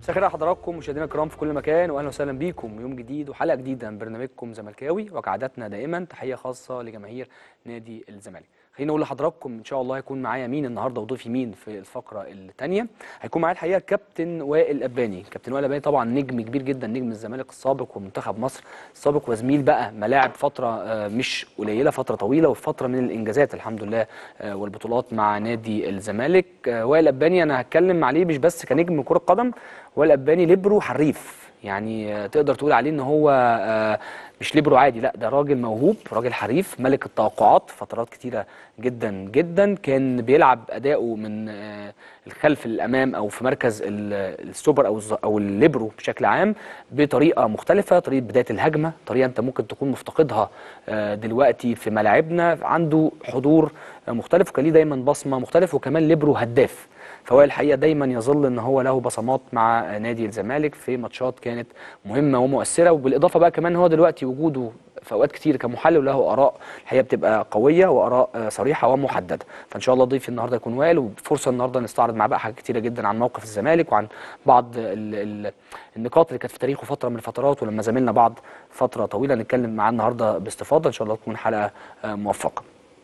مساء الخير على حضراتكم مشاهدينا الكرام في كل مكان واهلا وسهلا بيكم يوم جديد وحلقه جديده من برنامجكم زملكاوي وكعادتنا دائما تحيه خاصه لجماهير نادي الزمالك خليني اقول لحضراتكم ان شاء الله هيكون معايا مين النهارده وضيفي مين في الفقره الثانيه هيكون معايا الحقيقه كابتن وائل اباني كابتن وائل اباني طبعا نجم كبير جدا نجم الزمالك السابق ومنتخب مصر السابق وزميل بقى ملاعب فتره آه، مش قليله فتره طويله وفتره من الانجازات الحمد لله آه، والبطولات مع نادي الزمالك آه، وائل اباني انا هتكلم عليه مش بس كنجم كره قدم وائل اباني ليبرو حريف يعني آه، تقدر تقول عليه ان هو آه، مش ليبرو عادي لا ده راجل موهوب راجل حريف ملك التوقعات فترات كتيره جدا جدا كان بيلعب اداؤه من آه، الخلف للامام او في مركز ال- السوبر او الز- او الليبرو بشكل عام بطريقه مختلفه طريقه بدايه الهجمه طريقه انت ممكن تكون مفتقدها آه، دلوقتي في ملاعبنا عنده حضور آه، مختلف وكان ليه دايما بصمه مختلف وكمان ليبرو هداف فهو الحقيقه دايما يظل ان هو له بصمات مع نادي الزمالك في ماتشات كانت مهمه ومؤثره وبالاضافه بقى كمان هو دلوقتي وجوده في اوقات كتير كمحلل له اراء الحقيقه بتبقى قويه واراء آه، صريحه ومحدده فان شاء الله ضيفي النهارده يكون وائل وفرصه النهارده نستعرض معاه بقى حاجات كتيره جدا عن موقف الزمالك وعن بعض ال ال النقاط اللي كانت في تاريخه فتره من الفترات ولما زميلنا بعض فتره طويله نتكلم معاه النهارده باستفاضه ان شاء الله تكون حلقه آه، موفقه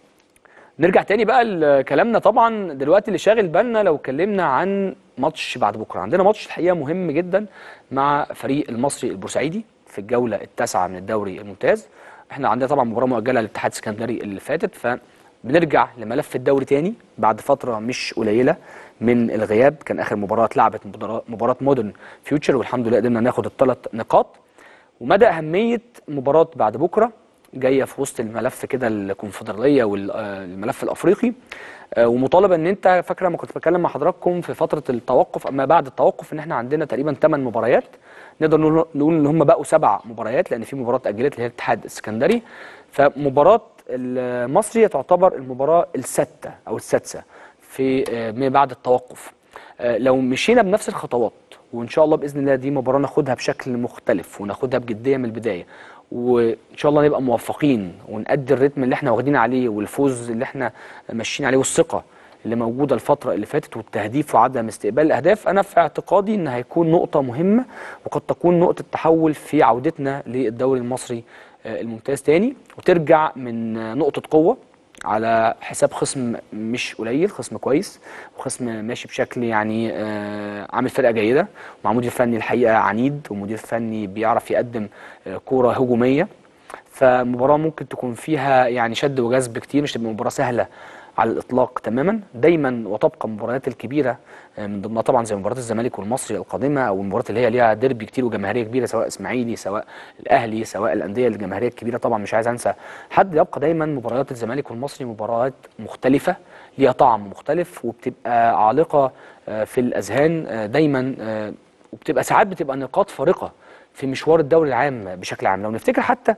نرجع تاني بقى لكلامنا طبعا دلوقتي اللي شاغل بالنا لو اتكلمنا عن ماتش بعد بكره عندنا ماتش الحقيقه مهم جدا مع فريق المصري البورسعيدي في الجوله التاسعه من الدوري الممتاز احنا عندنا طبعا مباراه مؤجله للاتحاد السكندري اللي فاتت فبنرجع لملف الدوري تاني بعد فتره مش قليله من الغياب كان اخر مباراه اتلعبت مباراه مباراه مودرن فيوتشر والحمد لله قدرنا ناخد الثلاث نقاط ومدى اهميه مباراه بعد بكره جايه في وسط الملف كده الكونفدراليه والملف الافريقي آه، ومطالبه ان انت فاكره ما كنت بتكلم مع حضراتكم في فتره التوقف اما بعد التوقف ان احنا عندنا تقريبا 8 مباريات نقدر نقول نقول ان هم بقوا سبع مباريات لان في مباراه اتاجلت اللي هي الاتحاد السكندري فمباراه المصري تعتبر المباراه السادسه او السادسه في آه، ما بعد التوقف آه، لو مشينا بنفس الخطوات وان شاء الله باذن الله دي مباراه ناخدها بشكل مختلف وناخدها بجديه من البدايه وان شاء الله نبقى موفقين ونأدي الريتم اللي احنا واخدين عليه والفوز اللي احنا ماشيين عليه والثقه اللي موجوده الفتره اللي فاتت والتهديف وعدم استقبال الاهداف انا في اعتقادي ان هيكون نقطه مهمه وقد تكون نقطه تحول في عودتنا للدوري المصري آه، الممتاز تاني وترجع من آه، نقطه قوه على حساب خصم مش قليل خصم كويس وخصم ماشي بشكل يعني آه، عامل فرقه جيده مع مدير فني الحقيقه عنيد ومدير فني بيعرف يقدم آه، كوره هجوميه فمباراه ممكن تكون فيها يعني شد وجذب كتير مش تبقى مباراه سهله على الاطلاق تماما دايما وتبقى المباريات الكبيره آه، من ضمنها طبعا زي مباراه الزمالك والمصري القادمه او المباريات اللي هي ليها ديربي كتير وجماهيريه كبيره سواء اسماعيلي سواء الاهلي سواء الانديه الجماهيريه الكبيره طبعا مش عايز انسى حد يبقى دايما مباريات الزمالك والمصري مباريات مختلفه ليها طعم مختلف وبتبقى عالقه آه، في الاذهان آه، دايما آه، وبتبقى ساعات بتبقى نقاط فارقه في مشوار الدوري العام بشكل عام لو نفتكر حتى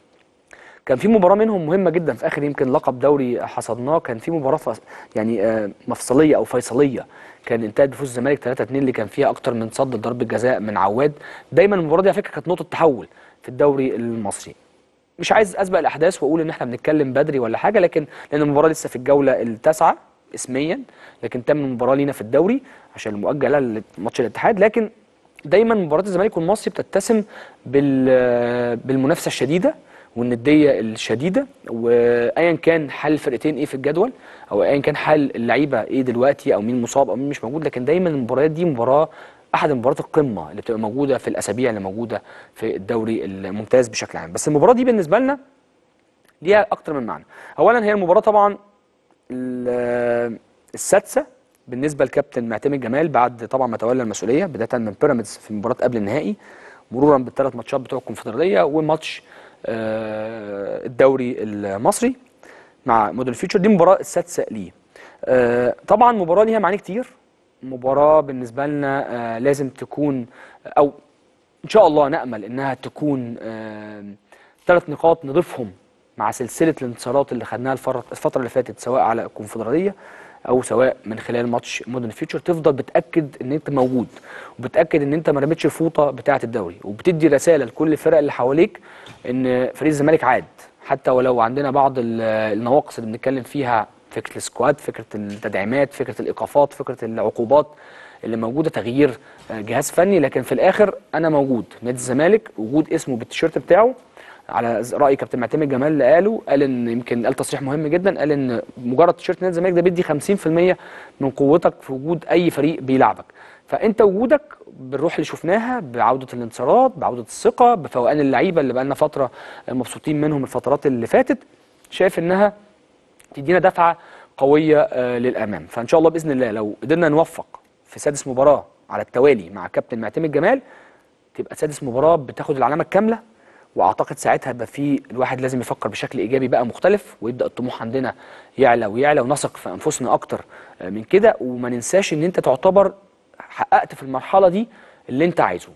كان في مباراه منهم مهمه جدا في اخر يمكن لقب دوري حصدناه كان في مباراه فص... يعني آه، مفصليه او فيصليه كان انتهت بفوز الزمالك 3 2 اللي كان فيها اكتر من صد ضربه جزاء من عواد دايما المباراه دي على فكره كانت نقطه تحول في الدوري المصري مش عايز اسبق الاحداث واقول ان احنا بنتكلم بدري ولا حاجه لكن لان المباراه لسه في الجوله التاسعه اسميا لكن تم مباراه لينا في الدوري عشان المؤجله لماتش الاتحاد لكن دايما مباراه الزمالك والمصري بتتسم بال بالمنافسه الشديده والنديه الشديده وايا كان حال الفرقتين ايه في الجدول او ايا كان حال اللعيبه ايه دلوقتي او مين مصاب او مين مش موجود لكن دايما المباريات دي مباراه احد مباريات القمه اللي بتبقى موجوده في الاسابيع اللي موجوده في الدوري الممتاز بشكل عام بس المباراه دي بالنسبه لنا ليها اكتر من معنى اولا هي المباراه طبعا ال- السادسه بالنسبه لكابتن معتمد جمال بعد طبعا ما تولى المسؤوليه بدايه من بيراميدز في مباراه قبل النهائي مرورا بالثلاث ماتشات بتوع الكونفدراليه وماتش آه، الدوري المصري مع مودرن فيوتشر دي المباراه السادسه ليه آه، طبعا مباراه ليها معاني كتير مباراه بالنسبه لنا آه، لازم تكون او ان شاء الله نامل انها تكون ثلاث نقاط نضيفهم مع سلسله الانتصارات اللي خدناها الفر- الفتره اللي فاتت سواء على الكونفدراليه او سواء من خلال ماتش مودرن فيوتشر تفضل بتاكد ان انت موجود وبتاكد ان انت ما رميتش الفوطه بتاعه الدوري وبتدي رساله لكل الفرق اللي حواليك ان فريق الزمالك عاد حتى ولو عندنا بعض ال- النواقص اللي بنتكلم فيها فكره السكواد فكره التدعيمات فكره الايقافات فكره العقوبات اللي موجوده تغيير آه، جهاز فني لكن في الاخر انا موجود نادي الزمالك وجود اسمه بالتيشيرت بتاعه على راي كابتن معتمد جمال اللي قاله قال ان يمكن قال تصريح مهم جدا قال ان مجرد تيشيرت نادي الزمالك ده بيدي 50% من قوتك في وجود اي فريق بيلعبك فانت وجودك بالروح اللي شفناها بعوده الانتصارات بعوده الثقه بفوقان اللعيبه اللي بقالنا فتره مبسوطين منهم الفترات اللي فاتت شايف انها تدينا دفعه قويه آه، للامام فان شاء الله باذن الله لو قدرنا نوفق في سادس مباراه على التوالي مع كابتن معتمد جمال تبقى سادس مباراه بتاخد العلامه الكامله واعتقد ساعتها يبقى في الواحد لازم يفكر بشكل ايجابي بقى مختلف ويبدا الطموح عندنا يعلى ويعلى ونثق في انفسنا اكتر آه، من كده وما ننساش ان انت تعتبر حققت في المرحله دي اللي انت عايزه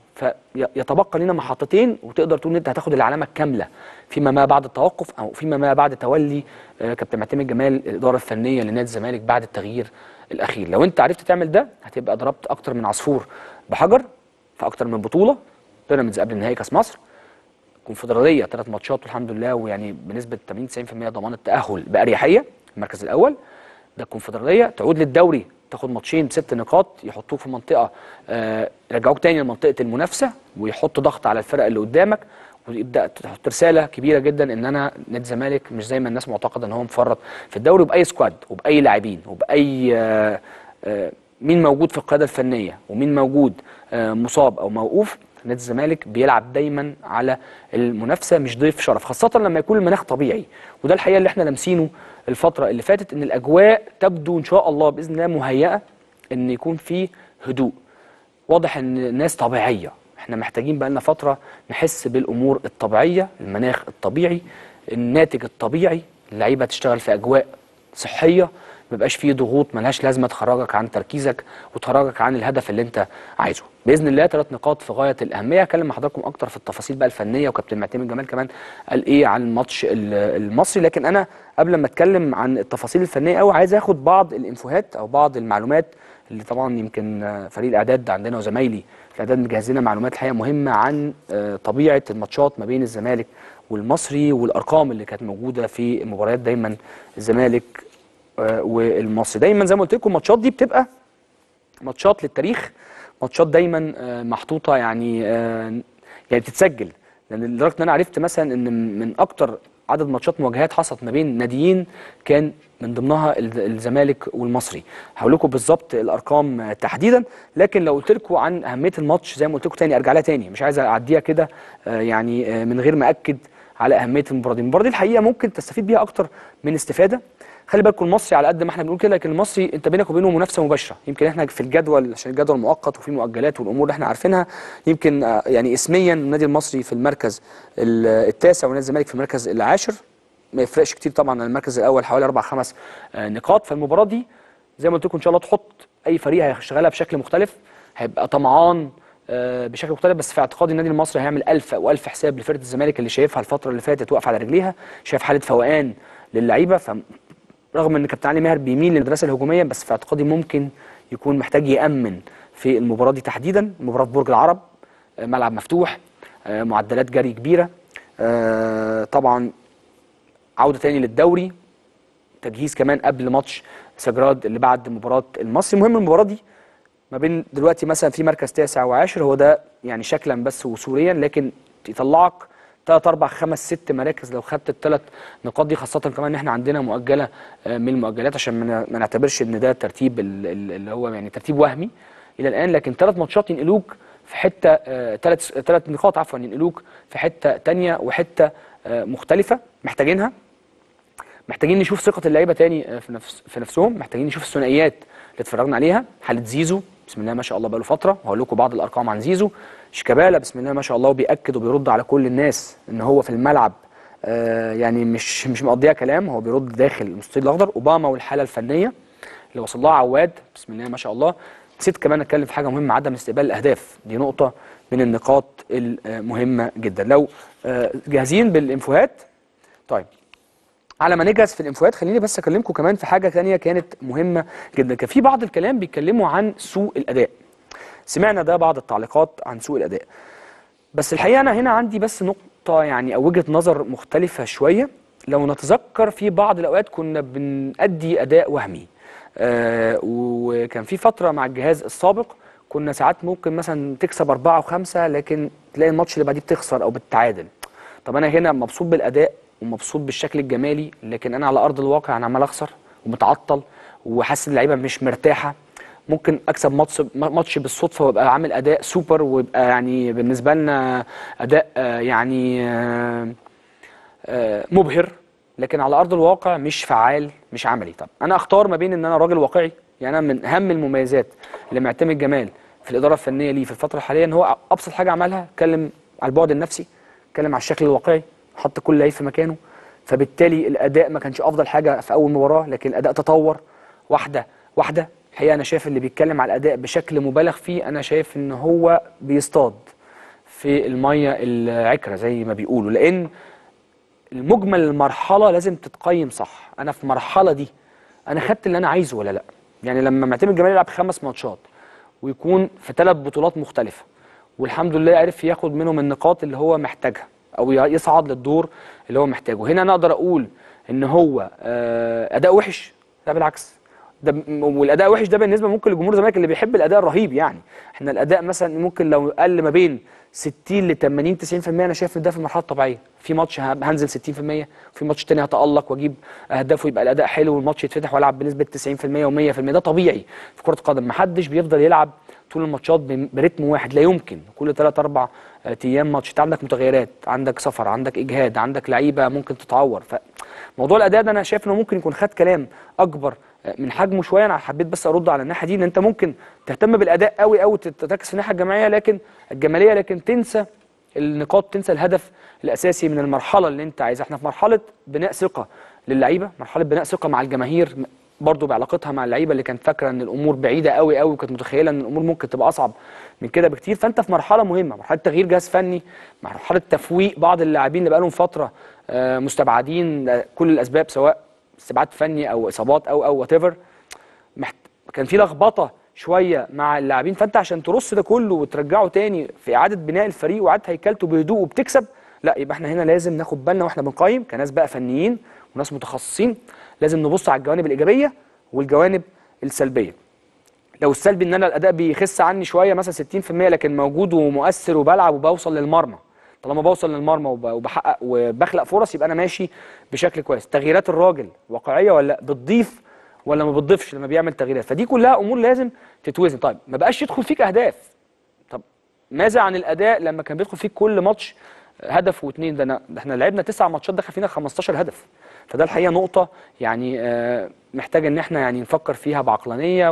فيتبقى لنا محطتين وتقدر تقول ان انت هتاخد العلامه الكامله فيما ما بعد التوقف او فيما ما بعد تولي آه، كابتن معتمد جمال الاداره الفنيه لنادي الزمالك بعد التغيير الاخير لو انت عرفت تعمل ده هتبقى ضربت اكتر من عصفور بحجر في اكتر من بطوله بيراميدز قبل نهائي كاس مصر كونفدراليه ثلاث ماتشات والحمد لله ويعني بنسبه 80 90% ضمان التاهل باريحيه المركز الاول ده الكونفدراليه تعود للدوري تاخد ماتشين بست نقاط يحطوك في منطقه آه يرجعوك تاني لمنطقه المنافسه ويحطوا ضغط على الفرق اللي قدامك ويبدا تحط رساله كبيره جدا ان انا نادي الزمالك مش زي ما الناس معتقده ان هو مفرط في الدوري وباي سكواد وباي لاعبين وباي آه آه مين موجود في القياده الفنيه ومين موجود آه مصاب او موقوف نادي الزمالك بيلعب دايما على المنافسه مش ضيف شرف خاصه لما يكون المناخ طبيعي وده الحقيقه اللي احنا لامسينه الفتره اللي فاتت ان الاجواء تبدو ان شاء الله باذن الله مهيئه ان يكون في هدوء واضح ان الناس طبيعيه احنا محتاجين بقى لنا فتره نحس بالامور الطبيعيه المناخ الطبيعي الناتج الطبيعي اللعيبه تشتغل في اجواء صحيه ما يبقاش فيه ضغوط ملهاش لازمه تخرجك عن تركيزك وتخرجك عن الهدف اللي انت عايزه باذن الله ثلاث نقاط في غايه الاهميه هكلم مع حضراتكم اكتر في التفاصيل بقى الفنيه وكابتن معتمد جمال كمان قال ايه عن الماتش المصري لكن انا قبل ما اتكلم عن التفاصيل الفنيه قوي عايز اخد بعض الانفوهات او بعض المعلومات اللي طبعا يمكن فريق الاعداد عندنا وزمايلي في الاعداد مجهزين لنا معلومات الحقيقه مهمه عن آه، طبيعه الماتشات ما بين الزمالك والمصري والارقام اللي كانت موجوده في مباريات دايما الزمالك آه، والمصري دايما زي ما قلت لكم الماتشات دي بتبقى ماتشات للتاريخ ماتشات دايما آه، محطوطه يعني آه، يعني بتتسجل لان لدرجه ان انا عرفت مثلا ان من اكتر عدد ماتشات مواجهات حصلت ما بين ناديين كان من ضمنها الزمالك والمصري هقول لكم بالظبط الارقام تحديدا لكن لو قلت لكم عن اهميه الماتش زي ما قلت لكم تاني ارجع لها تاني مش عايز اعديها كده يعني من غير ما اكد على اهميه المباراه دي المباراه دي الحقيقه ممكن تستفيد بيها اكتر من استفاده خلي بالكم المصري على قد ما احنا بنقول كده لكن المصري انت بينك وبينه منافسه مباشره يمكن احنا في الجدول عشان الجدول مؤقت وفي مؤجلات والامور اللي احنا عارفينها يمكن آه، يعني اسميا النادي المصري في المركز التاسع ونادي الزمالك في المركز العاشر ما يفرقش كتير طبعا عن المركز الاول حوالي اربع خمس آه، نقاط فالمباراه دي زي ما قلت لكم ان شاء الله تحط اي فريق هيشتغلها بشكل مختلف هيبقى طمعان آه، بشكل مختلف بس في اعتقادي النادي المصري هيعمل ألف او ألف حساب لفرقه الزمالك اللي شايفها الفتره اللي فاتت واقفه على رجليها شايف حاله فوقان للعيبه رغم ان كابتن علي ماهر بيميل للمدرسه الهجوميه بس في اعتقادي ممكن يكون محتاج يامن في المباراه دي تحديدا المباراه في برج العرب آه، ملعب مفتوح آه، معدلات جري كبيره آه، طبعا عوده تاني للدوري تجهيز كمان قبل ماتش سجراد اللي بعد مباراه المصري المهم المباراه دي ما بين دلوقتي مثلا في مركز تاسع وعاشر هو ده يعني شكلا بس وصوريا لكن يطلعك ثلاث اربع خمس ست مراكز لو خدت الثلاث نقاط دي خاصه كمان ان احنا عندنا مؤجله آه، من المؤجلات عشان ما نعتبرش ان ده ترتيب اللي هو يعني ترتيب وهمي الى الان لكن ثلاث ماتشات ينقلوك في حته ثلاث آه، ثلاث نقاط عفوا ينقلوك في حته ثانيه وحته آه، مختلفه محتاجينها محتاجين نشوف ثقه اللعيبه تاني في نفس في نفسهم محتاجين نشوف الثنائيات اللي اتفرجنا عليها حاله زيزو بسم الله ما شاء الله بقاله فتره وهقول لكم بعض الارقام عن زيزو شيكابالا بسم الله ما شاء الله وبيأكد وبيرد على كل الناس ان هو في الملعب آه يعني مش مش مقضيها كلام هو بيرد داخل المستطيل الاخضر اوباما والحاله الفنيه اللي وصل لها عواد بسم الله ما شاء الله نسيت كمان اتكلم في حاجه مهمه عدم استقبال الاهداف دي نقطه من النقاط المهمه جدا لو آه جاهزين بالانفوهات طيب على ما نجهز في الانفوهات خليني بس اكلمكم كمان في حاجه ثانيه كانت مهمه جدا كان في بعض الكلام بيتكلموا عن سوء الاداء سمعنا ده بعض التعليقات عن سوء الاداء بس الحقيقه انا هنا عندي بس نقطه يعني او وجهه نظر مختلفه شويه لو نتذكر في بعض الاوقات كنا بنأدي اداء وهمي آه وكان في فتره مع الجهاز السابق كنا ساعات ممكن مثلا تكسب أربعة وخمسة لكن تلاقي الماتش اللي بعديه بتخسر أو بتتعادل طب أنا هنا مبسوط بالأداء ومبسوط بالشكل الجمالي لكن أنا على أرض الواقع أنا عمال أخسر ومتعطل وحاسس ان اللعيبه مش مرتاحه ممكن اكسب ماتش ماتش بالصدفه وابقى عامل اداء سوبر ويبقى يعني بالنسبه لنا اداء آه، يعني آه، آه، مبهر لكن على ارض الواقع مش فعال مش عملي طب انا اختار ما بين ان انا راجل واقعي يعني انا من اهم المميزات اللي معتمد جمال في الاداره الفنيه ليه في الفتره الحاليه ان هو ابسط حاجه عملها اتكلم على البعد النفسي اتكلم على الشكل الواقعي حط كل لعيب في مكانه فبالتالي الاداء ما كانش افضل حاجه في اول مباراه لكن الاداء تطور واحده واحده الحقيقه انا شايف اللي بيتكلم على الاداء بشكل مبالغ فيه انا شايف ان هو بيصطاد في الميه العكره زي ما بيقولوا لان المجمل المرحله لازم تتقيم صح انا في المرحله دي انا خدت اللي انا عايزه ولا لا يعني لما معتمد جمال يلعب خمس ماتشات ويكون في ثلاث بطولات مختلفه والحمد لله عرف ياخد منهم النقاط اللي هو محتاجها او يصعد للدور اللي هو محتاجه هنا انا اقدر اقول ان هو آه، اداء وحش لا بالعكس ده والاداء وحش ده بالنسبه ممكن لجمهور الزمالك اللي بيحب الاداء الرهيب يعني احنا الاداء مثلا ممكن لو قل ما بين 60 ل 80 90% انا شايف ان ده في المرحله الطبيعيه في ماتش هنزل 60% وفي ماتش تاني هتالق واجيب اهداف ويبقى الاداء حلو والماتش يتفتح والعب بنسبه 90% و100% ده طبيعي في كره القدم ما حدش بيفضل يلعب طول الماتشات برتم واحد لا يمكن كل 3 4 ايام ماتش انت عندك متغيرات عندك سفر عندك اجهاد عندك لعيبه ممكن تتعور فموضوع الاداء ده انا شايف انه ممكن يكون خد كلام اكبر من حجمه شويه انا حبيت بس ارد على الناحيه دي ان انت ممكن تهتم بالاداء قوي قوي تركز في الناحيه الجماعيه لكن الجماليه لكن تنسى النقاط تنسى الهدف الاساسي من المرحله اللي انت عايزها احنا في مرحله بناء ثقه للعيبه مرحله بناء ثقه مع الجماهير برضه بعلاقتها مع اللعيبه اللي كانت فاكره ان الامور بعيده قوي قوي وكانت متخيله ان الامور ممكن تبقى اصعب من كده بكتير فانت في مرحله مهمه مرحله تغيير جهاز فني مرحله تفويق بعض اللاعبين اللي بقالهم فتره آه، مستبعدين كل الاسباب سواء استبعاد فني او اصابات او او وات ايفر محت... كان في لخبطه شويه مع اللاعبين فانت عشان ترص ده كله وترجعه تاني في اعاده بناء الفريق واعاده هيكلته بهدوء وبتكسب لا يبقى احنا هنا لازم ناخد بالنا واحنا بنقيم كناس بقى فنيين وناس متخصصين لازم نبص على الجوانب الايجابيه والجوانب السلبيه لو السلبي ان انا الاداء بيخس عني شويه مثلا 60% لكن موجود ومؤثر وبلعب وبوصل للمرمى طالما بوصل للمرمى وبحقق وبخلق فرص يبقى انا ماشي بشكل كويس تغييرات الراجل واقعيه ولا بتضيف ولا ما بتضيفش لما بيعمل تغييرات فدي كلها امور لازم تتوزن طيب ما بقاش يدخل فيك اهداف طب ماذا عن الاداء لما كان بيدخل فيك كل ماتش هدف واثنين ده, ده احنا لعبنا تسع ماتشات دخل فينا 15 هدف فده الحقيقه نقطه يعني آه محتاج ان احنا يعني نفكر فيها بعقلانيه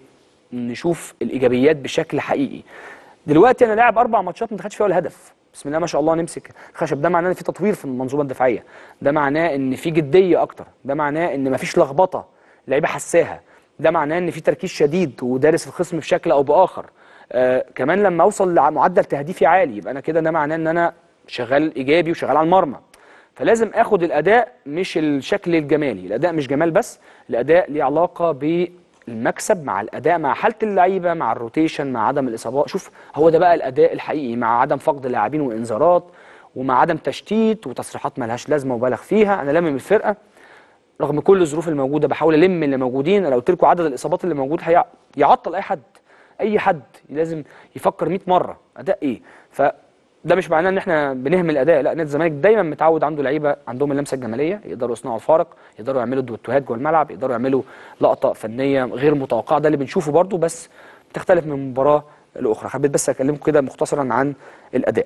ونشوف الايجابيات بشكل حقيقي دلوقتي انا لاعب اربع ماتشات ما دخلش فيها ولا هدف بسم الله ما شاء الله نمسك خشب ده معناه ان في تطوير في المنظومه الدفاعيه ده معناه ان في جديه اكتر ده معناه ان مفيش لخبطه لعيبه حساها ده معناه ان في تركيز شديد ودارس الخصم بشكل او باخر آه كمان لما اوصل لمعدل تهديفي عالي يبقى انا كده ده معناه ان انا شغال ايجابي وشغال على المرمى فلازم اخد الاداء مش الشكل الجمالي الاداء مش جمال بس الاداء ليه علاقه بالمكسب مع الاداء مع حاله اللعيبه مع الروتيشن مع عدم الاصابات شوف هو ده بقى الاداء الحقيقي مع عدم فقد لاعبين وانذارات ومع عدم تشتيت وتصريحات مالهاش لازمه وبالغ فيها انا لامم الفرقه رغم كل الظروف الموجوده بحاول الم اللي موجودين لو قلت لكم عدد الاصابات اللي موجود هيعطل اي حد اي حد لازم يفكر 100 مره اداء ايه فده مش معناه ان احنا بنهمل الاداء لا نادي الزمالك دايما متعود عنده لعيبه عندهم اللمسه الجماليه يقدروا يصنعوا الفارق يقدروا يعملوا دوتوهات جوه الملعب يقدروا يعملوا لقطه فنيه غير متوقعه ده اللي بنشوفه برده بس بتختلف من مباراه لاخرى حبيت بس اكلمكم كده مختصرا عن الاداء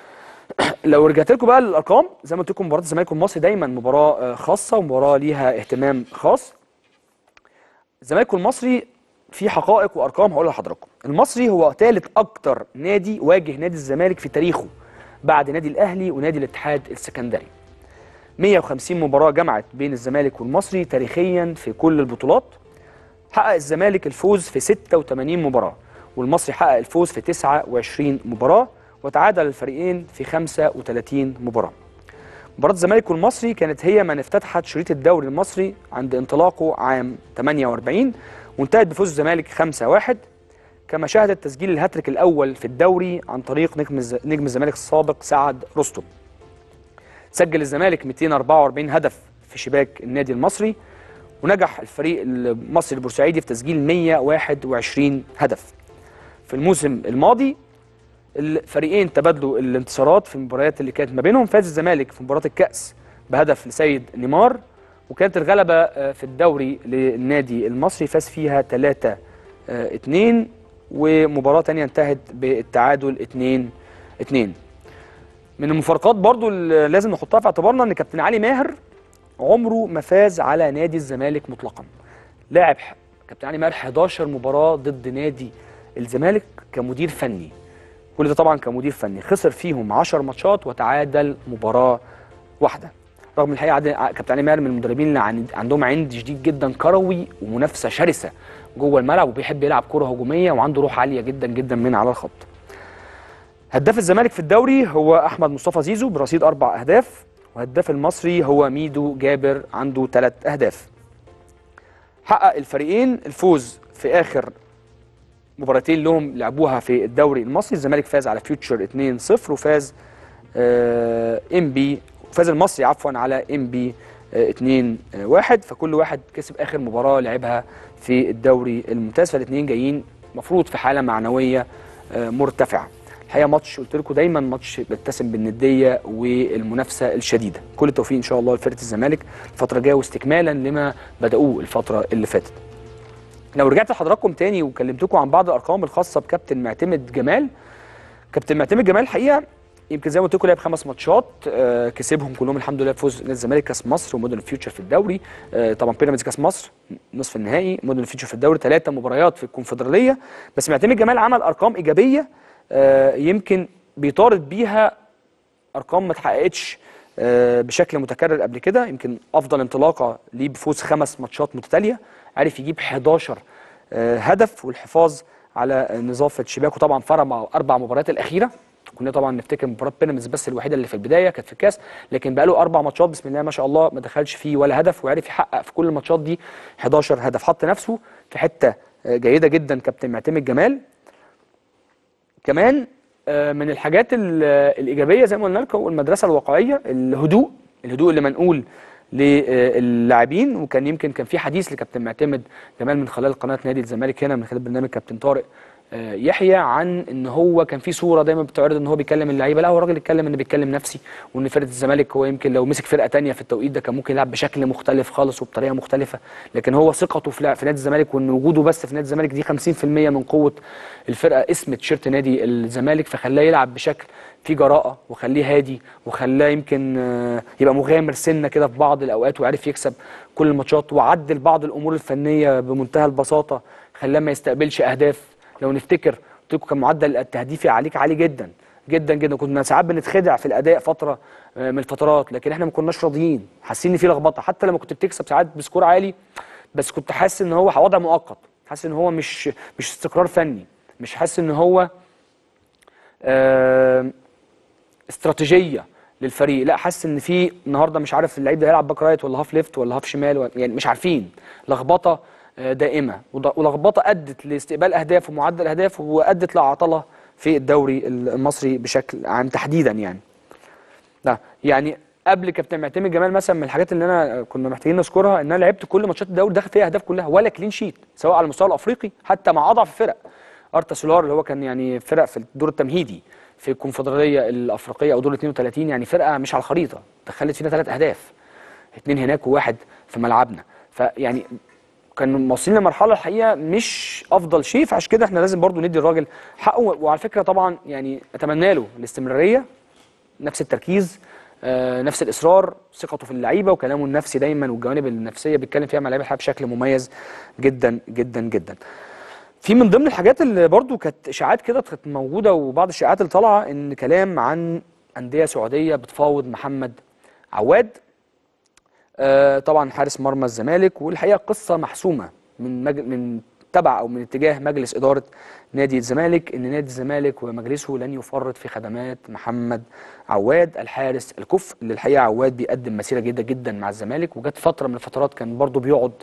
لو رجعت لكم بقى للارقام زي ما قلت لكم مباراه الزمالك والمصري دايما مباراه آه، خاصه ومباراه ليها اهتمام خاص الزمالك والمصري في حقائق وارقام هقولها لحضراتكم المصري هو ثالث اكتر نادي واجه نادي الزمالك في تاريخه بعد نادي الاهلي ونادي الاتحاد السكندري 150 مباراه جمعت بين الزمالك والمصري تاريخيا في كل البطولات حقق الزمالك الفوز في 86 مباراه والمصري حقق الفوز في 29 مباراه وتعادل الفريقين في 35 مباراة مباراة الزمالك والمصري كانت هي من افتتحت شريط الدوري المصري عند انطلاقه عام 48 وانتهت بفوز الزمالك 5-1 كما شهدت تسجيل الهاتريك الأول في الدوري عن طريق نجم نجم الزمالك السابق سعد رستم سجل الزمالك 244 هدف في شباك النادي المصري ونجح الفريق المصري البورسعيدي في تسجيل 121 هدف في الموسم الماضي الفريقين تبادلوا الانتصارات في المباريات اللي كانت ما بينهم فاز الزمالك في مباراه الكاس بهدف لسيد نيمار وكانت الغلبه آه، في الدوري للنادي المصري فاز فيها 3 2 ومباراه ثانيه انتهت بالتعادل 2 2 من المفارقات برضو اللي لازم نحطها في اعتبارنا ان كابتن علي ماهر عمره ما فاز على نادي الزمالك مطلقا لاعب ح- كابتن علي ماهر 11 مباراه ضد نادي الزمالك كمدير فني كل ده طبعا كمدير فني خسر فيهم 10 ماتشات وتعادل مباراه واحده رغم الحقيقه عاد- ع- كابتن علي ماهر من المدربين اللي عن- عندهم عند شديد جدا كروي ومنافسه شرسه جوه الملعب وبيحب يلعب كره هجوميه وعنده روح عاليه جدا جدا من على الخط هداف الزمالك في الدوري هو احمد مصطفى زيزو برصيد اربع اهداف وهداف المصري هو ميدو جابر عنده ثلاث اهداف حقق الفريقين الفوز في اخر مباراتين لهم لعبوها في الدوري المصري الزمالك فاز على فيوتشر 2-0 وفاز ام بي فاز المصري عفوا على ام بي 2-1 فكل واحد كسب اخر مباراه لعبها في الدوري الممتاز فالاثنين جايين مفروض في حاله معنويه آه، مرتفعه الحقيقه ماتش قلت لكم دايما ماتش بيتسم بالنديه والمنافسه الشديده كل التوفيق ان شاء الله لفرقه الزمالك الفتره الجايه واستكمالا لما بداوه الفتره اللي فاتت لو رجعت لحضراتكم تاني وكلمتكم عن بعض الارقام الخاصه بكابتن معتمد جمال كابتن معتمد جمال الحقيقه يمكن زي ما قلت لكم لعب خمس ماتشات آه كسبهم كلهم الحمد لله بفوز نادي الزمالك كاس مصر ومودرن فيوتشر في الدوري آه طبعا بيراميدز كاس مصر نصف النهائي مودرن فيوتشر في الدوري ثلاثه مباريات في الكونفدراليه بس معتمد جمال عمل ارقام ايجابيه آه يمكن بيطارد بيها ارقام ما اتحققتش آه، بشكل متكرر قبل كده يمكن افضل انطلاقه ليه بفوز خمس ماتشات متتاليه عرف يجيب 11 آه، هدف والحفاظ على نظافه شباكه طبعا فرق مع اربع مباريات الاخيره كنا طبعا نفتكر مباراه بيراميدز بس الوحيده اللي في البدايه كانت في الكاس لكن بقى له اربع ماتشات بسم الله ما شاء الله ما دخلش فيه ولا هدف وعرف يحقق في كل الماتشات دي 11 هدف حط نفسه في حته آه، جيده جدا كابتن معتمد جمال كمان آه، من الحاجات ال- الايجابيه زي ما قلنا لكم المدرسه الواقعيه الهدوء الهدوء اللي منقول للاعبين وكان يمكن كان في حديث لكابتن معتمد جمال من خلال قناه نادي الزمالك هنا من خلال برنامج كابتن طارق آه، يحيى عن ان هو كان في صوره دايما بتعرض ان هو بيكلم اللعيبه لا هو الراجل اتكلم ان بيتكلم نفسي وان فرقه الزمالك هو يمكن لو مسك فرقه تانية في التوقيت ده كان ممكن يلعب بشكل مختلف خالص وبطريقه مختلفه لكن هو ثقته في لع- في نادي الزمالك وان وجوده بس في نادي الزمالك دي 50% من قوه الفرقه اسم تيشيرت نادي الزمالك فخلاه يلعب بشكل فيه جراءه وخليه هادي وخلاه يمكن آه، يبقى مغامر سنه كده في بعض الاوقات وعرف يكسب كل الماتشات وعدل بعض الامور الفنيه بمنتهى البساطه خلاه ما يستقبلش اهداف لو نفتكر قلت لكم كان معدل التهديفي عليك عالي جدا جدا جدا كنا ساعات بنتخدع في الاداء فتره آه، من الفترات لكن احنا ما كناش راضيين حاسين ان في لخبطه حتى لما كنت بتكسب ساعات بسكور عالي بس كنت حاسس ان هو وضع مؤقت حاسس ان هو مش مش استقرار فني مش حاسس ان هو آه استراتيجيه للفريق لا حاسس ان في النهارده مش عارف اللعيب ده هيلعب باك رايت ولا هاف ليفت ولا هاف شمال ولا يعني مش عارفين لخبطه آه، دائمه وض- ولخبطه ادت لاستقبال اهداف ومعدل اهداف وادت لعطله في الدوري المصري بشكل عام تحديدا يعني لا يعني قبل كابتن معتمد جمال مثلا من الحاجات اللي انا كنا محتاجين نذكرها ان انا لعبت كل ماتشات الدوري داخل فيها اهداف كلها ولا كلين شيت سواء على المستوى الافريقي حتى مع اضعف الفرق ارتا سولار اللي هو كان يعني فرق في الدور التمهيدي في الكونفدراليه الافريقيه او دور 32 يعني فرقه مش على الخريطه دخلت فينا ثلاث اهداف اثنين هناك وواحد في ملعبنا فيعني كان واصلين لمرحله الحقيقه مش افضل شيء فعشان كده احنا لازم برضو ندي الراجل حقه وعلى فكره طبعا يعني اتمنى له الاستمراريه نفس التركيز آه، نفس الاصرار ثقته في اللعيبه وكلامه النفسي دايما والجوانب النفسيه بيتكلم فيها مع لعيبه الحقيقه بشكل مميز جدا جدا جدا في من ضمن الحاجات اللي برضو كانت اشاعات كده كانت موجوده وبعض الاشاعات اللي طالعه ان كلام عن انديه سعوديه بتفاوض محمد عواد آه، طبعا حارس مرمى الزمالك والحقيقه قصه محسومه من مج... من تبع او من اتجاه مجلس اداره نادي الزمالك ان نادي الزمالك ومجلسه لن يفرط في خدمات محمد عواد الحارس الكفء اللي الحقيقه عواد بيقدم مسيره جيده جدا مع الزمالك وجت فتره من الفترات كان برضه بيقعد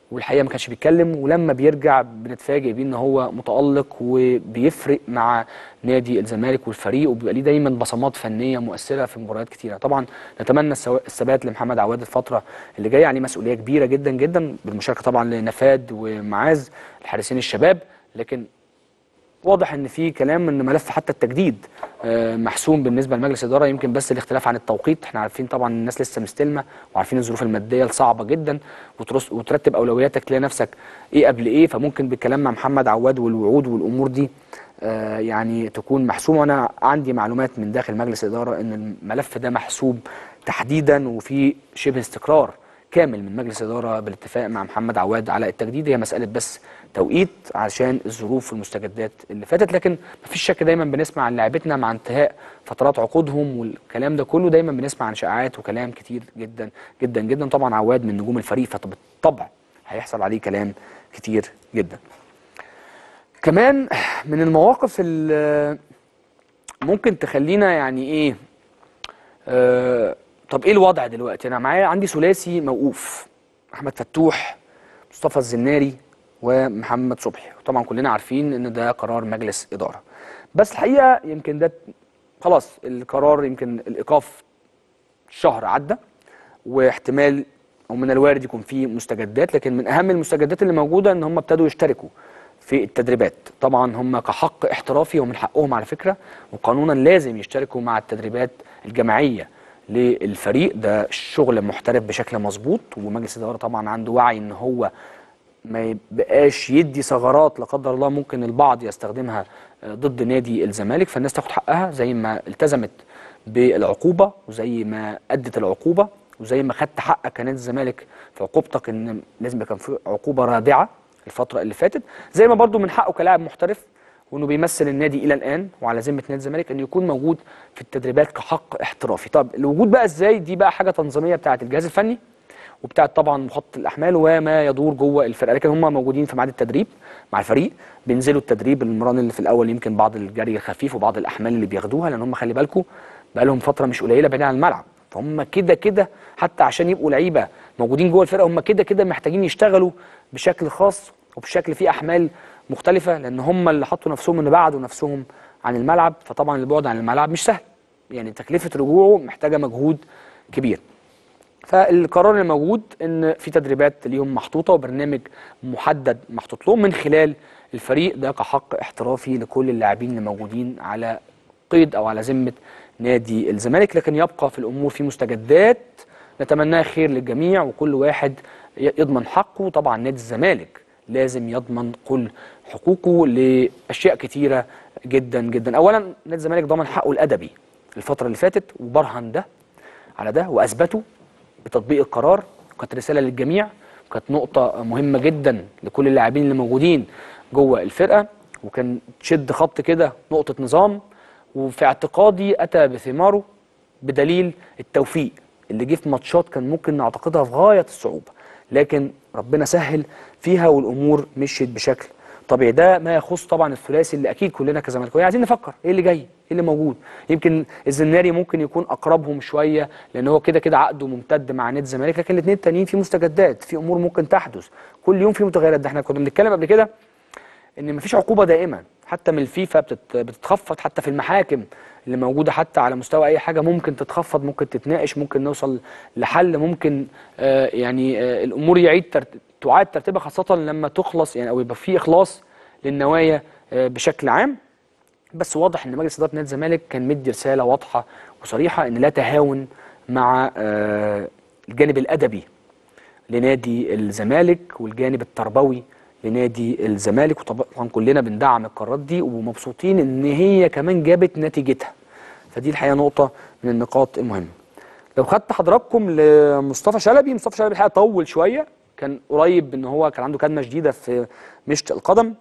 والحقيقه ما كانش بيتكلم ولما بيرجع بنتفاجئ بيه ان هو متالق وبيفرق مع نادي الزمالك والفريق وبيبقى ليه دايما بصمات فنيه مؤثره في مباريات كتيره طبعا نتمنى السوا- الثبات لمحمد عواد الفتره اللي جايه عليه مسؤوليه كبيره جدا جدا بالمشاركه طبعا لنفاد ومعاذ الحارسين الشباب لكن واضح ان في كلام ان ملف حتى التجديد آه، محسوم بالنسبه لمجلس الاداره يمكن بس الاختلاف عن التوقيت احنا عارفين طبعا الناس لسه مستلمه وعارفين الظروف الماديه الصعبه جدا وترص وترتب اولوياتك تلاقي نفسك ايه قبل ايه فممكن بالكلام مع محمد عواد والوعود والامور دي آه، يعني تكون محسومه وانا عندي معلومات من داخل مجلس الاداره ان الملف ده محسوب تحديدا وفي شبه استقرار كامل من مجلس الاداره بالاتفاق مع محمد عواد على التجديد هي مساله بس توقيت عشان الظروف والمستجدات اللي فاتت لكن مفيش شك دايما بنسمع عن لعيبتنا مع انتهاء فترات عقودهم والكلام ده كله دايما بنسمع عن شائعات وكلام كتير جدا جدا جدا طبعا عواد من نجوم الفريق فبالطبع هيحصل عليه كلام كتير جدا كمان من المواقف اللي ممكن تخلينا يعني ايه آه طب ايه الوضع دلوقتي انا معايا عندي ثلاثي موقوف احمد فتوح مصطفى الزناري ومحمد صبحي طبعا كلنا عارفين ان ده قرار مجلس اداره بس الحقيقه يمكن ده خلاص القرار يمكن الايقاف شهر عدى واحتمال او من الوارد يكون فيه مستجدات لكن من اهم المستجدات اللي موجوده ان هم ابتدوا يشتركوا في التدريبات طبعا هم كحق احترافي ومن حقهم على فكره وقانونا لازم يشتركوا مع التدريبات الجماعيه للفريق ده شغل محترف بشكل مظبوط ومجلس الاداره طبعا عنده وعي ان هو ما يبقاش يدي ثغرات لا قدر الله ممكن البعض يستخدمها آه، ضد نادي الزمالك فالناس تاخد حقها زي ما التزمت بالعقوبه وزي ما ادت العقوبه وزي ما خدت حقك كنادي الزمالك في عقوبتك ان لازم يكون في عقوبه رادعه الفتره اللي فاتت زي ما برضو من حقه كلاعب محترف وانه بيمثل النادي الى الان وعلى ذمه نادي الزمالك انه يكون موجود في التدريبات كحق احترافي طب الوجود بقى ازاي دي بقى حاجه تنظيميه بتاعه الجهاز الفني وبتاعت طبعا مخطط الاحمال وما يدور جوه الفرقه لكن هم موجودين في ميعاد التدريب مع الفريق بينزلوا التدريب المران اللي في الاول يمكن بعض الجري الخفيف وبعض الاحمال اللي بياخدوها لان هم خلي بالكم بقى لهم فتره مش قليله بعيدين عن الملعب فهم كده كده حتى عشان يبقوا لعيبه موجودين جوه الفرقه هم كده كده محتاجين يشتغلوا بشكل خاص وبشكل فيه احمال مختلفه لان هم اللي حطوا نفسهم ان بعدوا نفسهم عن الملعب فطبعا البعد عن الملعب مش سهل يعني تكلفه رجوعه محتاجه مجهود كبير فالقرار اللي موجود ان في تدريبات ليهم محطوطه وبرنامج محدد محطوط لهم من خلال الفريق ده كحق احترافي لكل اللاعبين اللي موجودين على قيد او على ذمه نادي الزمالك لكن يبقى في الامور في مستجدات نتمناها خير للجميع وكل واحد ي- يضمن حقه طبعا نادي الزمالك لازم يضمن كل حقوقه لاشياء كتيره جدا جدا اولا نادي الزمالك ضمن حقه الادبي الفتره اللي فاتت وبرهن ده على ده واثبته بتطبيق القرار كانت رساله للجميع كانت نقطه مهمه جدا لكل اللاعبين اللي موجودين جوه الفرقه وكان تشد خط كده نقطه نظام وفي اعتقادي اتى بثماره بدليل التوفيق اللي جه في ماتشات كان ممكن نعتقدها في غايه الصعوبه لكن ربنا سهل فيها والامور مشيت بشكل طبيعي ده ما يخص طبعا الثلاثي اللي اكيد كلنا كزملكاويه عايزين نفكر ايه اللي جاي ايه اللي موجود يمكن الزناري ممكن يكون اقربهم شويه لان هو كده كده عقده ممتد مع نادي الزمالك لكن الاثنين التانيين في مستجدات في امور ممكن تحدث كل يوم في متغيرات ده احنا كنا بنتكلم قبل كده ان مفيش عقوبه دائما حتى من الفيفا بتت- بتتخفض حتى في المحاكم اللي موجوده حتى على مستوى اي حاجه ممكن تتخفض ممكن تتناقش ممكن نوصل لحل ممكن آه يعني آه الامور يعيد ترت... تعاد ترتيبها خاصه لما تخلص يعني او يبقى في اخلاص للنوايا آه بشكل عام بس واضح ان مجلس اداره نادي الزمالك كان مدي رساله واضحه وصريحه ان لا تهاون مع آه الجانب الادبي لنادي الزمالك والجانب التربوي لنادي الزمالك وطبعا كلنا بندعم القرارات دي ومبسوطين ان هي كمان جابت نتيجتها فدي الحقيقه نقطه من النقاط المهمه لو خدت حضراتكم لمصطفى شلبي مصطفى شلبي الحقيقه طول شويه كان قريب ان هو كان عنده كدمه شديده في مشط القدم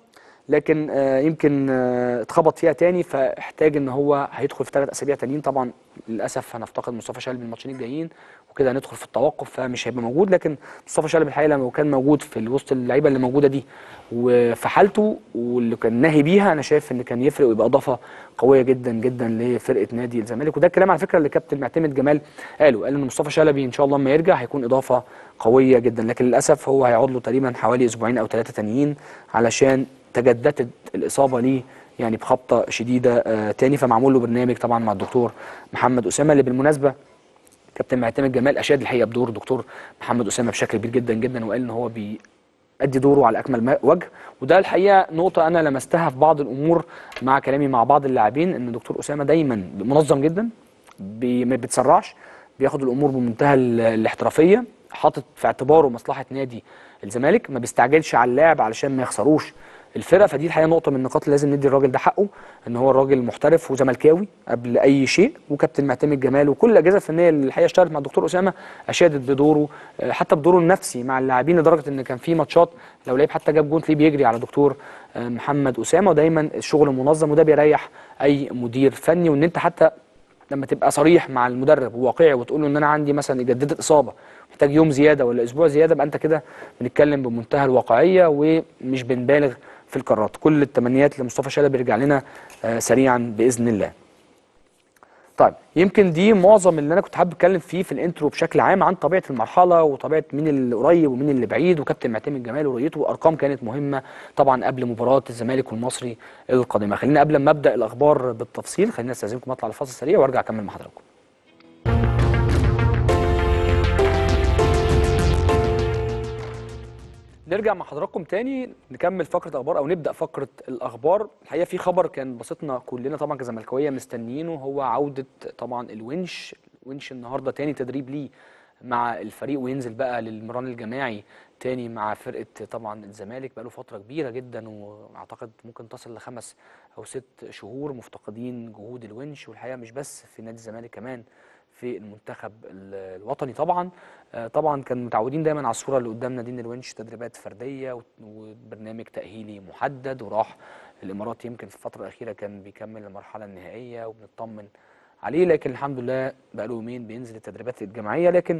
لكن آه، يمكن آه، اتخبط فيها تاني فاحتاج ان هو هيدخل في ثلاث اسابيع تانيين طبعا للاسف هنفتقد مصطفى شلبي الماتشين الجايين وكده هندخل في التوقف فمش هيبقى موجود لكن مصطفى شلبي الحقيقه لما كان موجود في وسط اللعيبه اللي موجوده دي وفي حالته واللي كان ناهي بيها انا شايف ان كان يفرق ويبقى اضافه قويه جدا جدا لفرقه نادي الزمالك وده الكلام على فكره اللي كابتن معتمد جمال قاله قال ان مصطفى شلبي ان شاء الله لما يرجع هيكون اضافه قويه جدا لكن للاسف هو هيقعد له تقريبا حوالي اسبوعين او ثلاثه تانيين علشان تجددت الاصابه ليه يعني بخبطه شديده آه تاني فمعمول له برنامج طبعا مع الدكتور محمد اسامه اللي بالمناسبه كابتن معتمد جمال اشاد الحقيقه بدور دكتور محمد اسامه بشكل كبير جدا جدا وقال ان هو بيأدي دوره على اكمل ما- وجه وده الحقيقه نقطه انا لمستها في بعض الامور مع كلامي مع بعض اللاعبين ان دكتور اسامه دايما منظم جدا بي ما بيتسرعش بياخد الامور بمنتهى ال- الاحترافيه حاطط في اعتباره مصلحه نادي الزمالك ما بيستعجلش على اللاعب علشان ما يخسروش الفرقه فدي الحقيقه نقطه من النقاط اللي لازم ندي الراجل ده حقه ان هو الراجل محترف وزملكاوي قبل اي شيء وكابتن معتمد جمال وكل الاجهزه الفنيه اللي الحقيقه اشتغلت مع الدكتور اسامه اشادت بدوره آه، حتى بدوره النفسي مع اللاعبين لدرجه ان كان في ماتشات لو لعيب حتى جاب جون تلاقيه بيجري على دكتور آه، محمد اسامه ودايما الشغل منظم وده بيريح اي مدير فني وان انت حتى لما تبقى صريح مع المدرب وواقعي وتقول له ان انا عندي مثلا جددت اصابه محتاج يوم زياده ولا اسبوع زياده يبقى انت كده بنتكلم بمنتهى الواقعيه ومش بنبالغ في القرارات كل التمنيات لمصطفى شلبي يرجع لنا آه، سريعا باذن الله طيب يمكن دي معظم اللي انا كنت حابب اتكلم فيه في الانترو بشكل عام عن طبيعه المرحله وطبيعه مين اللي قريب ومين اللي بعيد وكابتن معتمد جمال ورؤيته وارقام كانت مهمه طبعا قبل مباراه الزمالك والمصري القادمه خلينا قبل ما ابدا الاخبار بالتفصيل خلينا استاذنكم اطلع لفاصل سريع وارجع اكمل مع حضراتكم نرجع مع حضراتكم تاني نكمل فقره اخبار او نبدا فقره الاخبار الحقيقه في خبر كان بسطنا كلنا طبعا كزملكاويه مستنيينه هو عوده طبعا الونش الونش النهارده تاني تدريب ليه مع الفريق وينزل بقى للمران الجماعي تاني مع فرقه طبعا الزمالك بقاله فتره كبيره جدا واعتقد ممكن تصل لخمس او ست شهور مفتقدين جهود الونش والحقيقه مش بس في نادي الزمالك كمان في المنتخب ال- الوطني طبعا آه، طبعا كان متعودين دايما على الصوره اللي قدامنا دي ان الونش تدريبات فرديه وت- وبرنامج تاهيلي محدد وراح الامارات يمكن في الفتره الاخيره كان بيكمل المرحله النهائيه وبنطمن عليه لكن الحمد لله بقى له يومين بينزل التدريبات الجماعيه لكن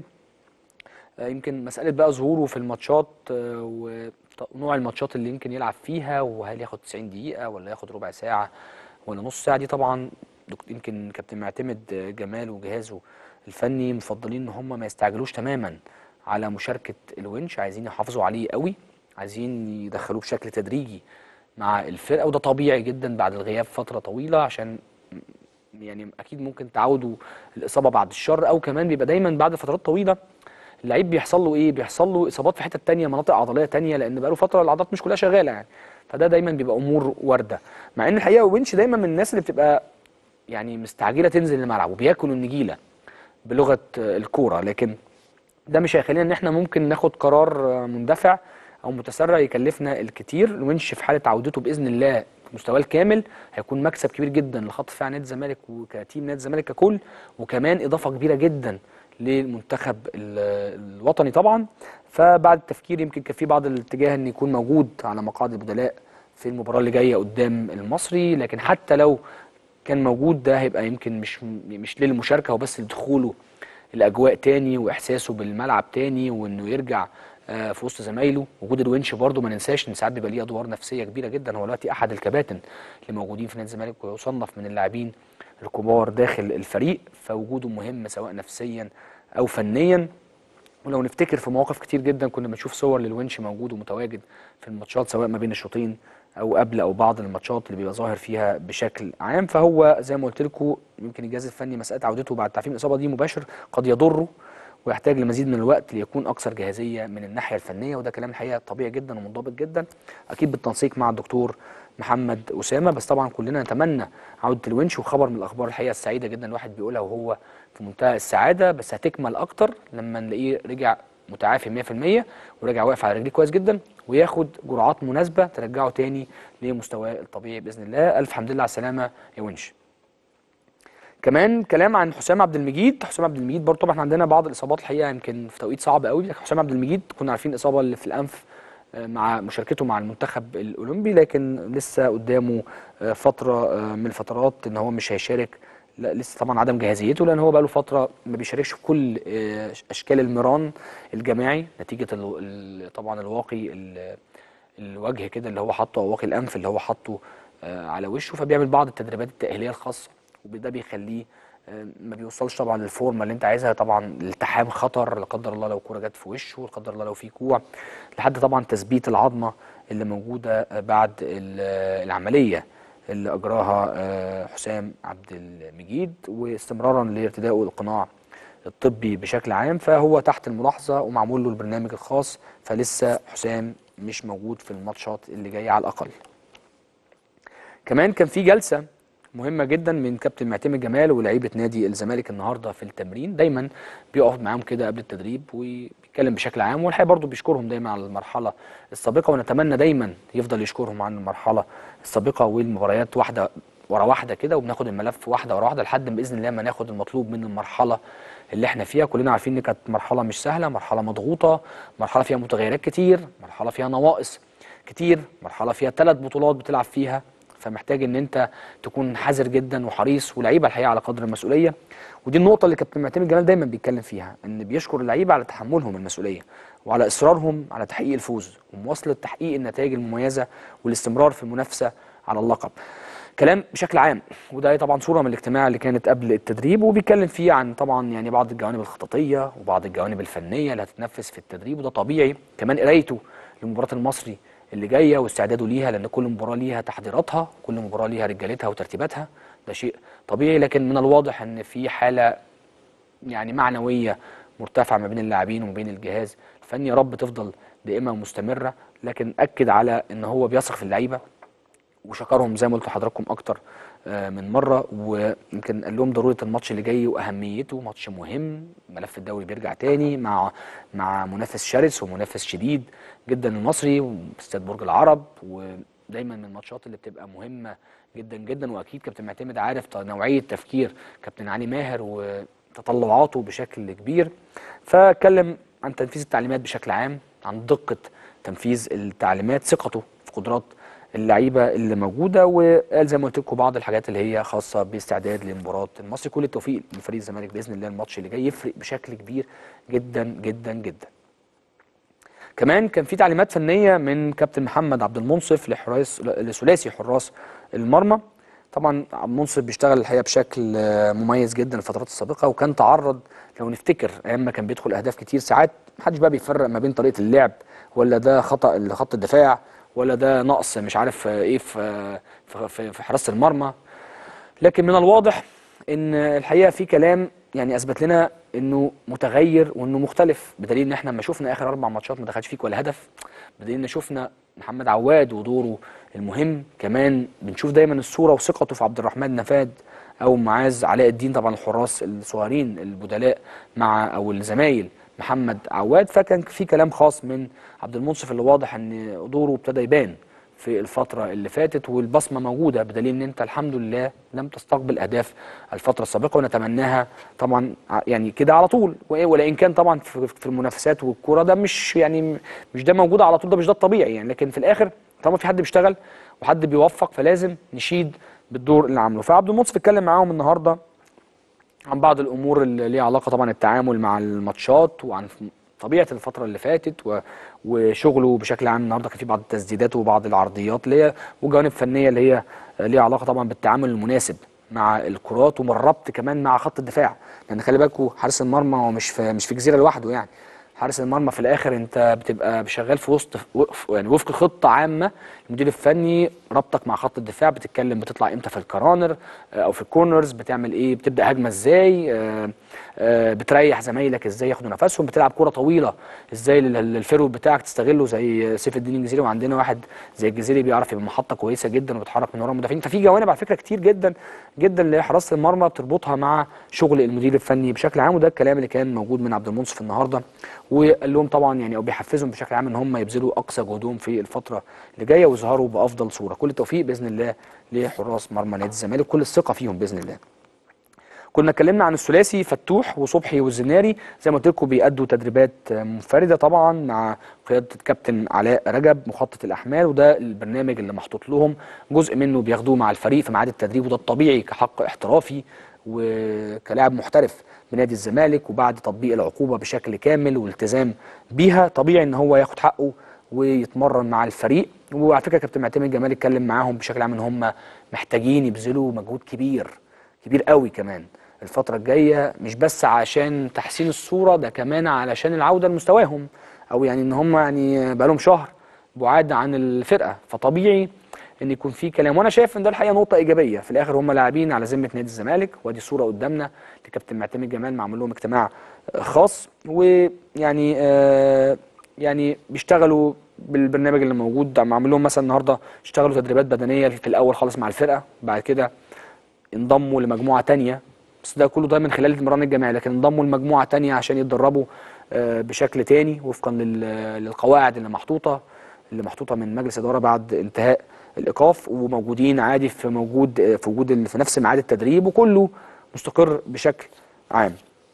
آه، يمكن مساله بقى ظهوره في الماتشات آه، وط- ونوع الماتشات اللي يمكن يلعب فيها وهل ياخد 90 دقيقه ولا ياخد ربع ساعه ولا نص ساعه دي طبعا دكتور يمكن كابتن معتمد آه، جمال وجهازه الفني مفضلين ان هم ما يستعجلوش تماما على مشاركه الونش عايزين يحافظوا عليه قوي عايزين يدخلوه بشكل تدريجي مع الفرقه وده طبيعي جدا بعد الغياب فتره طويله عشان يعني اكيد ممكن تعودوا الاصابه بعد الشر او كمان بيبقى دايما بعد فترات طويله اللعيب بيحصل له ايه بيحصل له اصابات في حتت تانية مناطق عضليه تانية لان بقاله فتره العضلات مش كلها شغاله يعني فده دايما بيبقى امور وارده مع ان الحقيقه وينش دايما من الناس اللي بتبقى يعني مستعجله تنزل الملعب وبياكل النجيله بلغه آه، الكوره لكن ده مش هيخلينا ان احنا ممكن ناخد قرار آه، مندفع او متسرع يكلفنا الكتير الونش في حاله عودته باذن الله في مستواه الكامل هيكون مكسب كبير جدا لخط دفاع نادي الزمالك وكتيم نادي الزمالك ككل وكمان اضافه كبيره جدا للمنتخب ال- الوطني طبعا فبعد التفكير يمكن كان في بعض الاتجاه ان يكون موجود على مقاعد البدلاء في المباراه اللي جايه قدام المصري لكن حتى لو كان موجود ده هيبقى يمكن مش مش للمشاركه هو بس لدخوله الاجواء تاني واحساسه بالملعب تاني وانه يرجع آه، في وسط زمايله وجود الونش برضه ما ننساش ان ساعات بيبقى ليه ادوار نفسيه كبيره جدا هو دلوقتي احد الكباتن اللي موجودين في نادي الزمالك ويصنف من اللاعبين الكبار داخل الفريق فوجوده مهم سواء نفسيا او فنيا ولو نفتكر في مواقف كتير جدا كنا بنشوف صور للونش موجود ومتواجد في الماتشات سواء ما بين الشوطين او قبل او بعد الماتشات اللي بيبقى ظاهر فيها بشكل عام فهو زي ما قلت لكم يمكن الجهاز الفني مساله عودته بعد تعفيف الاصابه دي مباشر قد يضره ويحتاج لمزيد من الوقت ليكون اكثر جاهزيه من الناحيه الفنيه وده كلام الحقيقه طبيعي جدا ومنضبط جدا اكيد بالتنسيق مع الدكتور محمد اسامه بس طبعا كلنا نتمنى عوده الونش وخبر من الاخبار الحقيقه السعيده جدا الواحد بيقولها وهو في منتهى السعاده بس هتكمل اكتر لما نلاقيه رجع متعافي 100% ورجع واقف على رجليه كويس جدا وياخد جرعات مناسبه ترجعه تاني لمستواه الطبيعي باذن الله الف حمد لله على السلامه يا ونش كمان كلام عن حسام عبد المجيد حسام عبد المجيد برضه طبعا احنا عندنا بعض الاصابات الحقيقه يمكن في توقيت صعب قوي لكن حسام عبد المجيد كنا عارفين الاصابه اللي في الانف آه، مع مشاركته مع المنتخب الاولمبي لكن لسه قدامه آه، فتره آه، من الفترات ان هو مش هيشارك لا لسه طبعا عدم جاهزيته لان هو بقى له فتره ما بيشاركش في كل آه، اشكال المران الجماعي نتيجه ال- ال- طبعا الواقي ال- الوجه كده اللي هو حاطه او واقي الانف اللي هو حاطه آه، على وشه فبيعمل بعض التدريبات التاهيليه الخاصه وده بيخليه آه، ما بيوصلش طبعا للفورمه اللي انت عايزها طبعا الالتحام خطر لا قدر الله لو كوره جت في وشه لا قدر الله لو في كوع لحد طبعا تثبيت العظمه اللي موجوده آه، بعد ال- آه، العمليه اللي اجراها آه، حسام عبد المجيد واستمرارا لارتدائه القناع الطبي بشكل عام فهو تحت الملاحظه ومعمول له البرنامج الخاص فلسه حسام مش موجود في الماتشات اللي جايه على الاقل. كمان كان في جلسه مهمه جدا من كابتن معتمد جمال ولاعيبه نادي الزمالك النهارده في التمرين دايما بيقف معاهم كده قبل التدريب وبيتكلم بشكل عام والحقيقه برضه بيشكرهم دايما على المرحله السابقه ونتمنى دايما يفضل يشكرهم عن المرحله السابقه والمباريات واحده ورا واحده كده وبناخد الملف واحده ورا واحده لحد ما باذن الله ما ناخد المطلوب من المرحله اللي احنا فيها كلنا عارفين ان كانت مرحله مش سهله مرحله مضغوطه مرحله فيها متغيرات كتير مرحله فيها نواقص كتير مرحله فيها ثلاث بطولات بتلعب فيها فمحتاج ان انت تكون حذر جدا وحريص ولعيبه الحقيقه على قدر المسؤوليه ودي النقطه اللي كابتن معتمد جمال دايما بيتكلم فيها ان بيشكر اللعيبه على تحملهم المسؤوليه وعلى اصرارهم على تحقيق الفوز ومواصله تحقيق النتائج المميزه والاستمرار في المنافسه على اللقب كلام بشكل عام وده طبعا صوره من الاجتماع اللي كانت قبل التدريب وبيتكلم فيه عن طبعا يعني بعض الجوانب الخططيه وبعض الجوانب الفنيه اللي هتتنفذ في التدريب وده طبيعي كمان قرايته لمباراه المصري اللي جايه واستعداده ليها لان كل مباراه ليها تحضيراتها كل مباراه ليها رجالتها وترتيباتها ده شيء طبيعي لكن من الواضح ان في حاله يعني معنويه مرتفعه ما بين اللاعبين وما بين الجهاز الفني يا رب تفضل دائمه ومستمره لكن اكد على ان هو بيثق في اللعيبه وشكرهم زي ما قلت لحضراتكم اكتر آه، من مره ويمكن قال لهم ضروره الماتش اللي جاي واهميته ماتش مهم ملف الدوري بيرجع تاني مع مع منافس شرس ومنافس شديد جدا المصري واستاد برج العرب ودايما من الماتشات اللي بتبقى مهمه جدا جدا واكيد كابتن معتمد عارف ط- نوعيه تفكير كابتن علي ماهر وتطلعاته بشكل كبير فاتكلم عن تنفيذ التعليمات بشكل عام عن دقه تنفيذ التعليمات ثقته في قدرات اللعيبه اللي موجوده وقال زي ما قلت لكم بعض الحاجات اللي هي خاصه باستعداد لمباراه المصري كل التوفيق لفريق الزمالك باذن الله الماتش اللي جاي يفرق بشكل كبير جدا جدا جدا كمان كان في تعليمات فنيه من كابتن محمد عبد المنصف لحراس لثلاثي حراس المرمى طبعا عبد المنصف بيشتغل الحقيقه بشكل آه، مميز جدا الفترات السابقه وكان تعرض لو نفتكر ايام ما كان بيدخل اهداف كتير ساعات محدش بقى بيفرق ما بين طريقه اللعب ولا ده خطا لخط الدفاع ولا ده نقص مش عارف آه، ايه في آه، في- في في حراسه المرمى لكن من الواضح ان الحقيقه في كلام يعني اثبت لنا انه متغير وانه مختلف بدليل ان احنا لما شفنا اخر اربع ماتشات ما دخلش فيك ولا هدف بدليل ان شفنا محمد عواد ودوره المهم كمان بنشوف دايما الصوره وثقته في عبد الرحمن نفاد او معاذ علاء الدين طبعا الحراس الصغيرين البدلاء مع او الزمايل محمد عواد فكان في كلام خاص من عبد المنصف اللي واضح ان دوره ابتدى يبان في الفترة اللي فاتت والبصمة موجودة بدليل ان انت الحمد لله لم تستقبل اهداف الفترة السابقة ونتمناها طبعا ع- يعني كده على طول وإيه- ولئن كان طبعا في في المنافسات والكورة ده مش يعني مش ده موجود على طول ده مش ده الطبيعي يعني لكن في الاخر طالما في حد بيشتغل وحد بيوفق فلازم نشيد بالدور اللي عامله فعبد المنصف اتكلم معاهم النهارده عن بعض الامور اللي ليها علاقه طبعا التعامل مع الماتشات وعن طبيعه الفتره اللي فاتت و... وشغله بشكل عام النهارده كان في بعض التسديدات وبعض العرضيات اللي هي وجوانب فنيه اللي هي ليها علاقه طبعا بالتعامل المناسب مع الكرات والربط كمان مع خط الدفاع لان خلي بالكوا حارس المرمى هو مش في مش في جزيره لوحده يعني حارس المرمى في الاخر انت بتبقى شغال في وسط وقف يعني وفق خطه عامه المدير الفني ربطك مع خط الدفاع بتتكلم بتطلع امتى في الكرانر آه، او في الكورنرز بتعمل ايه بتبدا هجمه ازاي آه، آه، بتريح زمايلك ازاي ياخدوا نفسهم بتلعب كره طويله ازاي لل- للفيرو بتاعك تستغله زي سيف الدين الجزيري وعندنا واحد زي الجزيري بيعرف يبقى محطه كويسه جدا وبيتحرك من ورا المدافعين ففي جوانب على فكره كتير جدا جدا لحراسه المرمى بتربطها مع شغل المدير الفني بشكل عام وده الكلام اللي كان موجود من عبد المنصف النهارده وقال لهم طبعا يعني او بيحفزهم بشكل عام ان هم يبذلوا اقصى جهدهم في الفتره اللي جايه ويظهروا بافضل صوره كل التوفيق باذن الله لحراس مرمى نادي الزمالك كل الثقه فيهم باذن الله كنا اتكلمنا عن الثلاثي فتوح وصبحي والزناري زي ما قلت لكم بيأدوا تدريبات منفرده طبعا مع قياده الكابتن علاء رجب مخطط الاحمال وده البرنامج اللي محطوط لهم جزء منه بياخدوه مع الفريق في ميعاد التدريب وده الطبيعي كحق احترافي وكلاعب محترف بنادي الزمالك وبعد تطبيق العقوبه بشكل كامل والالتزام بيها طبيعي ان هو ياخد حقه ويتمرن مع الفريق وعلى فكره كابتن معتمد جمال اتكلم معاهم بشكل عام ان هم محتاجين يبذلوا مجهود كبير كبير قوي كمان الفتره الجايه مش بس عشان تحسين الصوره ده كمان علشان العوده لمستواهم او يعني ان هم يعني بقالهم شهر بعاد عن الفرقه فطبيعي ان يكون في كلام وانا شايف ان ده الحقيقه نقطه ايجابيه في الاخر هم لاعبين على ذمه نادي الزمالك وادي صوره قدامنا لكابتن معتمد جمال معمول لهم اجتماع خاص ويعني آه يعني بيشتغلوا بالبرنامج اللي موجود معمول لهم مثلا النهارده اشتغلوا تدريبات بدنيه في الاول خالص مع الفرقه بعد كده انضموا لمجموعه تانية بس ده كله ده من خلال المران الجماعي لكن انضموا لمجموعه تانية عشان يتدربوا آه بشكل تاني وفقا للقواعد اللي محطوطه اللي محطوطه من مجلس اداره بعد انتهاء الايقاف وموجودين عادي في موجود في وجود في نفس ميعاد التدريب وكله مستقر بشكل عام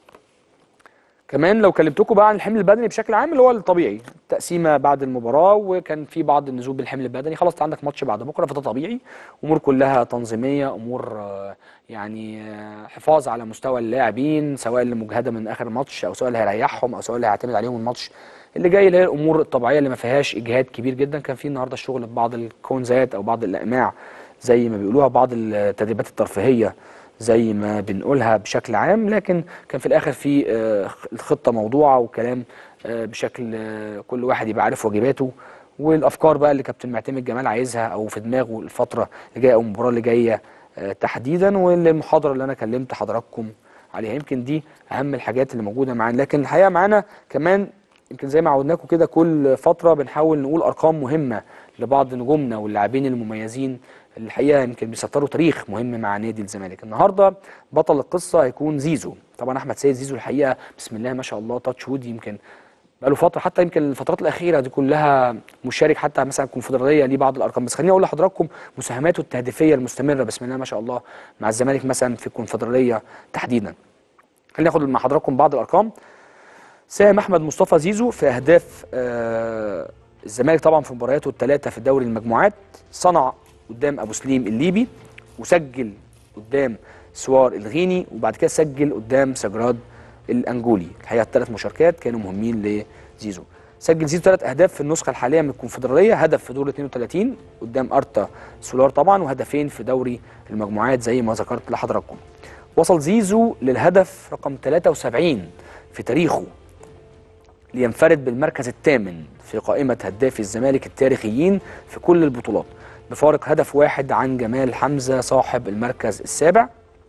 كمان لو كلمتكم بقى عن الحمل البدني بشكل عام اللي هو الطبيعي التقسيمه بعد المباراه وكان في بعض النزول بالحمل البدني خلاص انت عندك ماتش بعد بكره فده طبيعي امور كلها تنظيميه امور يعني حفاظ على مستوى اللاعبين سواء اللي مجهده من اخر الماتش او سواء اللي هيريحهم او سواء اللي هيعتمد عليهم الماتش اللي جاي اللي هي الامور الطبيعيه اللي ما فيهاش اجهاد كبير جدا كان في النهارده الشغل في بعض الكونزات او بعض الاقماع زي ما بيقولوها بعض التدريبات الترفيهيه زي ما بنقولها بشكل عام لكن كان في الاخر في الخطه موضوعه وكلام بشكل كل واحد يبقى عارف واجباته والافكار بقى اللي كابتن معتمد جمال عايزها او في دماغه الفتره اللي جايه او المباراه اللي جايه تحديدا والمحاضره اللي انا كلمت حضراتكم عليها يمكن دي اهم الحاجات اللي موجوده معانا لكن الحقيقه معانا كمان يمكن زي ما عودناكم كده كل فتره بنحاول نقول ارقام مهمه لبعض نجومنا واللاعبين المميزين الحقيقه يمكن بيسطروا تاريخ مهم مع نادي الزمالك النهارده بطل القصه هيكون زيزو طبعا احمد سيد زيزو الحقيقه بسم الله ما شاء الله تاتش وود يمكن بقاله فتره حتى يمكن الفترات الاخيره دي كلها مشارك حتى مثلا الكونفدراليه ليه بعض الارقام بس خليني اقول لحضراتكم مساهماته التهديفيه المستمره بسم الله ما شاء الله مع الزمالك مثلا في الكونفدراليه تحديدا خليني اخد مع حضراتكم بعض الارقام ساهم احمد مصطفى زيزو في اهداف آه الزمالك طبعا في مبارياته الثلاثه في دوري المجموعات صنع قدام ابو سليم الليبي وسجل قدام سوار الغيني وبعد كده سجل قدام سجراد الانجولي الحقيقه الثلاث مشاركات كانوا مهمين لزيزو سجل زيزو ثلاث اهداف في النسخه الحاليه من الكونفدراليه هدف في دور 32 قدام ارتا سولار طبعا وهدفين في دوري المجموعات زي ما ذكرت لحضراتكم وصل زيزو للهدف رقم 73 في تاريخه لينفرد بالمركز الثامن في قائمة هدافي الزمالك التاريخيين في كل البطولات بفارق هدف واحد عن جمال حمزة صاحب المركز السابع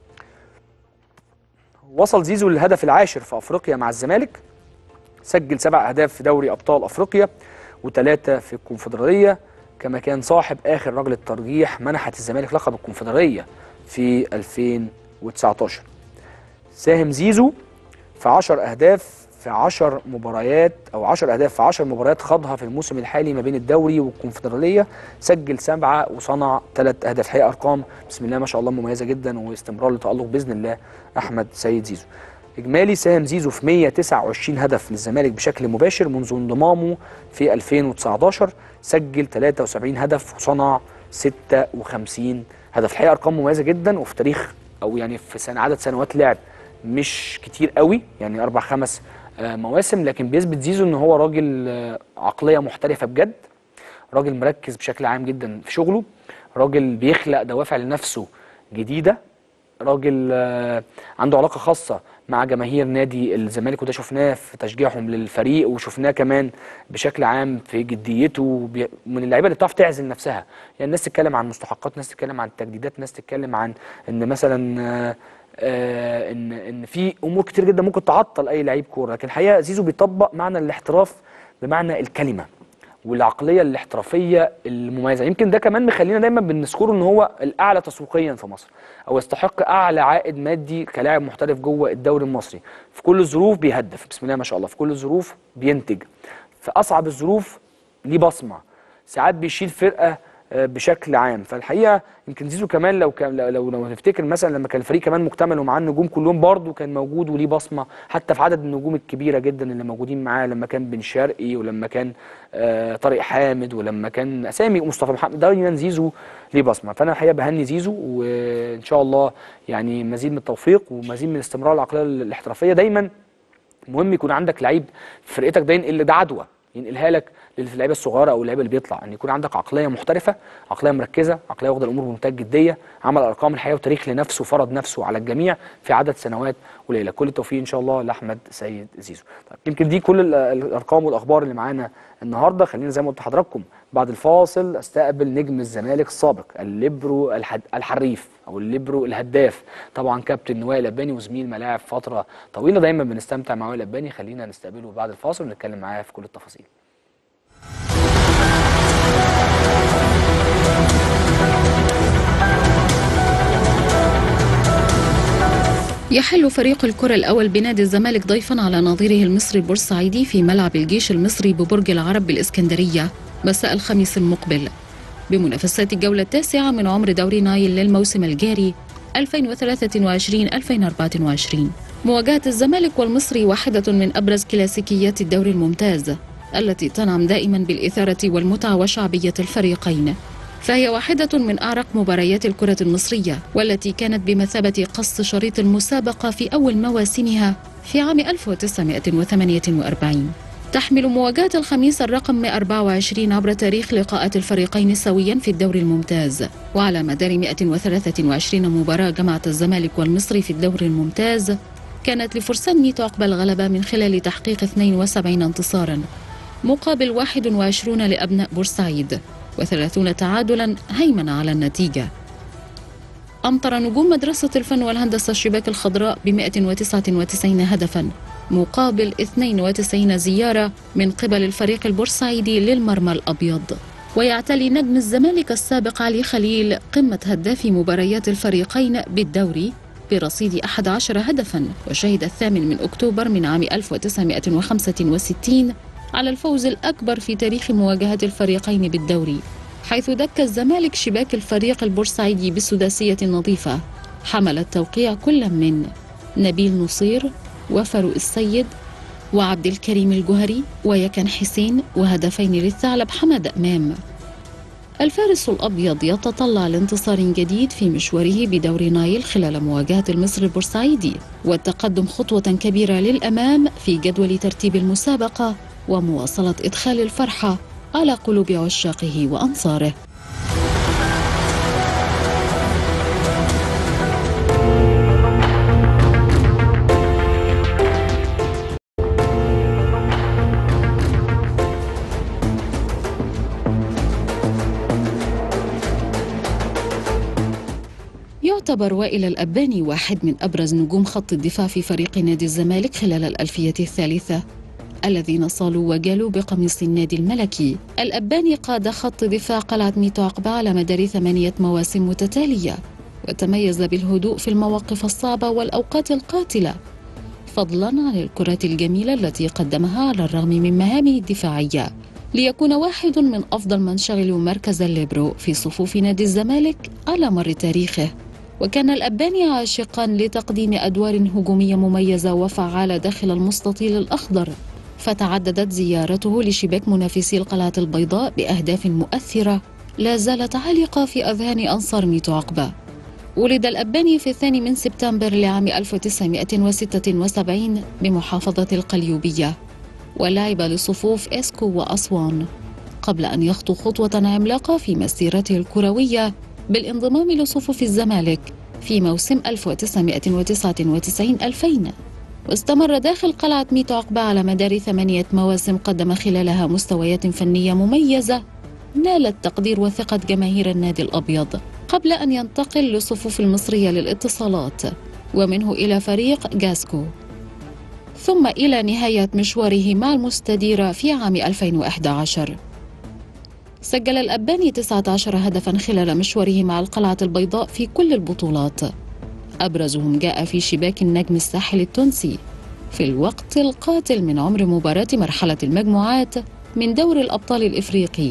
وصل زيزو للهدف العاشر في أفريقيا مع الزمالك سجل سبع أهداف في دوري أبطال أفريقيا وثلاثة في الكونفدرالية كما كان صاحب آخر رجل الترجيح منحت الزمالك لقب الكونفدرالية في 2019 ساهم زيزو في 10 أهداف في 10 مباريات او 10 اهداف في 10 مباريات خاضها في الموسم الحالي ما بين الدوري والكونفدراليه سجل سبعه وصنع ثلاث اهداف الحقيقه ارقام بسم الله ما شاء الله مميزه جدا واستمرار لتالق باذن الله احمد سيد زيزو اجمالي ساهم زيزو في 129 هدف للزمالك بشكل مباشر منذ انضمامه في 2019 سجل 73 هدف وصنع 56 هدف الحقيقه ارقام مميزه جدا وفي تاريخ او يعني في سنة عدد سنوات لعب مش كتير قوي يعني اربع خمس مواسم لكن بيثبت زيزو ان هو راجل عقليه محترفه بجد راجل مركز بشكل عام جدا في شغله راجل بيخلق دوافع لنفسه جديده راجل عنده علاقه خاصه مع جماهير نادي الزمالك وده شفناه في تشجيعهم للفريق وشفناه كمان بشكل عام في جديته من اللعيبه اللي بتعرف تعزل نفسها يعني الناس تتكلم عن مستحقات ناس تتكلم عن التجديدات ناس تتكلم عن ان مثلا آه ان ان في امور كتير جدا ممكن تعطل اي لعيب كوره لكن الحقيقه زيزو بيطبق معنى الاحتراف بمعنى الكلمه والعقليه الاحترافيه المميزه يمكن ده كمان مخلينا دايما بنذكره ان هو الاعلى تسويقيا في مصر او يستحق اعلى عائد مادي كلاعب محترف جوه الدوري المصري في كل الظروف بيهدف بسم الله ما شاء الله في كل الظروف بينتج في اصعب الظروف ليه بصمه ساعات بيشيل فرقه آه، بشكل عام فالحقيقه يمكن زيزو كمان لو كان لو لو, لو نفتكر مثلا لما كان الفريق كمان مكتمل ومعاه النجوم كلهم برضه كان موجود وليه بصمه حتى في عدد النجوم الكبيره جدا اللي موجودين معاه لما كان بن شرقي ولما كان آه، طارق حامد ولما كان اسامي مصطفى محمد دايما زيزو ليه بصمه فانا الحقيقه بهني زيزو وان شاء الله يعني مزيد من التوفيق ومزيد من استمرار العقليه الاحترافيه دايما مهم يكون عندك لعيب في فرقتك ده ينقل ده عدوى ينقلها لك للعيبه الصغيره او اللعيبه اللي بيطلع ان يكون عندك عقليه محترفه عقليه مركزه عقليه واخده الامور بمنتهى الجديه عمل ارقام الحقيقه وتاريخ لنفسه فرض نفسه على الجميع في عدد سنوات قليله كل التوفيق ان شاء الله لاحمد سيد زيزو طيب يمكن دي كل ال- الارقام والاخبار اللي معانا النهارده خلينا زي ما قلت لحضراتكم بعد الفاصل استقبل نجم الزمالك السابق الليبرو الحد الحريف او الليبرو الهداف طبعا كابتن وائل لباني وزميل ملاعب فتره طويله دايما بنستمتع مع وائل لباني خلينا نستقبله بعد الفاصل ونتكلم معاه في كل التفاصيل يحل فريق الكرة الأول بنادي الزمالك ضيفا على نظيره المصري البورسعيدي في ملعب الجيش المصري ببرج العرب بالإسكندرية مساء الخميس المقبل بمنافسات الجولة التاسعة من عمر دوري نايل للموسم الجاري 2023-2024 مواجهة الزمالك والمصري واحدة من أبرز كلاسيكيات الدوري الممتاز التي تنعم دائما بالإثارة والمتعة وشعبية الفريقين فهي واحدة من أعرق مباريات الكرة المصرية والتي كانت بمثابة قص شريط المسابقة في أول مواسمها في عام 1948 تحمل مواجهة الخميس الرقم 124 عبر تاريخ لقاءات الفريقين سويا في الدوري الممتاز وعلى مدار 123 مباراة جمعت الزمالك والمصري في الدوري الممتاز كانت لفرسان ميتو عقب الغلبة من خلال تحقيق 72 انتصارا مقابل 21 لأبناء بورسعيد وثلاثون تعادلا هيمن على النتيجة أمطر نجوم مدرسة الفن والهندسة الشباك الخضراء ب 199 هدفا مقابل 92 زيارة من قبل الفريق البورسعيدي للمرمى الأبيض ويعتلي نجم الزمالك السابق علي خليل قمة هدافي مباريات الفريقين بالدوري برصيد 11 هدفا وشهد الثامن من أكتوبر من عام 1965 على الفوز الأكبر في تاريخ مواجهة الفريقين بالدوري حيث دك الزمالك شباك الفريق البورسعيدي بالسداسية النظيفة حمل التوقيع كل من نبيل نصير وفاروق السيد وعبد الكريم الجهري ويكن حسين وهدفين للثعلب حمد أمام الفارس الأبيض يتطلع لانتصار جديد في مشواره بدور نايل خلال مواجهة المصري البورسعيدي والتقدم خطوة كبيرة للأمام في جدول ترتيب المسابقة ومواصلة إدخال الفرحة على قلوب عشاقه وأنصاره يعتبر وائل الأباني واحد من أبرز نجوم خط الدفاع في فريق نادي الزمالك خلال الألفية الثالثة الذين صالوا وجالوا بقميص النادي الملكي الأباني قاد خط دفاع قلعة ميتو عقبة على مدار ثمانية مواسم متتالية وتميز بالهدوء في المواقف الصعبة والأوقات القاتلة فضلا عن الكرات الجميلة التي قدمها على الرغم من مهامه الدفاعية ليكون واحد من أفضل من شغلوا مركز الليبرو في صفوف نادي الزمالك على مر تاريخه وكان الأباني عاشقا لتقديم أدوار هجومية مميزة وفعالة داخل المستطيل الأخضر فتعددت زيارته لشباك منافسي القلعة البيضاء بأهداف مؤثرة لا زالت عالقة في أذهان أنصار ميتو عقبة ولد الأباني في الثاني من سبتمبر لعام 1976 بمحافظة القليوبية ولعب لصفوف إسكو وأسوان قبل أن يخطو خطوة عملاقة في مسيرته الكروية بالانضمام لصفوف الزمالك في موسم 1999-2000 واستمر داخل قلعة ميتو عقبة على مدار ثمانية مواسم قدم خلالها مستويات فنية مميزة نالت تقدير وثقة جماهير النادي الأبيض قبل أن ينتقل لصفوف المصرية للاتصالات ومنه إلى فريق جاسكو ثم إلى نهاية مشواره مع المستديرة في عام 2011 سجل الأباني 19 هدفا خلال مشواره مع القلعة البيضاء في كل البطولات أبرزهم جاء في شباك النجم الساحل التونسي في الوقت القاتل من عمر مباراة مرحلة المجموعات من دور الأبطال الإفريقي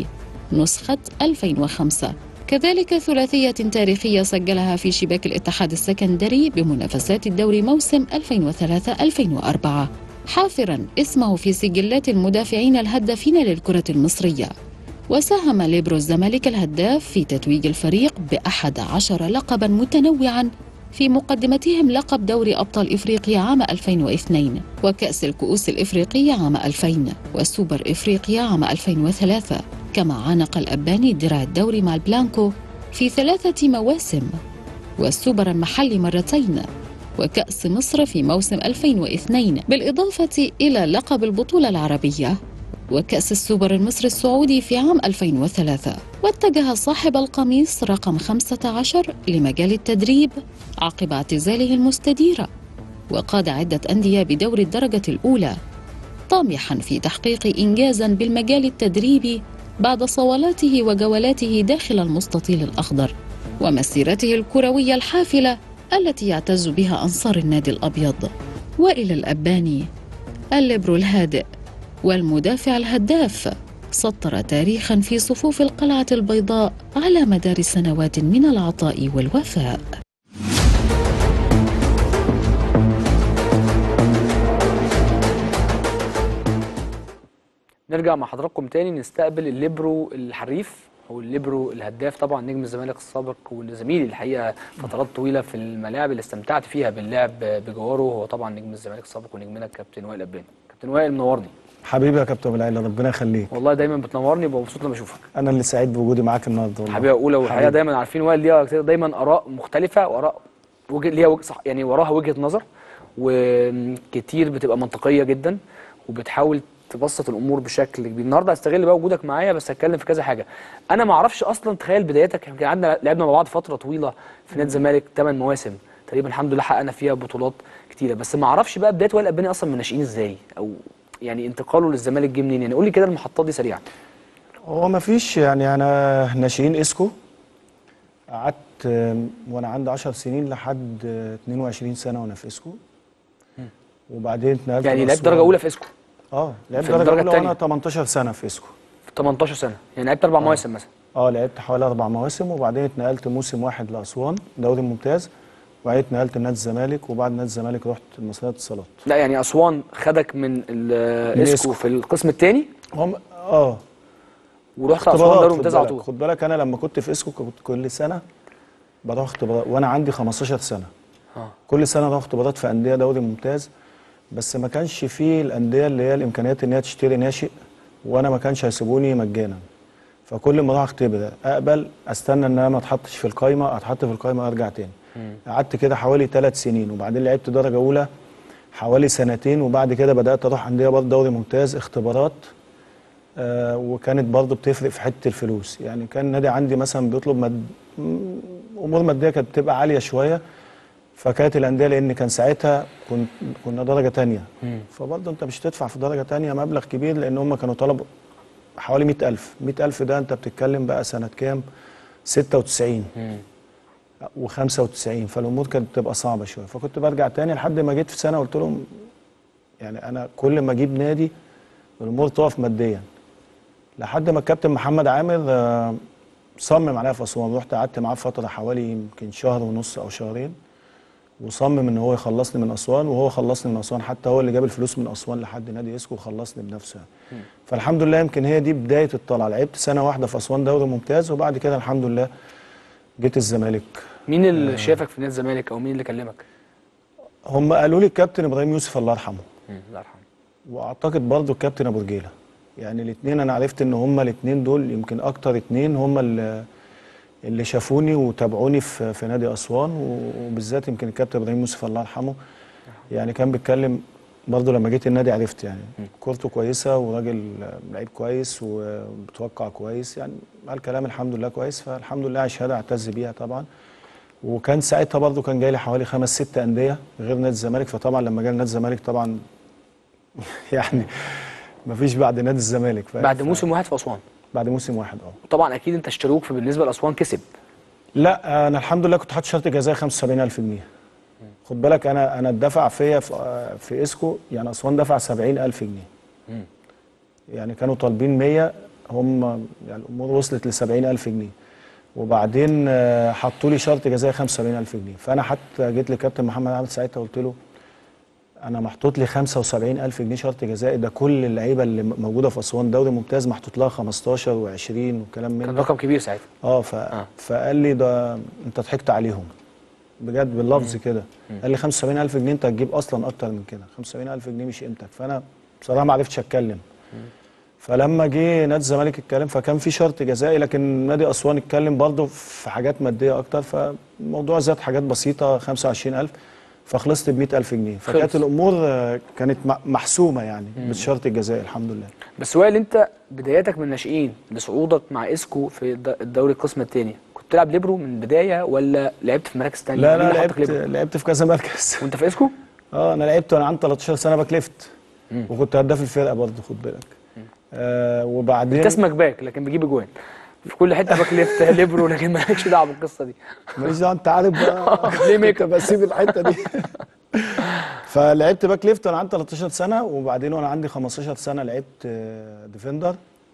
نسخة 2005 كذلك ثلاثية تاريخية سجلها في شباك الاتحاد السكندري بمنافسات الدوري موسم 2003-2004 حافرا اسمه في سجلات المدافعين الهدافين للكرة المصرية وساهم ليبرو الزمالك الهداف في تتويج الفريق بأحد عشر لقبا متنوعا في مقدمتهم لقب دوري أبطال إفريقيا عام 2002 وكأس الكؤوس الإفريقية عام 2000 والسوبر إفريقيا عام 2003 كما عانق الأباني درع الدوري مع البلانكو في ثلاثة مواسم والسوبر المحلي مرتين وكأس مصر في موسم 2002 بالإضافة إلى لقب البطولة العربية وكأس السوبر المصري السعودي في عام 2003 واتجه صاحب القميص رقم 15 لمجال التدريب عقب اعتزاله المستديرة وقاد عدة أندية بدور الدرجة الأولى طامحا في تحقيق إنجازا بالمجال التدريبي بعد صولاته وجولاته داخل المستطيل الأخضر ومسيرته الكروية الحافلة التي يعتز بها أنصار النادي الأبيض وإلى الأباني الليبرو الهادئ والمدافع الهداف سطر تاريخا في صفوف القلعة البيضاء على مدار سنوات من العطاء والوفاء نرجع مع حضراتكم تاني نستقبل الليبرو الحريف او الليبرو الهداف طبعا نجم الزمالك السابق وزميلي الحقيقه فترات طويله في الملاعب اللي استمتعت فيها باللعب بجواره هو طبعا نجم الزمالك السابق ونجمنا الكابتن وائل اباني كابتن وائل منورني حبيبي يا كابتن بالعيلة ربنا يخليك والله دايما بتنورني وببقى مبسوط لما اشوفك انا اللي سعيد بوجودي معاك النهارده والله حبيبه اولى والحقيقه حبيبي. دايما عارفين وائل ليها دايما اراء مختلفه واراء وجه ليها وجه صح يعني وراها وجهه نظر وكتير بتبقى منطقيه جدا وبتحاول تبسط الامور بشكل كبير النهارده هستغل بقى وجودك معايا بس هتكلم في كذا حاجه انا ما اعرفش اصلا تخيل بدايتك يمكن قعدنا لعبنا مع بعض فتره طويله في نادي الزمالك 8 مواسم تقريبا الحمد لله حققنا فيها بطولات كتيره بس ما اعرفش بقى بدايه وائل اباني اصلا من الناشئين ازاي او يعني انتقاله للزمالك جه منين يعني قول لي كده المحطات دي سريعا هو ما فيش يعني انا ناشئين اسكو قعدت آم، وانا عندي 10 سنين لحد آه، 22 سنه وانا في اسكو وبعدين اتنقلت يعني لعبت لأسوان. درجه اولى في اسكو اه لعبت في درجه الدرجة اولى وانا التانية. 18 سنه في اسكو في 18 سنه يعني لعبت اربع مواسم مثلا اه لعبت حوالي اربع مواسم وبعدين اتنقلت موسم واحد لاسوان دوري ممتاز وبعدين اتنقلت لنادي الزمالك وبعد نادي الزمالك رحت مصرية اتصالات لا يعني اسوان خدك من الاسكو إسكو. في القسم الثاني هم اه ورحت اسوان اختبارات دوري خد ممتاز على بالك طول خد بالك انا لما كنت في اسكو كنت كل سنه بروح اختبارات وانا عندي 15 سنه اه كل سنه بروح اختبارات في انديه دوري ممتاز بس ما كانش فيه الانديه اللي هي الامكانيات ان هي تشتري ناشئ وانا ما كانش هيسيبوني مجانا فكل ما اروح اختبر اقبل استنى ان انا ما اتحطش في القايمه اتحط في القايمه وارجع تاني قعدت كده حوالي ثلاث سنين وبعدين لعبت درجه اولى حوالي سنتين وبعد كده بدات اروح انديه برضه دوري ممتاز اختبارات آه وكانت برضه بتفرق في حته الفلوس يعني كان النادي عندي مثلا بيطلب مد... م- امور ماديه كانت بتبقى عاليه شويه فكانت الانديه لان كان ساعتها كنت كنا درجه تانية فبرضه انت مش تدفع في درجه تانية مبلغ كبير لان هم كانوا طلبوا حوالي 100000 100000 ده انت بتتكلم بقى سنه كام 96 و95 فالامور كانت بتبقى صعبه شويه فكنت برجع تاني لحد ما جيت في سنه قلت لهم يعني انا كل ما اجيب نادي الامور تقف ماديا لحد ما الكابتن محمد عامر آه، صمم عليا في اسوان رحت قعدت معاه فتره حوالي يمكن شهر ونص او شهرين وصمم ان هو يخلصني من اسوان وهو خلصني من اسوان حتى هو اللي جاب الفلوس من اسوان لحد نادي اسكو وخلصني بنفسه يعني. فالحمد لله يمكن هي دي بدايه الطلعه لعبت سنه واحده في اسوان دوري ممتاز وبعد كده الحمد لله جيت الزمالك مين اللي شافك في نادي الزمالك او مين اللي كلمك؟ هم قالوا لي الكابتن ابراهيم يوسف الله يرحمه الله يرحمه واعتقد برضو الكابتن ابو رجيله يعني الاثنين انا عرفت ان هم الاثنين دول يمكن اكتر اثنين هم اللي اللي شافوني وتابعوني في في نادي اسوان وبالذات يمكن الكابتن ابراهيم يوسف الله يرحمه يعني كان بيتكلم برضه لما جيت النادي عرفت يعني كورته كويسه وراجل لعيب كويس وبتوقع كويس يعني قال كلام الحمد لله كويس فالحمد لله شهاده اعتز بيها طبعا وكان ساعتها برضه كان جاي لي حوالي خمس ست انديه غير نادي الزمالك فطبعا لما جالي نادي الزمالك طبعا يعني مفيش بعد نادي الزمالك ف- بعد ف- موسم واحد في اسوان بعد موسم واحد اه طبعا اكيد انت اشتروك في بالنسبه لاسوان كسب لا انا الحمد لله كنت حاطط شرط جزائي 75000 جنيه خد بالك انا انا اتدفع فيا في, في اسكو يعني اسوان دفع 70000 جنيه يعني كانوا طالبين 100 هم يعني الامور وصلت ل 70000 جنيه وبعدين آه، حطوا لي شرط جزائي 75000 جنيه فانا حتى جيت لكابتن محمد عامل ساعتها قلت له انا محطوط لي 75000 جنيه شرط جزائي ده كل اللعيبه اللي م- موجوده في اسوان دوري ممتاز محطوط لها 15 و20 وكلام من كان ده رقم كبير ساعتها اه ف... آه. فقال لي ده انت ضحكت عليهم بجد باللفظ كده قال لي 75000 جنيه انت هتجيب اصلا اكتر من كده 75000 جنيه مش قيمتك فانا بصراحه ما عرفتش اتكلم فلما جه نادي الزمالك اتكلم فكان في شرط جزائي لكن نادي اسوان اتكلم برضه في حاجات ماديه اكتر فالموضوع زاد حاجات بسيطه 25000 فخلصت ب 100000 جنيه فكانت خلص. الامور آه، كانت م- محسومه يعني بالشرط الجزائي الحمد لله بس وائل انت بداياتك من الناشئين لصعودك مع اسكو في الد- الدوري القسم الثاني كنت بتلعب ليبرو من البدايه ولا لعبت في مراكز ثانيه لا لا لعبت لعبت في كذا مركز وانت في اسكو اه انا لعبت وانا عندي 13 سنه باك ليفت وكنت هداف الفرقه برضه خد بالك آه وبعدين انت اسمك باك لكن بيجيب اجوان في كل حته باك ليفت ليبرو لكن مالكش دعوه بالقصه دي ماليش دعوه انت عارف بقى بلاي ميكر. كنت بسيب الحته دي فلعبت باك ليفت وانا عندي 13 سنه وبعدين وانا عندي 15 سنه لعبت آه، ديفندر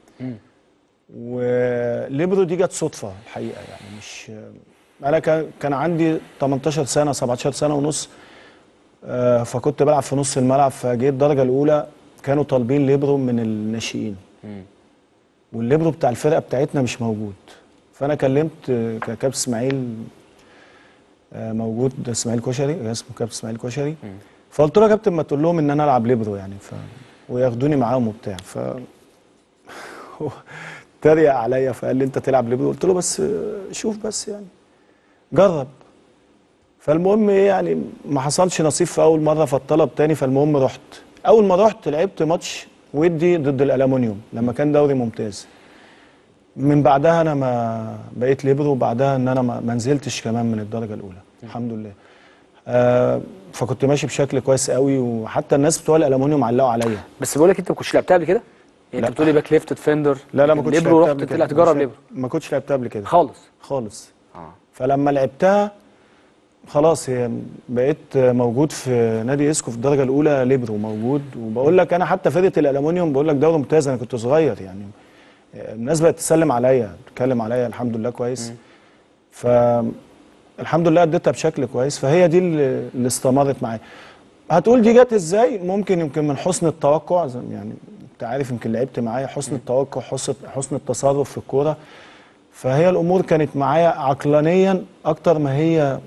وليبرو دي جت صدفه الحقيقه يعني مش انا كان كان عندي 18 سنه 17 سنه ونص آه، فكنت بلعب في نص الملعب فجيت الدرجه الاولى كانوا طالبين ليبرو من الناشئين والليبرو بتاع الفرقه بتاعتنا مش موجود فانا كلمت آه، كابتن اسماعيل آه، موجود اسماعيل كشري اسمه كابتن اسماعيل كشري فقلت له يا كابتن ما تقول لهم ان انا العب ليبرو يعني ف وياخدوني معاهم وبتاع ف هو اتريق عليا فقال لي انت تلعب ليبرو قلت له بس آه، شوف بس يعني جرب فالمهم ايه يعني ما حصلش نصيب في اول مره فالطلب تاني فالمهم رحت اول ما رحت لعبت ماتش ودي ضد الالومنيوم لما كان دوري ممتاز من بعدها انا ما بقيت ليبرو وبعدها ان انا ما ما نزلتش كمان من الدرجه الاولى الحمد لله آه فكنت ماشي بشكل كويس قوي وحتى الناس بتوع الالومنيوم علقوا عليا بس بقول لك انت ما كنتش لعبتها قبل كده يعني لا. انت بتقولي باك ليفت ديفندر لا لا ما لكن كنتش ليبرو لعبتها رحت قبل كده. طلع تجرب مش- ليبرو ما كنتش لعبتها قبل كده خالص خالص اه فلما لعبتها خلاص هي بقيت موجود في نادي اسكو في الدرجه الاولى ليبرو موجود وبقول لك انا حتى فرقه الالومنيوم بقول لك دوري ممتاز انا كنت صغير يعني الناس بقت تسلم عليا تتكلم عليا الحمد لله كويس ف الحمد لله اديتها بشكل كويس فهي دي اللي اللي استمرت معايا هتقول دي جت ازاي ممكن يمكن من حسن التوقع زي- يعني انت عارف يمكن لعبت معايا حسن التوقع حسن حسن التصرف في الكوره فهي الامور كانت معايا عقلانيا اكتر ما هي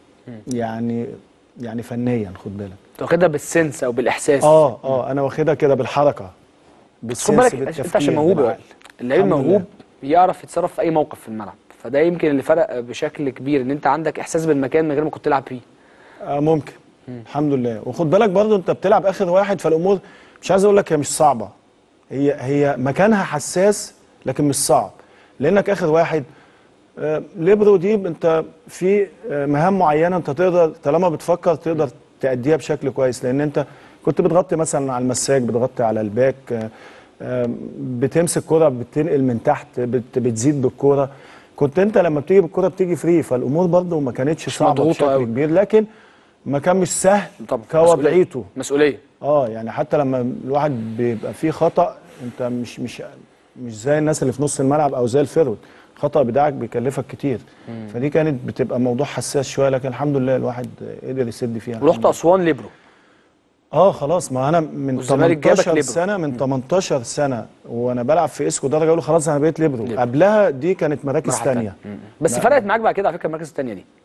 يعني يعني فنيا خد بالك انت واخدها بالسنس او بالاحساس اه اه انا واخدها كده بالحركه بس خد بالك انت عشان موهوب يا وائل. اللعيب الحمد موهوب لله. يعرف يتصرف في اي موقف في الملعب فده يمكن اللي فرق بشكل كبير ان انت عندك احساس بالمكان من غير ما كنت تلعب فيه آه ممكن الحمد لله وخد بالك برضو انت بتلعب اخر واحد فالامور مش عايز اقول لك هي مش صعبه هي هي مكانها حساس لكن مش صعب لانك اخر واحد آه ليبرو دي انت في آه مهام معينه انت تقدر طالما بتفكر تقدر تأديها بشكل كويس لان انت كنت بتغطي مثلا على المساك بتغطي على الباك آه آه بتمسك كرة بتنقل من تحت بت بتزيد بالكرة كنت انت لما بتيجي بالكرة بتيجي فري فالامور برضو ما كانتش صعبه مضغوطة بشكل أوي. كبير لكن ما كان مش سهل طبعا كوضعيته مسؤوليه اه يعني حتى لما الواحد بيبقى فيه خطأ انت مش مش مش زي الناس اللي في نص الملعب او زي الفيرود خطأ بتاعك بيكلفك كتير فدي كانت بتبقى موضوع حساس شويه لكن الحمد لله الواحد قدر يسد فيها الحمد ورحت لله. اسوان ليبرو اه خلاص ما انا من والزمالك جابك 18 ليبرو. سنه من 18 سنه وانا بلعب في اسكو درجه اقول خلاص انا بقيت ليبرو ليبرو. قبلها دي كانت مراكز مرحلة ثانيه تانية. بس فرقت معاك بعد كده على فكره المراكز الثانيه دي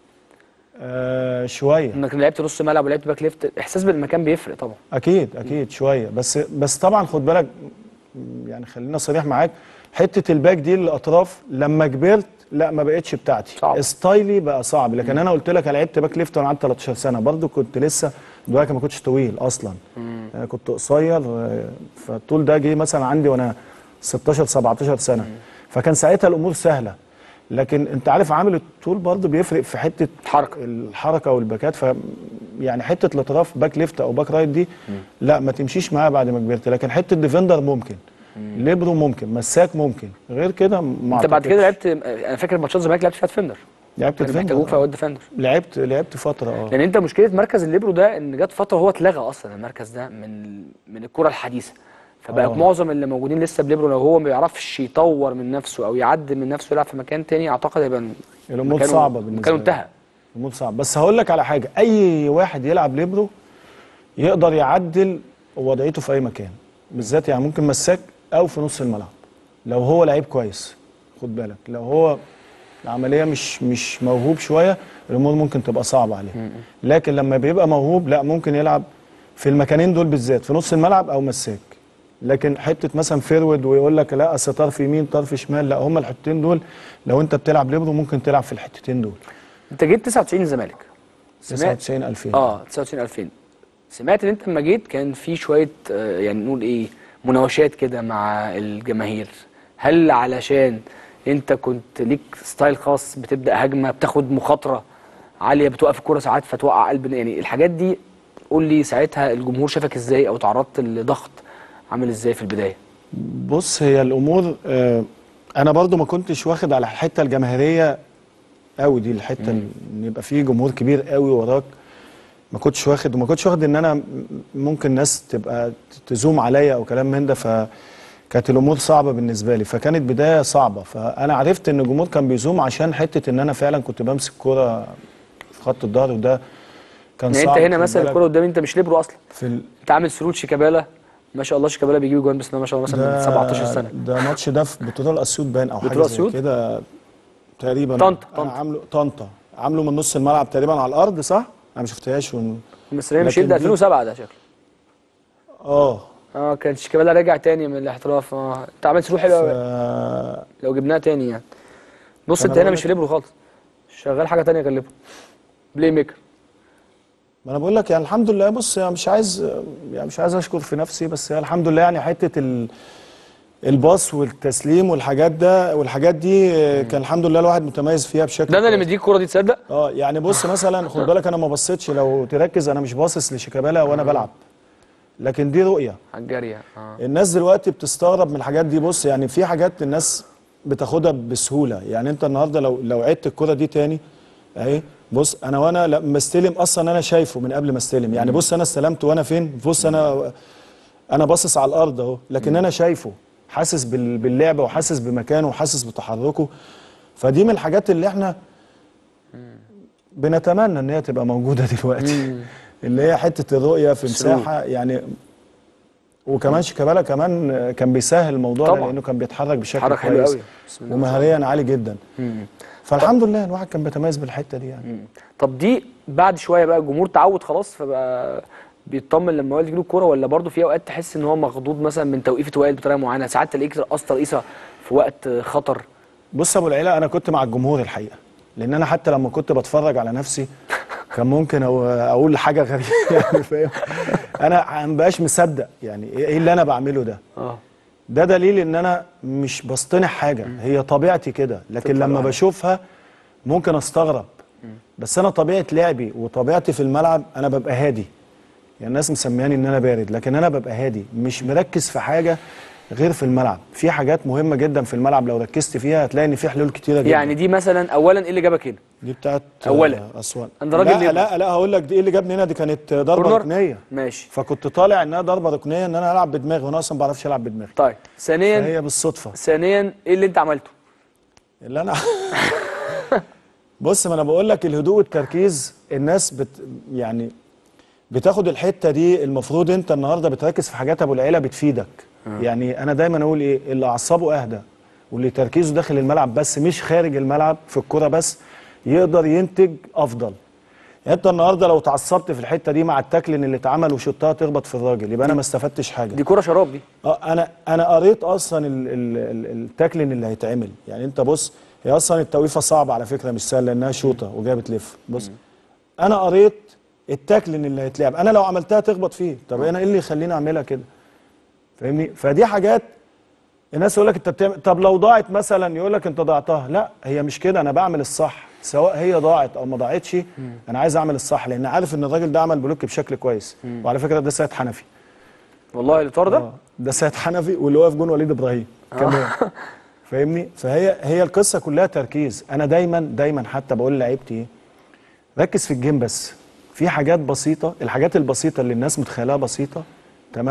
آه شويه انك لعبت نص ملعب ولعبت باك ليفت احساس بالمكان بيفرق طبعا اكيد اكيد شويه بس بس طبعا خد بالك يعني خلينا صريح معاك حته الباك دي الاطراف لما كبرت لا ما بقتش بتاعتي صعب. ستايلي بقى صعب لكن انا قلت لك انا لعبت باك ليفت وانا عندي 13 سنه برضو كنت لسه دلوقتي ما كنتش طويل اصلا انا كنت قصير آه، فالطول ده جه مثلا عندي وانا 16 17 سنه فكان ساعتها الامور سهله لكن انت عارف عامل الطول برضو بيفرق في حته الحركة. الحركه والباكات ف يعني حته الاطراف باك ليفت او باك رايت دي لا ما تمشيش معايا بعد ما كبرت لكن حته ديفندر ممكن ليبرو ممكن مساك ممكن غير كده ما انت بعد أعتقدش. كده لعبت انا فاكر ماتشات الزمالك لعبت فيها ديفندر لعبت كانوا ديفندر محتاجوك في آه. اوقات ديفندر لعبت لعبت فتره اه لان انت مشكله مركز الليبرو ده ان جت فتره هو اتلغى اصلا المركز ده من من الكره الحديثه فبقى آه. معظم اللي موجودين لسه بليبرو لو هو ما بيعرفش يطور من نفسه او يعدل من نفسه يلعب في مكان تاني اعتقد هيبقى الامور مكانه- صعبه بالنسبه مكانه لي. انتهى الامور صعبه بس هقول لك على حاجه اي واحد يلعب ليبرو يقدر يعدل وضعيته في اي مكان بالذات يعني ممكن مساك او في نص الملعب لو هو لعيب كويس خد بالك لو هو العمليه مش مش موهوب شويه الامور ممكن تبقى صعبه عليه لكن لما بيبقى موهوب لا ممكن يلعب في المكانين دول بالذات في نص الملعب او مساك لكن حته مثلا فيرود ويقول لك لا اصل طرف يمين طرف شمال لا هما الحتتين دول لو انت بتلعب ليبرو ممكن تلعب في الحتتين دول انت جيت 99 الزمالك سمعت 99 2000 اه 99 2000 سمعت ان انت لما جيت كان في شويه آه، يعني نقول ايه مناوشات كده مع الجماهير هل علشان انت كنت ليك ستايل خاص بتبدا هجمه بتاخد مخاطره عاليه بتوقف الكوره ساعات فتوقع قلب يعني الحاجات دي قول لي ساعتها الجمهور شافك ازاي او تعرضت لضغط عامل ازاي في البدايه بص هي الامور آه انا برضو ما كنتش واخد على الحته الجماهيريه قوي دي الحته ان يبقى فيه جمهور كبير قوي وراك ما كنتش واخد وما كنتش واخد ان انا م- ممكن ناس تبقى تزوم عليا او كلام من ده فكانت الامور صعبه بالنسبه لي فكانت بدايه صعبه فانا عرفت ان الجمهور كان بيزوم عشان حته ان انا فعلا كنت بمسك كوره في خط الظهر وده كان يعني صعب انت هنا خد مثلا بالك الكوره قدامي انت مش ليبرو اصلا في ال... انت عامل سرود شيكابالا ما شاء الله شيكابالا بيجيب جوان بسم الله ما شاء الله مثلا من 17 سنه ده ماتش ده في بطوله الاسيوط باين او حاجه بطولة زي أسيوط؟ كده تقريبا طنطا، انا طنطا. عامله طنطا عامله من نص الملعب تقريبا على الارض صح؟ انا ما شفتهاش ون... المصريه مش لكن يبدا دي- 2007 ده شكله اه اه كان شيكابالا راجع تاني من الاحتراف اه انت عملت سرود حلو ف... قوي لو جبناها تاني يعني بص فأنا انت هنا بقول مش لك- في ليبرو خالص شغال حاجه تانية غير ليبرو بلاي ميكر ما انا بقول لك يعني الحمد لله بص يعني مش عايز يعني مش عايز اشكر في نفسي بس يعني الحمد لله يعني حته ال... الباص والتسليم والحاجات ده والحاجات دي آه، كان الحمد لله الواحد متميز فيها بشكل ده انا اللي كويس. مديك الكوره دي تصدق اه يعني بص مثلا خد بالك انا ما بصيتش لو تركز انا مش باصص لشيكابالا وانا بلعب لكن دي رؤيه على الجاريه اه الناس دلوقتي بتستغرب من الحاجات دي بص يعني في حاجات الناس بتاخدها بسهوله يعني انت النهارده لو لو عدت الكره دي تاني اهي بص انا وانا لما استلم اصلا انا شايفه من قبل ما استلم يعني بص انا استلمت وانا فين بص انا انا باصص على الارض اهو لكن انا شايفه حاسس بال- باللعبه وحاسس بمكانه وحاسس بتحركه فدي من الحاجات اللي احنا بنتمنى ان هي تبقى موجوده دلوقتي اللي هي حته الرؤيه في السلوك. مساحه يعني وكمان شيكابالا كمان كان بيسهل الموضوع ده طبعا. لانه كان بيتحرك بشكل حرك حلو كويس قوي بسم الله ما شاء الله. ومهاريا عالي جدا مم. فالحمد لله الواحد كان بيتميز بالحته دي يعني مم. طب دي بعد شويه بقى الجمهور تعود خلاص فبقى بيطمن لما وائل يجيله الكوره ولا برضه في اوقات تحس ان هو مخضوض مثلا من توقيفه وائل بطريقه معينه ساعات تلاقيك رقصت رئيسه في وقت خطر بص يا ابو العيله انا كنت مع الجمهور الحقيقه لان انا حتى لما كنت بتفرج على نفسي كان ممكن أو- اقول حاجه غريبه يعني فاهم انا ما بقاش مصدق يعني ايه اللي انا بعمله ده اه ده دليل ان انا مش بصطنع حاجه هي طبيعتي كده لكن تطلع لما لوحدك. بشوفها ممكن استغرب بس انا طبيعه لعبي وطبيعتي في الملعب انا ببقى هادي يعني الناس مسمياني ان انا بارد لكن انا ببقى هادي مش مركز في حاجه غير في الملعب في حاجات مهمه جدا في الملعب لو ركزت فيها هتلاقي ان في حلول كتيره جدا يعني دي مثلا اولا ايه اللي جابك هنا دي بتاعت أولاً. آه، اسوان أنت راجل لا ليبرو. لا لا هقول لك دي ايه اللي جابني هنا دي كانت ضربه كورنر؟ ركنيه ماشي فكنت طالع انها ضربه ركنيه ان انا العب بدماغي وانا اصلا ما بعرفش العب بدماغي طيب ثانيا فهي بالصدفه ثانيا ايه اللي انت عملته اللي انا بص ما انا بقول لك الهدوء والتركيز الناس بت يعني بتاخد الحته دي المفروض انت النهارده بتركز في حاجات ابو العيله بتفيدك يعني انا دايما اقول ايه اللي اعصابه اهدى واللي تركيزه داخل الملعب بس مش خارج الملعب في الكوره بس يقدر ينتج افضل يعني انت النهارده لو اتعصبت في الحته دي مع التاكلين اللي اتعمل وشطها تخبط في الراجل يبقى انا ما استفدتش حاجه دي كوره شراب دي اه انا انا قريت اصلا ال ال ال التاكلين اللي هيتعمل يعني انت بص هي اصلا التوقيفه صعبه على فكره مش سهله لانها شوطه وجايه بتلف بص انا قريت التاكلين اللي هيتلعب انا لو عملتها تخبط فيه طب انا ايه اللي يخليني اعملها كده فاهمني فدي حاجات الناس يقول لك انت بتعمل طب لو ضاعت مثلا يقول لك انت ضيعتها لا هي مش كده انا بعمل الصح سواء هي ضاعت او ما ضاعتش انا عايز اعمل الصح لان عارف ان الراجل ده عمل بلوك بشكل كويس وعلى فكره ده سيد حنفي والله اللي طار ده آه، ده سيد حنفي واللي واقف جون وليد ابراهيم كمان فاهمني فهي هي القصه كلها تركيز انا دايما دايما حتى بقول لعيبتي ايه ركز في الجيم بس في حاجات بسيطه الحاجات البسيطه اللي الناس متخيلها بسيطه تمام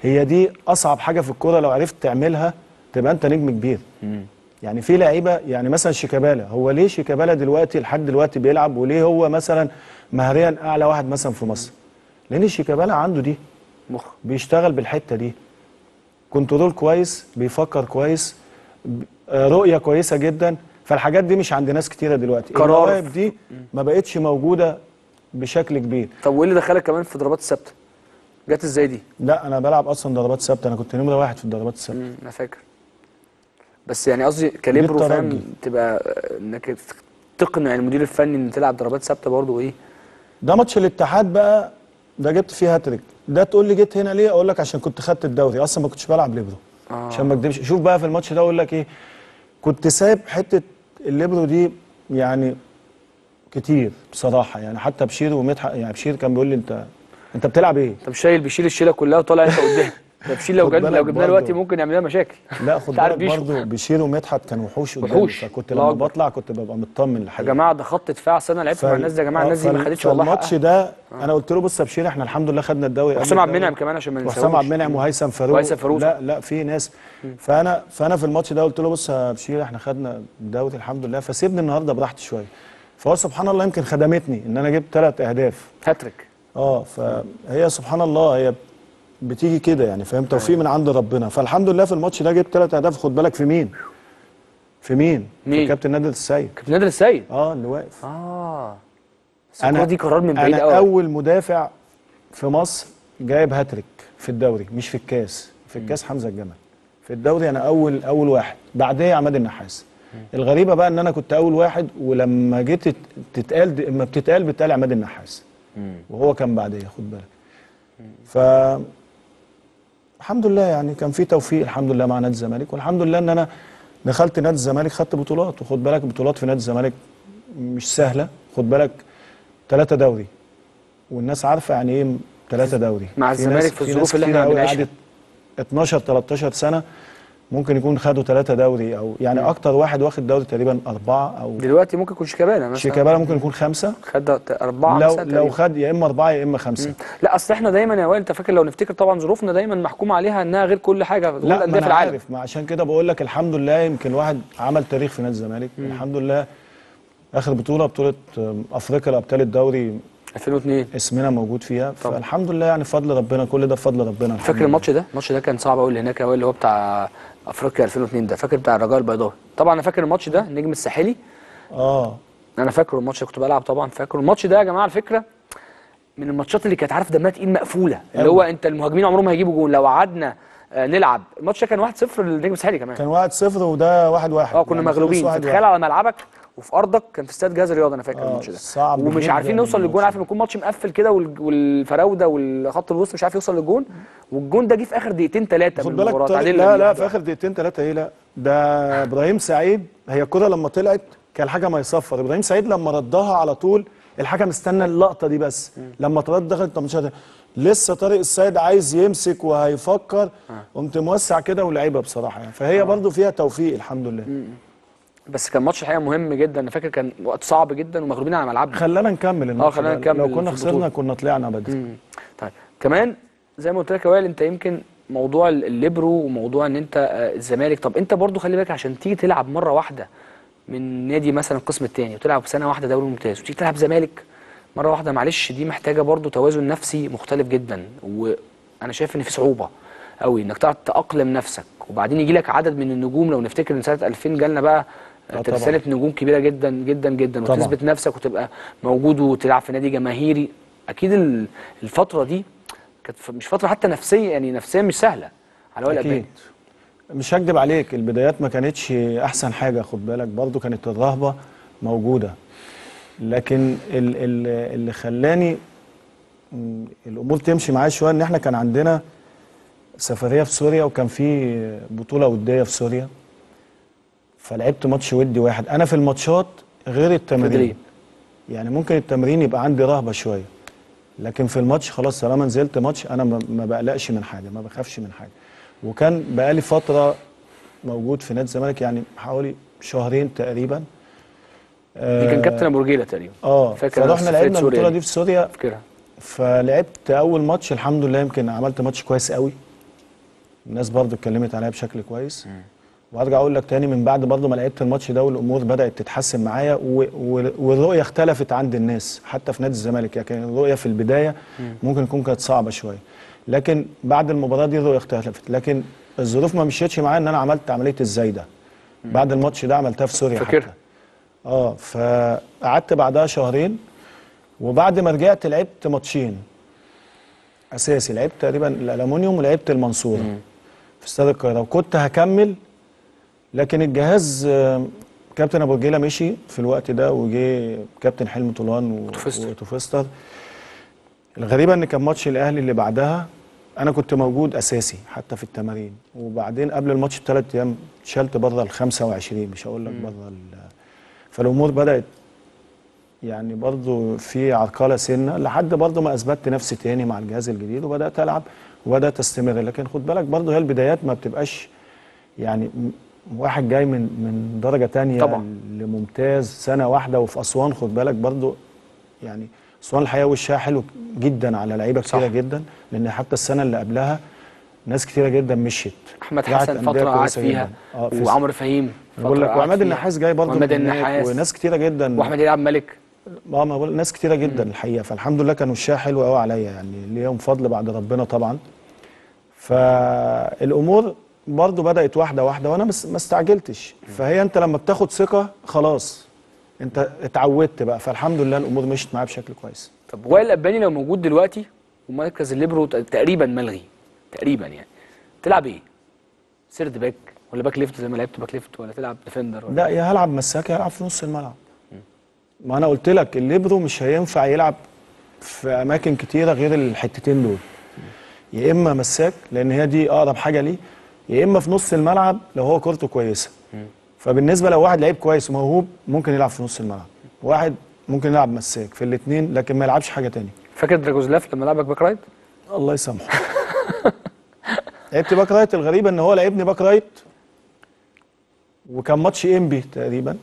هي دي اصعب حاجه في الكوره لو عرفت تعملها تبقى انت نجم كبير يعني في لعيبه يعني مثلا شيكابالا هو ليه شيكابالا دلوقتي لحد دلوقتي بيلعب وليه هو مثلا مهريا اعلى واحد مثلا في مصر لان شيكابالا عنده دي مخ بيشتغل بالحته دي كنترول كويس بيفكر كويس ب- آه، رؤيه كويسه جدا فالحاجات دي مش عند ناس كتيره دلوقتي قرار. المواهب دي ما بقتش موجوده بشكل كبير طب وايه اللي دخلك كمان في ضربات الثابته جت ازاي دي لا انا بلعب اصلا ضربات ثابته انا كنت نمره واحد في الضربات الثابته مم، انا فاكر بس يعني قصدي كاليبرو الترجي. فاهم تبقى آه، انك تقنع المدير الفني ان تلعب ضربات ثابته برضه ايه ده ماتش الاتحاد بقى ده جبت فيه هاتريك ده تقول لي جيت هنا ليه اقول لك عشان كنت خدت الدوري اصلا ما كنتش بلعب ليبرو آه. عشان ما اكدبش شوف بقى في الماتش ده اقول لك ايه كنت سايب حته الليبرو دي يعني كتير بصراحه يعني حتى بشير ومدحت يعني بشير كان بيقول لي انت انت بتلعب ايه انت مش شايل بيشيل الشيله كلها وطالع انت قدام ده بيشيل لو خد جبنا بالك لو جبناه برضه. دلوقتي ممكن يعمل لنا مشاكل لا خد انت عارف بالك بيشو. برضه بشير ومدحت كانوا وحوش قدامي وحوش. فكنت الله لما أكبر. بطلع كنت ببقى مطمن يا الحقيقه جماعه ده خط دفاع أصل انا لعبت مع الناس دي يا جماعه الناس دي ما خدتش والله الماتش حقها ده انا قلت له بص يا بشير احنا الحمد لله خدنا الدوري قبل وحسام عبد الدوري. المنعم كمان عشان ما ننساهوش وحسام عبد المنعم وهيثم فاروق وهيثم فاروق. لا لا في ناس فانا فانا في الماتش ده قلت له بص يا بشير احنا خدنا الدوري الحمد لله فسيبني النهارده براحتي شويه فهو سبحان الله يمكن خدمتني ان انا جبت ثلاث اهداف هاتريك اه فهي سبحان الله هي بتيجي كده يعني فاهم توفيق من عند ربنا فالحمد لله في الماتش ده جبت ثلاث اهداف خد بالك في مين في مين مين؟ في كابتن نادر السيد كابتن نادر السيد اه اللي واقف اه بس الكوره دي قرار من بعيد انا قوي اول مدافع في مصر جايب هاتريك في الدوري مش في الكاس في الكاس حمزه الجمل في الدوري انا اول اول واحد بعديه عماد النحاس الغريبه بقى ان انا كنت اول واحد ولما جيت تت- تتقال دي- اما بتتقال بتقال عماد النحاس وهو كان بعديه خد بالك ف الحمد لله يعني كان في توفيق الحمد لله مع نادي الزمالك والحمد لله ان انا دخلت نادي الزمالك خدت بطولات وخد بالك بطولات في نادي الزمالك مش سهله خد بالك ثلاثه دوري والناس عارفه يعني ايه ثلاثه دوري مع في الزمالك ناس- في في الظروف ناس اللي كتيرة احنا قوي بنعيشها. قعدت 12 13 سنه ممكن يكون خدوا ثلاثه دوري او يعني اكتر واحد واخد دوري تقريبا اربعه او دلوقتي ممكن يكون شيكابالا مثلا شيكابالا ممكن يكون خمسه خد اربعه لو مثلا لو تقريباً. خد يا اما اربعه يا اما خمسه لا اصل احنا دايما يا وائل انت فاكر لو نفتكر طبعا ظروفنا دايما محكوم عليها انها غير كل حاجه في كل لا الانديه ما في انا العالم عارف ما عشان كده بقول لك الحمد لله يمكن واحد عمل تاريخ في نادي الزمالك الحمد لله اخر بطوله بطوله آم، افريقيا لابطال الدوري 2002 اسمنا موجود فيها طبعا. فالحمد لله يعني فضل ربنا كل ده بفضل ربنا الحمد فاكر لله. الماتش ده الماتش ده كان صعب قوي اللي هناك يا وائل اللي هو بتاع افريقيا 2002 ده فاكر بتاع الرجاء البيضاوي طبعا انا فاكر الماتش ده النجم الساحلي اه انا فاكره الماتش ده كنت بلعب طبعا فاكره الماتش ده يا جماعه على فكره من الماتشات اللي كانت عارف دمها تقيل مقفوله اللي أوي. هو انت المهاجمين عمرهم ما هيجيبوا جون لو قعدنا آه، نلعب الماتش ده كان 1-0 للنجم الساحلي كمان كان واحد صفر وده واحد واحد اه كنا يعني خلص مغلوبين واحد فتخيل واحد. على ملعبك وفي ارضك كان في استاد جهاز الرياضه انا فاكر آه، الماتش ده صعب ومش جداً عارفين نوصل للجون الماتش عارف لما يكون ماتش مقفل كده وال- والفراوده والخط الوسط مش عارف يوصل للجون والجون ده جه في اخر دقيقتين ثلاثه خد من بالك المباراه طارق تعادلنا لا بيه لا واحد في واحد. اخر دقيقتين ثلاثه ايه لا ده ابراهيم سعيد هي الكره لما طلعت كان الحكم هيصفر ابراهيم سعيد لما ردها على طول الحكم استنى اللقطه دي بس لما ترد دخلت 18 لسه طارق السيد عايز يمسك وهيفكر قمت موسع كده ولعيبه بصراحه يعني فهي برضو فيها توفيق الحمد لله بس كان ماتش الحقيقه مهم جدا انا فاكر كان وقت صعب جدا ومغلوبين على ملعبنا خلانا نكمل الماتش خلانا ده. نكمل لو كنا في خسرنا البطولة. كنا طلعنا بدري مم. طيب كمان زي ما قلت لك يا وائل انت يمكن موضوع ال- الليبرو وموضوع ان انت آه، الزمالك طب انت برضو خلي بالك عشان تيجي تلعب مره واحده من نادي مثلا القسم الثاني وتلعب سنه واحده دوري ممتاز وتيجي تلعب زمالك مره واحده معلش دي محتاجه برضو توازن نفسي مختلف جدا وانا شايف ان في صعوبه قوي انك تعرف تاقلم نفسك وبعدين يجي لك عدد من النجوم لو نفتكر ان سنه 2000 جالنا بقى آه طبعا. ترسانه نجوم كبيره جدا جدا جدا طبعا. وتثبت نفسك وتبقى موجود وتلعب في نادي جماهيري اكيد ال- الفتره دي كانت ف- مش فتره حتى نفسيه يعني نفسيا مش سهله على وائل اكيد أباني. مش هكدب عليك البدايات ما كانتش احسن حاجه خد بالك برضو كانت الرهبه موجوده لكن ال- ال- اللي خلاني م، الامور تمشي معايا شويه ان احنا كان عندنا سفريه في سوريا وكان في بطوله وديه في سوريا فلعبت ماتش ودي واحد انا في الماتشات غير التمارين تدريب. يعني ممكن التمرين يبقى عندي رهبه شويه لكن في الماتش خلاص طالما نزلت ماتش انا ما ما بقلقش من حاجه ما بخافش من حاجه وكان بقالي فتره موجود في نادي الزمالك يعني حوالي شهرين تقريبا دي كان كابتن ابو رجيله تقريبا اه فاكر أنا فرحنا سفرية لعبنا سوريا البطوله دي. دي في سوريا فاكرها فلعبت اول ماتش الحمد لله يمكن عملت ماتش كويس قوي الناس برضو اتكلمت عليها بشكل كويس وارجع اقول لك تاني من بعد برضو ما لعبت الماتش ده والامور بدات تتحسن معايا و- و- والرؤيه اختلفت عند الناس حتى في نادي الزمالك يعني كان الرؤيه في البدايه ممكن تكون كانت صعبه شويه لكن بعد المباراه دي الرؤيه اختلفت لكن الظروف ما مشيتش معايا ان انا عملت عمليه الزايده بعد الماتش ده عملتها في سوريا فاكرها. حتى اه فقعدت بعدها شهرين وبعد ما رجعت لعبت ماتشين اساسي لعبت تقريبا الالومنيوم ولعبت المنصوره في استاد القاهره وكنت هكمل لكن الجهاز آه، كابتن ابو رجيله مشي في الوقت ده وجه كابتن حلمي طولان و- وتوفستر. وتوفستر الغريبه ان كان ماتش الاهلي اللي بعدها انا كنت موجود اساسي حتى في التمارين وبعدين قبل الماتش بثلاث ايام اتشالت بره ال 25 مش هقول لك بره ال- فالامور بدات يعني برضو في عرقله سنه لحد برضو ما اثبتت نفسي تاني مع الجهاز الجديد وبدات العب وبدات استمر لكن خد بالك برضو هي البدايات ما بتبقاش يعني م- واحد جاي من من درجه تانية طبعا. لممتاز سنه واحده وفي اسوان خد بالك برضو يعني اسوان الحقيقه وشها حلو جدا على لعيبه صح. كتيره جدا لان حتى السنه اللي قبلها ناس كتيره جدا مشيت احمد راحت حسن أندية فتره قعد كويسة فيها جداً. اه في وعمرو فهيم بقول فترة لك قعد وعماد فيها. النحاس جاي برضه وعماد من هناك النحاس وناس كتيره جدا واحمد يلعب ملك اه ما بقول ناس كتيره جدا الحقيقه فالحمد لله كان وشها حلو قوي عليا يعني ليهم فضل بعد ربنا طبعا فالامور برضو بدات واحده واحده وانا بس ما استعجلتش فهي انت لما بتاخد ثقه خلاص انت اتعودت بقى فالحمد لله الامور مشيت معايا بشكل كويس طب وائل الاباني لو موجود دلوقتي ومركز الليبرو ت- تقريبا ملغي تقريبا يعني تلعب ايه؟ سيرد باك ولا باك ليفت زي ما لعبت باك ليفت ولا تلعب ديفندر ولا لا يا هلعب مساك يا هلعب في نص الملعب ما انا قلت لك الليبرو مش هينفع يلعب في اماكن كتيره غير الحتتين دول يا اما مساك لان هي دي اقرب حاجه ليه يا اما في نص الملعب لو هو كورته كويسه فبالنسبه لو واحد لعيب كويس وموهوب ممكن يلعب في نص الملعب واحد ممكن يلعب مساك في الاثنين لكن ما يلعبش حاجه تانية فاكر دراجوزلاف لما لعبك باك رايت؟ الله يسامحه لعبت باك رايت الغريبه ان هو لعبني باك رايت وكان ماتش انبي تقريبا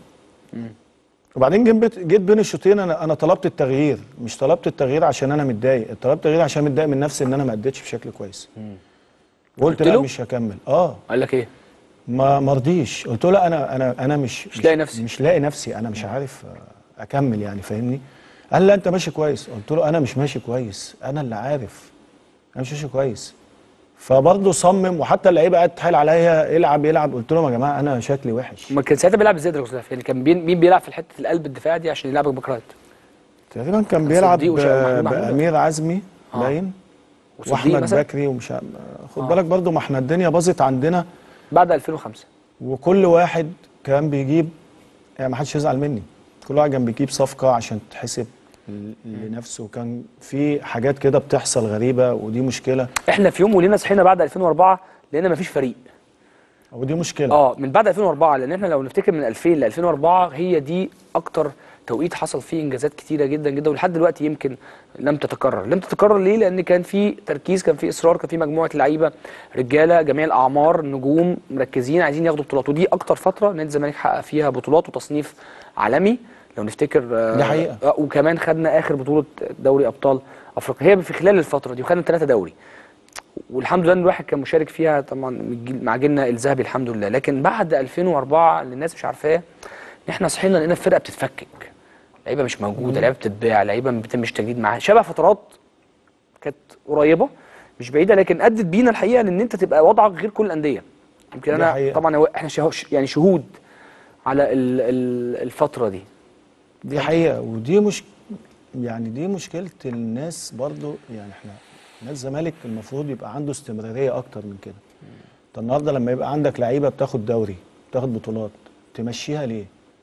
وبعدين جيت بيت- جيت بين الشوطين انا انا طلبت التغيير مش طلبت التغيير عشان انا متضايق طلبت التغيير عشان متضايق من نفسي ان انا ما اديتش بشكل كويس وقلت قلت لا له؟ مش هكمل اه قال لك ايه؟ ما مرضيش قلت له لا انا انا انا مش مش لاقي نفسي. مش لاقي نفسي انا مش عارف آه، اكمل يعني فاهمني قال لا انت ماشي كويس قلت له انا مش ماشي كويس انا اللي عارف انا مش ماشي كويس فبرضه صمم وحتى اللعيبه قعدت تحايل عليا العب العب قلت لهم يا جماعه انا شكلي وحش ما كان ساعتها بيلعب ازاي دراجوزلاف؟ يعني كان بين- مين بيلعب في الحته القلب الدفاع دي عشان يلعبك باك رايت؟ تقريبا كان بيلعب صديق وش- محمود محمود. بامير عزمي آه. باين وصديق واحمد مثلا بكري ومش ع- خد بالك برضه ما احنا الدنيا باظت عندنا بعد 2005 وكل واحد كان بيجيب يعني ما حدش يزعل مني كل واحد كان بيجيب صفقه عشان تتحسب ل- لنفسه كان في حاجات كده بتحصل غريبه ودي مشكله احنا في يوم ولينا صحينا بعد 2004 لقينا مفيش فريق ودي مشكله اه من بعد 2004 لان احنا لو نفتكر من 2000 ل 2004 هي دي اكتر توقيت حصل فيه انجازات كتيره جدا جدا ولحد دلوقتي يمكن لم تتكرر لم تتكرر ليه لان كان في تركيز كان في اصرار كان في مجموعه لعيبه رجاله جميع الاعمار نجوم مركزين عايزين ياخدوا بطولات ودي اكتر فتره نادي الزمالك حقق فيها بطولات وتصنيف عالمي لو نفتكر آه، دي حقيقة. آه، وكمان خدنا اخر بطوله دوري ابطال افريقيا هي في خلال الفتره دي وخدنا ثلاثه دوري والحمد لله ان الواحد كان مشارك فيها طبعا من الجيل- مع جيلنا الذهبي الحمد لله لكن بعد 2004 اللي الناس مش عارفاه ان احنا صحينا لقينا الفرقه بتتفكك لعيبه مش موجوده لعيبه بتتباع لعيبه ما بيتمش تجديد معاها شبه فترات كانت قريبه مش بعيده لكن ادت بينا الحقيقه لان انت تبقى وضعك غير كل الانديه يمكن دي انا حقيقة. طبعا هو- احنا شه- يعني شهود على ال- ال- الفتره دي دي حقيقه ودي مش يعني دي مشكله الناس برضو يعني احنا نادي الزمالك المفروض يبقى عنده استمراريه اكتر من كده انت النهارده لما يبقى عندك لعيبه بتاخد دوري بتاخد بطولات تمشيها ليه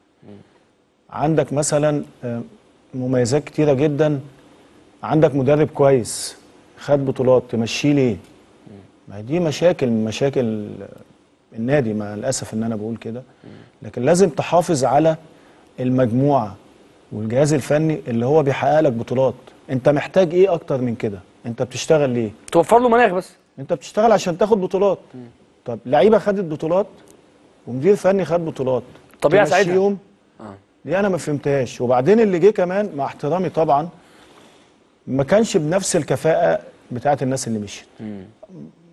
عندك مثلا آه، مميزات كتيره جدا عندك مدرب كويس خد بطولات تمشيه ليه ما هي دي مشاكل من مشاكل النادي مع الاسف ان انا بقول كده لكن لازم تحافظ على المجموعه والجهاز الفني اللي هو بيحقق لك بطولات انت محتاج ايه اكتر من كده انت بتشتغل ليه توفر له مناخ بس انت بتشتغل عشان تاخد بطولات طب لعيبه خدت بطولات ومدير فني خد بطولات طبيعة ساعتها. تمشيهم؟ آه. دي انا ما فهمتهاش وبعدين اللي جه كمان مع احترامي طبعا ما كانش بنفس الكفاءه بتاعت الناس اللي مشيت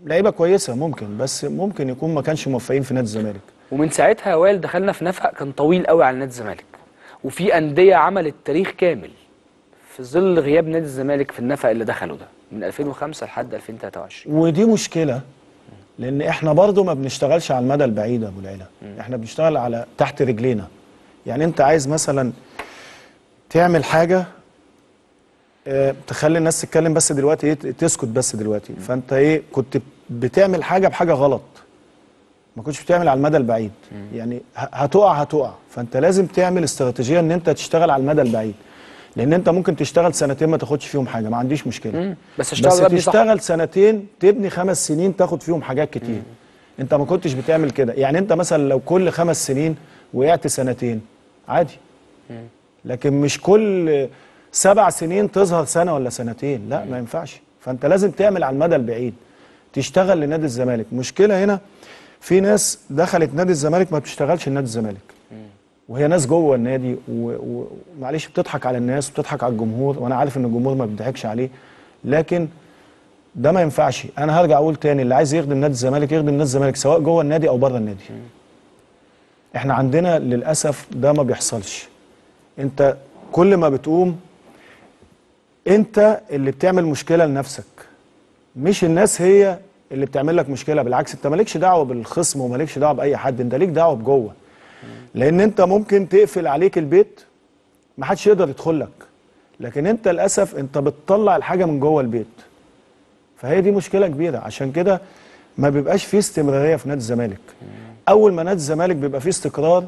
لعيبه كويسه ممكن بس ممكن يكون ما كانش موفقين في نادي الزمالك ومن ساعتها يا وائل دخلنا في نفق كان طويل قوي على نادي الزمالك وفي انديه عملت تاريخ كامل في ظل غياب نادي الزمالك في النفق اللي دخله ده من 2005 لحد 2023 ودي مشكله لان احنا برضو ما بنشتغلش على المدى البعيد يا ابو العلا احنا بنشتغل على تحت رجلينا يعني انت عايز مثلا تعمل حاجه اه تخلي الناس تتكلم بس دلوقتي ايه تسكت بس دلوقتي فانت ايه كنت بتعمل حاجه بحاجه غلط ما كنتش بتعمل على المدى البعيد يعني ه- هتقع هتقع فانت لازم تعمل استراتيجيه ان انت تشتغل على المدى البعيد لان انت ممكن تشتغل سنتين ما تاخدش فيهم حاجه ما عنديش مشكله مم. بس اشتغل بس وابني صح. تشتغل سنتين تبني خمس سنين تاخد فيهم حاجات كتير انت ما كنتش بتعمل كده يعني انت مثلا لو كل خمس سنين وقعت سنتين عادي لكن مش كل سبع سنين تظهر سنه ولا سنتين لا ما ينفعش فانت لازم تعمل على المدى البعيد تشتغل لنادي الزمالك مشكله هنا في ناس دخلت نادي الزمالك ما بتشتغلش لنادي الزمالك وهي ناس جوه النادي و- ومعلش بتضحك على الناس وبتضحك على الجمهور وانا عارف ان الجمهور ما بيضحكش عليه لكن ده ما ينفعش انا هرجع اقول تاني اللي عايز يخدم نادي الزمالك يخدم نادي الزمالك سواء جوه النادي او بره النادي احنا عندنا للاسف ده ما بيحصلش انت كل ما بتقوم انت اللي بتعمل مشكله لنفسك مش الناس هي اللي بتعمل لك مشكله بالعكس انت مالكش دعوه بالخصم ومالكش دعوه باي حد انت ليك دعوه بجوه لان انت ممكن تقفل عليك البيت ما حدش يقدر يدخل لك لكن انت للاسف انت بتطلع الحاجه من جوه البيت فهي دي مشكله كبيره عشان كده ما بيبقاش فيه استمراريه في نادي الزمالك اول ما نادي الزمالك بيبقى فيه استقرار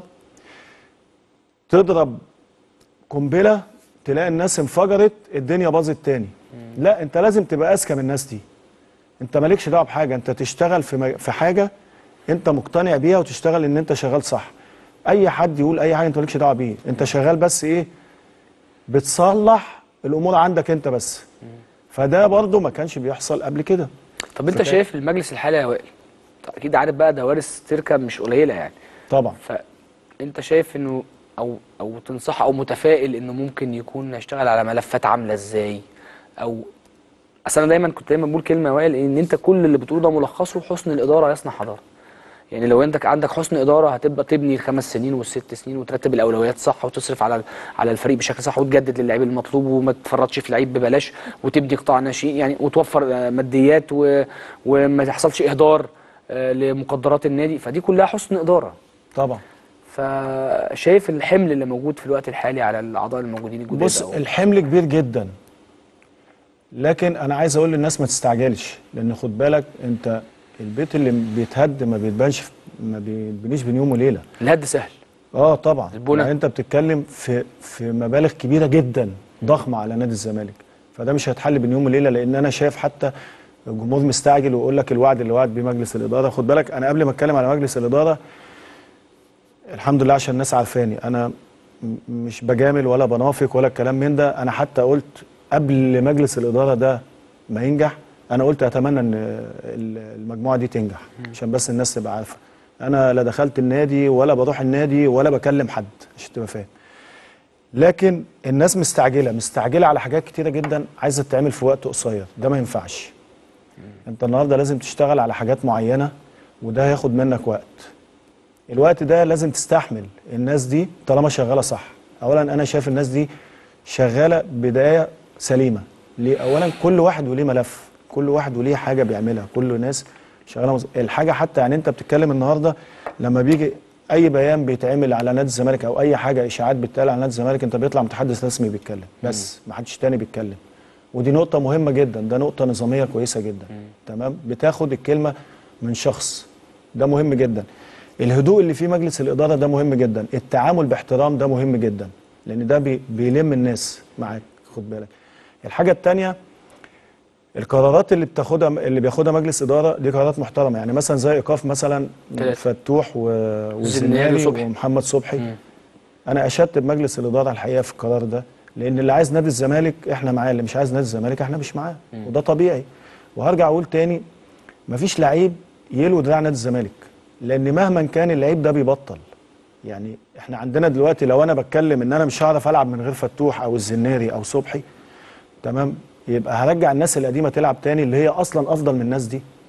تضرب قنبله تلاقي الناس انفجرت الدنيا باظت تاني لا انت لازم تبقى اذكى من الناس دي انت مالكش دعوه بحاجه انت تشتغل في مج- في حاجه انت مقتنع بيها وتشتغل ان انت شغال صح اي حد يقول اي حاجه انت مالكش دعوه بيه انت شغال بس ايه بتصلح الامور عندك انت بس فده برضو ما كانش بيحصل قبل كده طب انت فكان- شايف المجلس الحالي يا وائل طب اكيد عارف بقى دوارس تركب مش قليله يعني طبعا فانت شايف انه او او تنصح او متفائل انه ممكن يكون هيشتغل على ملفات عامله ازاي او اصل انا دايما كنت دايما بقول كلمه يا وائل ان انت كل اللي بتقوله ده ملخصه حسن الاداره يصنع حضاره يعني لو انت عندك حسن اداره هتبقى تبني الخمس سنين والست سنين وترتب الاولويات صح وتصرف على على الفريق بشكل صح وتجدد للعيب المطلوب وما تفرطش في لعيب ببلاش وتبني قطاع ناشئين يعني وتوفر آه، ماديات و... وما يحصلش اهدار آه، لمقدرات النادي فدي كلها حسن اداره طبعا فشايف الحمل اللي موجود في الوقت الحالي على الاعضاء الموجودين الجداد بص أو- الحمل كبير جدا لكن انا عايز اقول للناس ما تستعجلش لان خد بالك انت البيت اللي بيتهد ما بيتبانش ما بيتبنيش بين يوم وليله الهد سهل اه طبعا البنى. يعني انت بتتكلم في في مبالغ كبيره جدا ضخمه على نادي الزمالك فده مش هيتحل بين يوم وليله لان انا شايف حتى الجمهور مستعجل ويقول لك الوعد اللي وعد بيه مجلس الاداره خد بالك انا قبل ما اتكلم على مجلس الاداره الحمد لله عشان الناس عارفاني انا م- مش بجامل ولا بنافق ولا الكلام من ده انا حتى قلت قبل مجلس الاداره ده ما ينجح انا قلت اتمنى ان ال- المجموعه دي تنجح عشان بس الناس تبقى عارفه انا لا دخلت النادي ولا بروح النادي ولا بكلم حد عشان تبقى فاهم لكن الناس مستعجله مستعجله على حاجات كتيره جدا عايزه تتعمل في وقت قصير ده ما ينفعش انت النهارده لازم تشتغل على حاجات معينه وده هياخد منك وقت الوقت ده لازم تستحمل الناس دي طالما شغاله صح اولا انا شايف الناس دي شغاله بدايه سليمه ليه اولا كل واحد وليه ملف كل واحد وليه حاجه بيعملها كل ناس شغاله مز... الحاجه حتى يعني انت بتتكلم النهارده لما بيجي اي بيان بيتعمل على نادي الزمالك او اي حاجه اشاعات بتتقال على نادي الزمالك انت بيطلع متحدث رسمي بيتكلم بس ما حدش تاني بيتكلم ودي نقطه مهمه جدا ده نقطه نظاميه كويسه جدا تمام بتاخد الكلمه من شخص ده مهم جدا الهدوء اللي في مجلس الاداره ده مهم جدا التعامل باحترام ده مهم جدا لان ده بي بيلم الناس معاك خد بالك الحاجه الثانيه القرارات اللي بتاخدها اللي بياخدها مجلس اداره دي قرارات محترمه يعني مثلا زي ايقاف مثلا تلاتة. فتوح و- الزناري والزناري وصبحي. ومحمد صبحي انا اشدت بمجلس الاداره الحقيقه في القرار ده لان اللي عايز نادي الزمالك احنا معاه اللي مش عايز نادي الزمالك احنا مش معاه وده طبيعي وهرجع اقول تاني مفيش لعيب يلوي دراع نادي الزمالك لان مهما كان اللعيب ده بيبطل يعني احنا عندنا دلوقتي لو انا بتكلم ان انا مش هعرف العب من غير فتوح او الزناري او صبحي تمام يبقى هرجع الناس القديمه تلعب تاني اللي هي اصلا افضل من الناس دي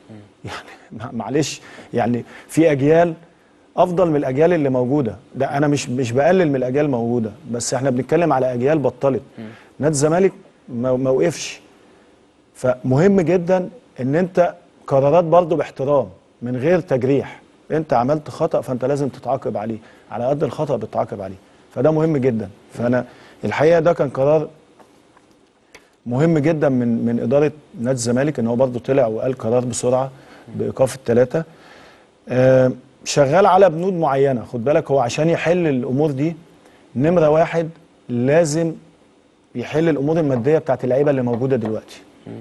يعني معلش يعني في اجيال افضل من الاجيال اللي موجوده ده انا مش مش بقلل من الاجيال الموجوده بس احنا بنتكلم على اجيال بطلت نادي الزمالك ما ما وقفش فمهم جدا ان انت قرارات برضو باحترام من غير تجريح انت عملت خطا فانت لازم تتعاقب عليه على قد الخطا بتتعاقب عليه فده مهم جدا فانا الحقيقه ده كان قرار مهم جدا من من اداره نادي الزمالك ان هو برضو طلع وقال قرار بسرعه بايقاف الثلاثه آه شغال على بنود معينه خد بالك هو عشان يحل الامور دي نمره واحد لازم يحل الامور الماديه بتاعت اللعيبه اللي موجوده دلوقتي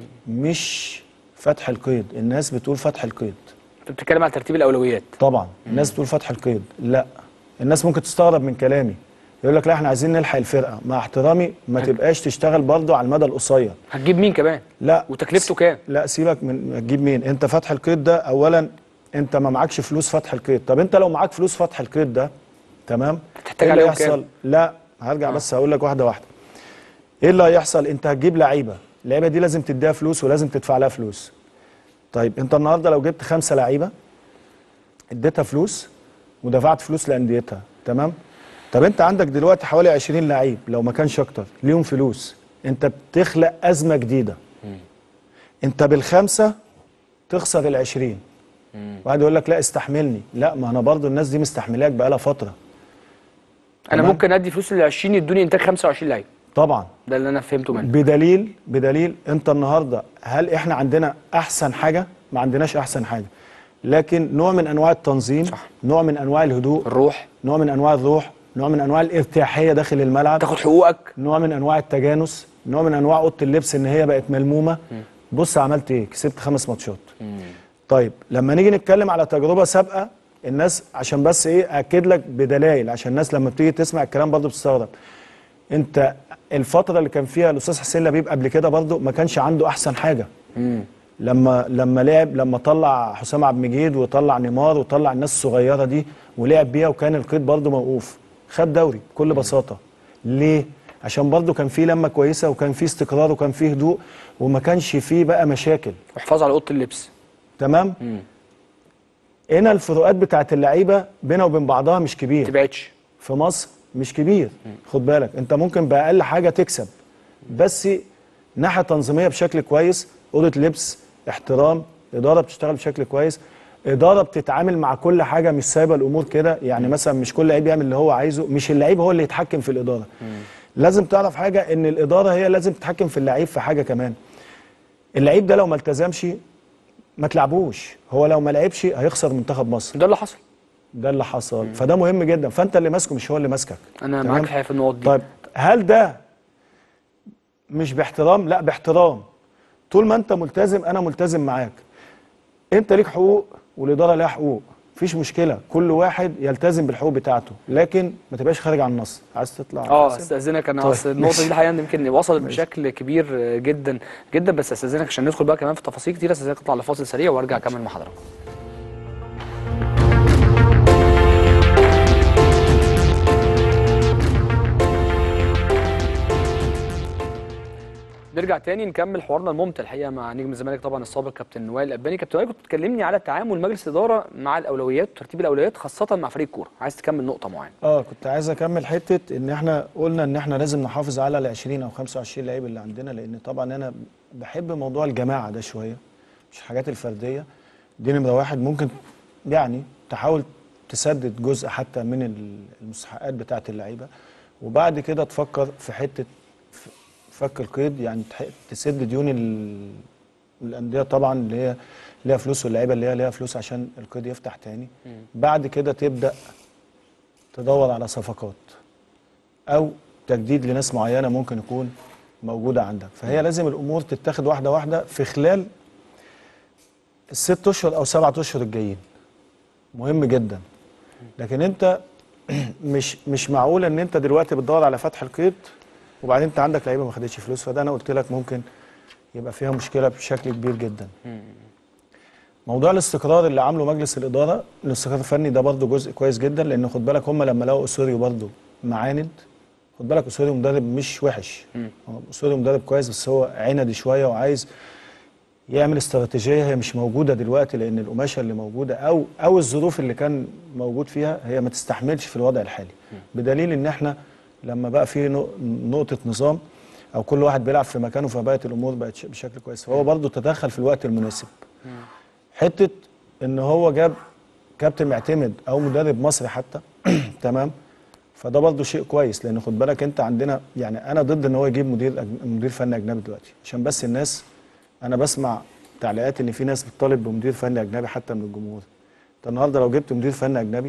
مش فتح القيد الناس بتقول فتح القيد انت بتتكلم على ترتيب الاولويات طبعا الناس بتقول فتح القيد لا الناس ممكن تستغرب من كلامي يقول لك لا احنا عايزين نلحق الفرقه مع احترامي ما تبقاش تشتغل برضه على المدى القصير هتجيب مين كمان لا وتكلفته كام لا سيبك من هتجيب مين انت فتح القيد ده اولا انت ما معكش فلوس فتح القيد طب انت لو معاك فلوس فتح القيد ده تمام هتحتاج ايه اللي عليهم كام؟ هيحصل لا هرجع بس هقول لك واحده واحده ايه اللي هيحصل انت هتجيب لعيبه اللعيبه دي لازم تديها فلوس ولازم تدفع لها فلوس طيب انت النهارده لو جبت خمسه لعيبه اديتها فلوس ودفعت فلوس لانديتها تمام طب انت عندك دلوقتي حوالي 20 لعيب لو ما كانش اكتر ليهم فلوس انت بتخلق ازمه جديده انت بالخمسه تخسر ال 20 واحد يقول لك لا استحملني لا ما انا برضو الناس دي مستحملاك بقالها فتره انا تمام. ممكن ادي فلوس لل 20 يدوني انتاج 25 لعيب طبعا ده اللي انا فهمته منه بدليل بدليل انت النهارده هل احنا عندنا احسن حاجه ما عندناش احسن حاجه لكن نوع من انواع التنظيم صح. نوع من انواع الهدوء الروح نوع من انواع الروح نوع من انواع الارتياحيه داخل الملعب تاخد حقوقك نوع من انواع التجانس نوع من انواع اوضه اللبس ان هي بقت ملمومه بص عملت ايه كسبت خمس ماتشات طيب لما نيجي نتكلم على تجربه سابقه الناس عشان بس ايه اكد لك بدلائل عشان الناس لما بتيجي تسمع الكلام برضه بتستغرب انت الفتره اللي كان فيها الاستاذ حسين لبيب قبل كده برضه ما كانش عنده احسن حاجه لما لما لعب لما طلع حسام عبد المجيد وطلع نيمار وطلع الناس الصغيره دي ولعب بيها وكان القيد برضه موقوف خد دوري بكل بساطه ليه عشان برضه كان في لمه كويسه وكان في استقرار وكان في هدوء وما كانش فيه بقى مشاكل وحفاظ على اوضه اللبس تمام هنا الفروقات بتاعت اللعيبه بينها وبين بعضها مش ما كبير تبعدش في مصر مش كبير خد بالك انت ممكن باقل حاجه تكسب بس ناحيه تنظيميه بشكل كويس اوضه لبس احترام اداره بتشتغل بشكل كويس اداره بتتعامل مع كل حاجه مش سايبه الامور كده يعني مثلا مش كل لعيب يعمل اللي هو عايزه مش اللعيب هو اللي يتحكم في الاداره لازم تعرف حاجه ان الاداره هي لازم تتحكم في اللعيب في حاجه كمان اللعيب ده لو ما التزمش ما تلعبوش هو لو ما لعبش هيخسر منتخب مصر ده اللي حصل ده اللي حصل فده مهم جدا فانت اللي ماسكه مش هو اللي ماسكك انا تمام؟ معاك الحقيقه في النقط دي طيب هل ده مش باحترام لا باحترام طول ما انت ملتزم انا ملتزم معاك انت ليك حقوق والاداره لها حقوق مفيش مشكله كل واحد يلتزم بالحقوق بتاعته لكن ما تبقاش خارج عن النص عايز تطلع اه حاسم؟ استاذنك انا طيب، اصل النقطه دي ماشي. الحقيقه إن يمكن وصلت بشكل كبير آه، جدا جدا بس استاذنك عشان ندخل بقى كمان في تفاصيل كتير استاذنك اطلع لفاصل سريع وارجع اكمل مع حضرتك نرجع تاني نكمل حوارنا الممتع الحقيقه مع نجم الزمالك طبعا السابق كابتن وائل الاباني كابتن وائل كنت بتكلمني على تعامل مجلس الاداره مع الاولويات وترتيب الاولويات خاصه مع فريق الكوره عايز تكمل نقطه معينه اه كنت عايز اكمل حته ان احنا قلنا ان احنا لازم نحافظ على ال 20 او 25 لعيب اللي عندنا لان طبعا انا بحب موضوع الجماعه ده شويه مش الحاجات الفرديه دي نمره واحد ممكن يعني تحاول تسدد جزء حتى من ال- المستحقات بتاعه اللعيبه وبعد كده تفكر في حته ف- فك القيد يعني تح- تسد ديون ال- الانديه طبعا اللي هي ليها فلوس واللعيبه اللي هي ليها فلوس عشان القيد يفتح تاني بعد كده تبدا تدور على صفقات او تجديد لناس معينه ممكن يكون موجوده عندك فهي لازم الامور تتاخد واحده واحده في خلال الست اشهر او سبعة اشهر الجايين مهم جدا لكن انت مش مش معقول ان انت دلوقتي بتدور على فتح القيد وبعدين انت عندك لعيبه ما خدتش فلوس فده انا قلت لك ممكن يبقى فيها مشكله بشكل كبير جدا موضوع الاستقرار اللي عامله مجلس الاداره الاستقرار الفني ده برضه جزء كويس جدا لان خد بالك هم لما لقوا اسوريو برضه معاند خد بالك اسوريو مدرب مش وحش هو اسوريو مدرب كويس بس هو عندي شويه وعايز يعمل استراتيجيه هي مش موجوده دلوقتي لان القماشه اللي موجوده او او الظروف اللي كان موجود فيها هي ما تستحملش في الوضع الحالي بدليل ان احنا لما بقى في نق- نقطه نظام او كل واحد بيلعب في مكانه فبقت الامور بقت ش- بشكل كويس فهو برضه تدخل في الوقت المناسب حته ان هو جاب كابتن معتمد او مدرب مصري حتى تمام فده برضه شيء كويس لان خد بالك انت عندنا يعني انا ضد ان هو يجيب مدير أجن- مدير فني اجنبي دلوقتي عشان بس الناس انا بسمع تعليقات ان في ناس بتطالب بمدير فني اجنبي حتى من الجمهور انت النهارده لو جبت مدير فني اجنبي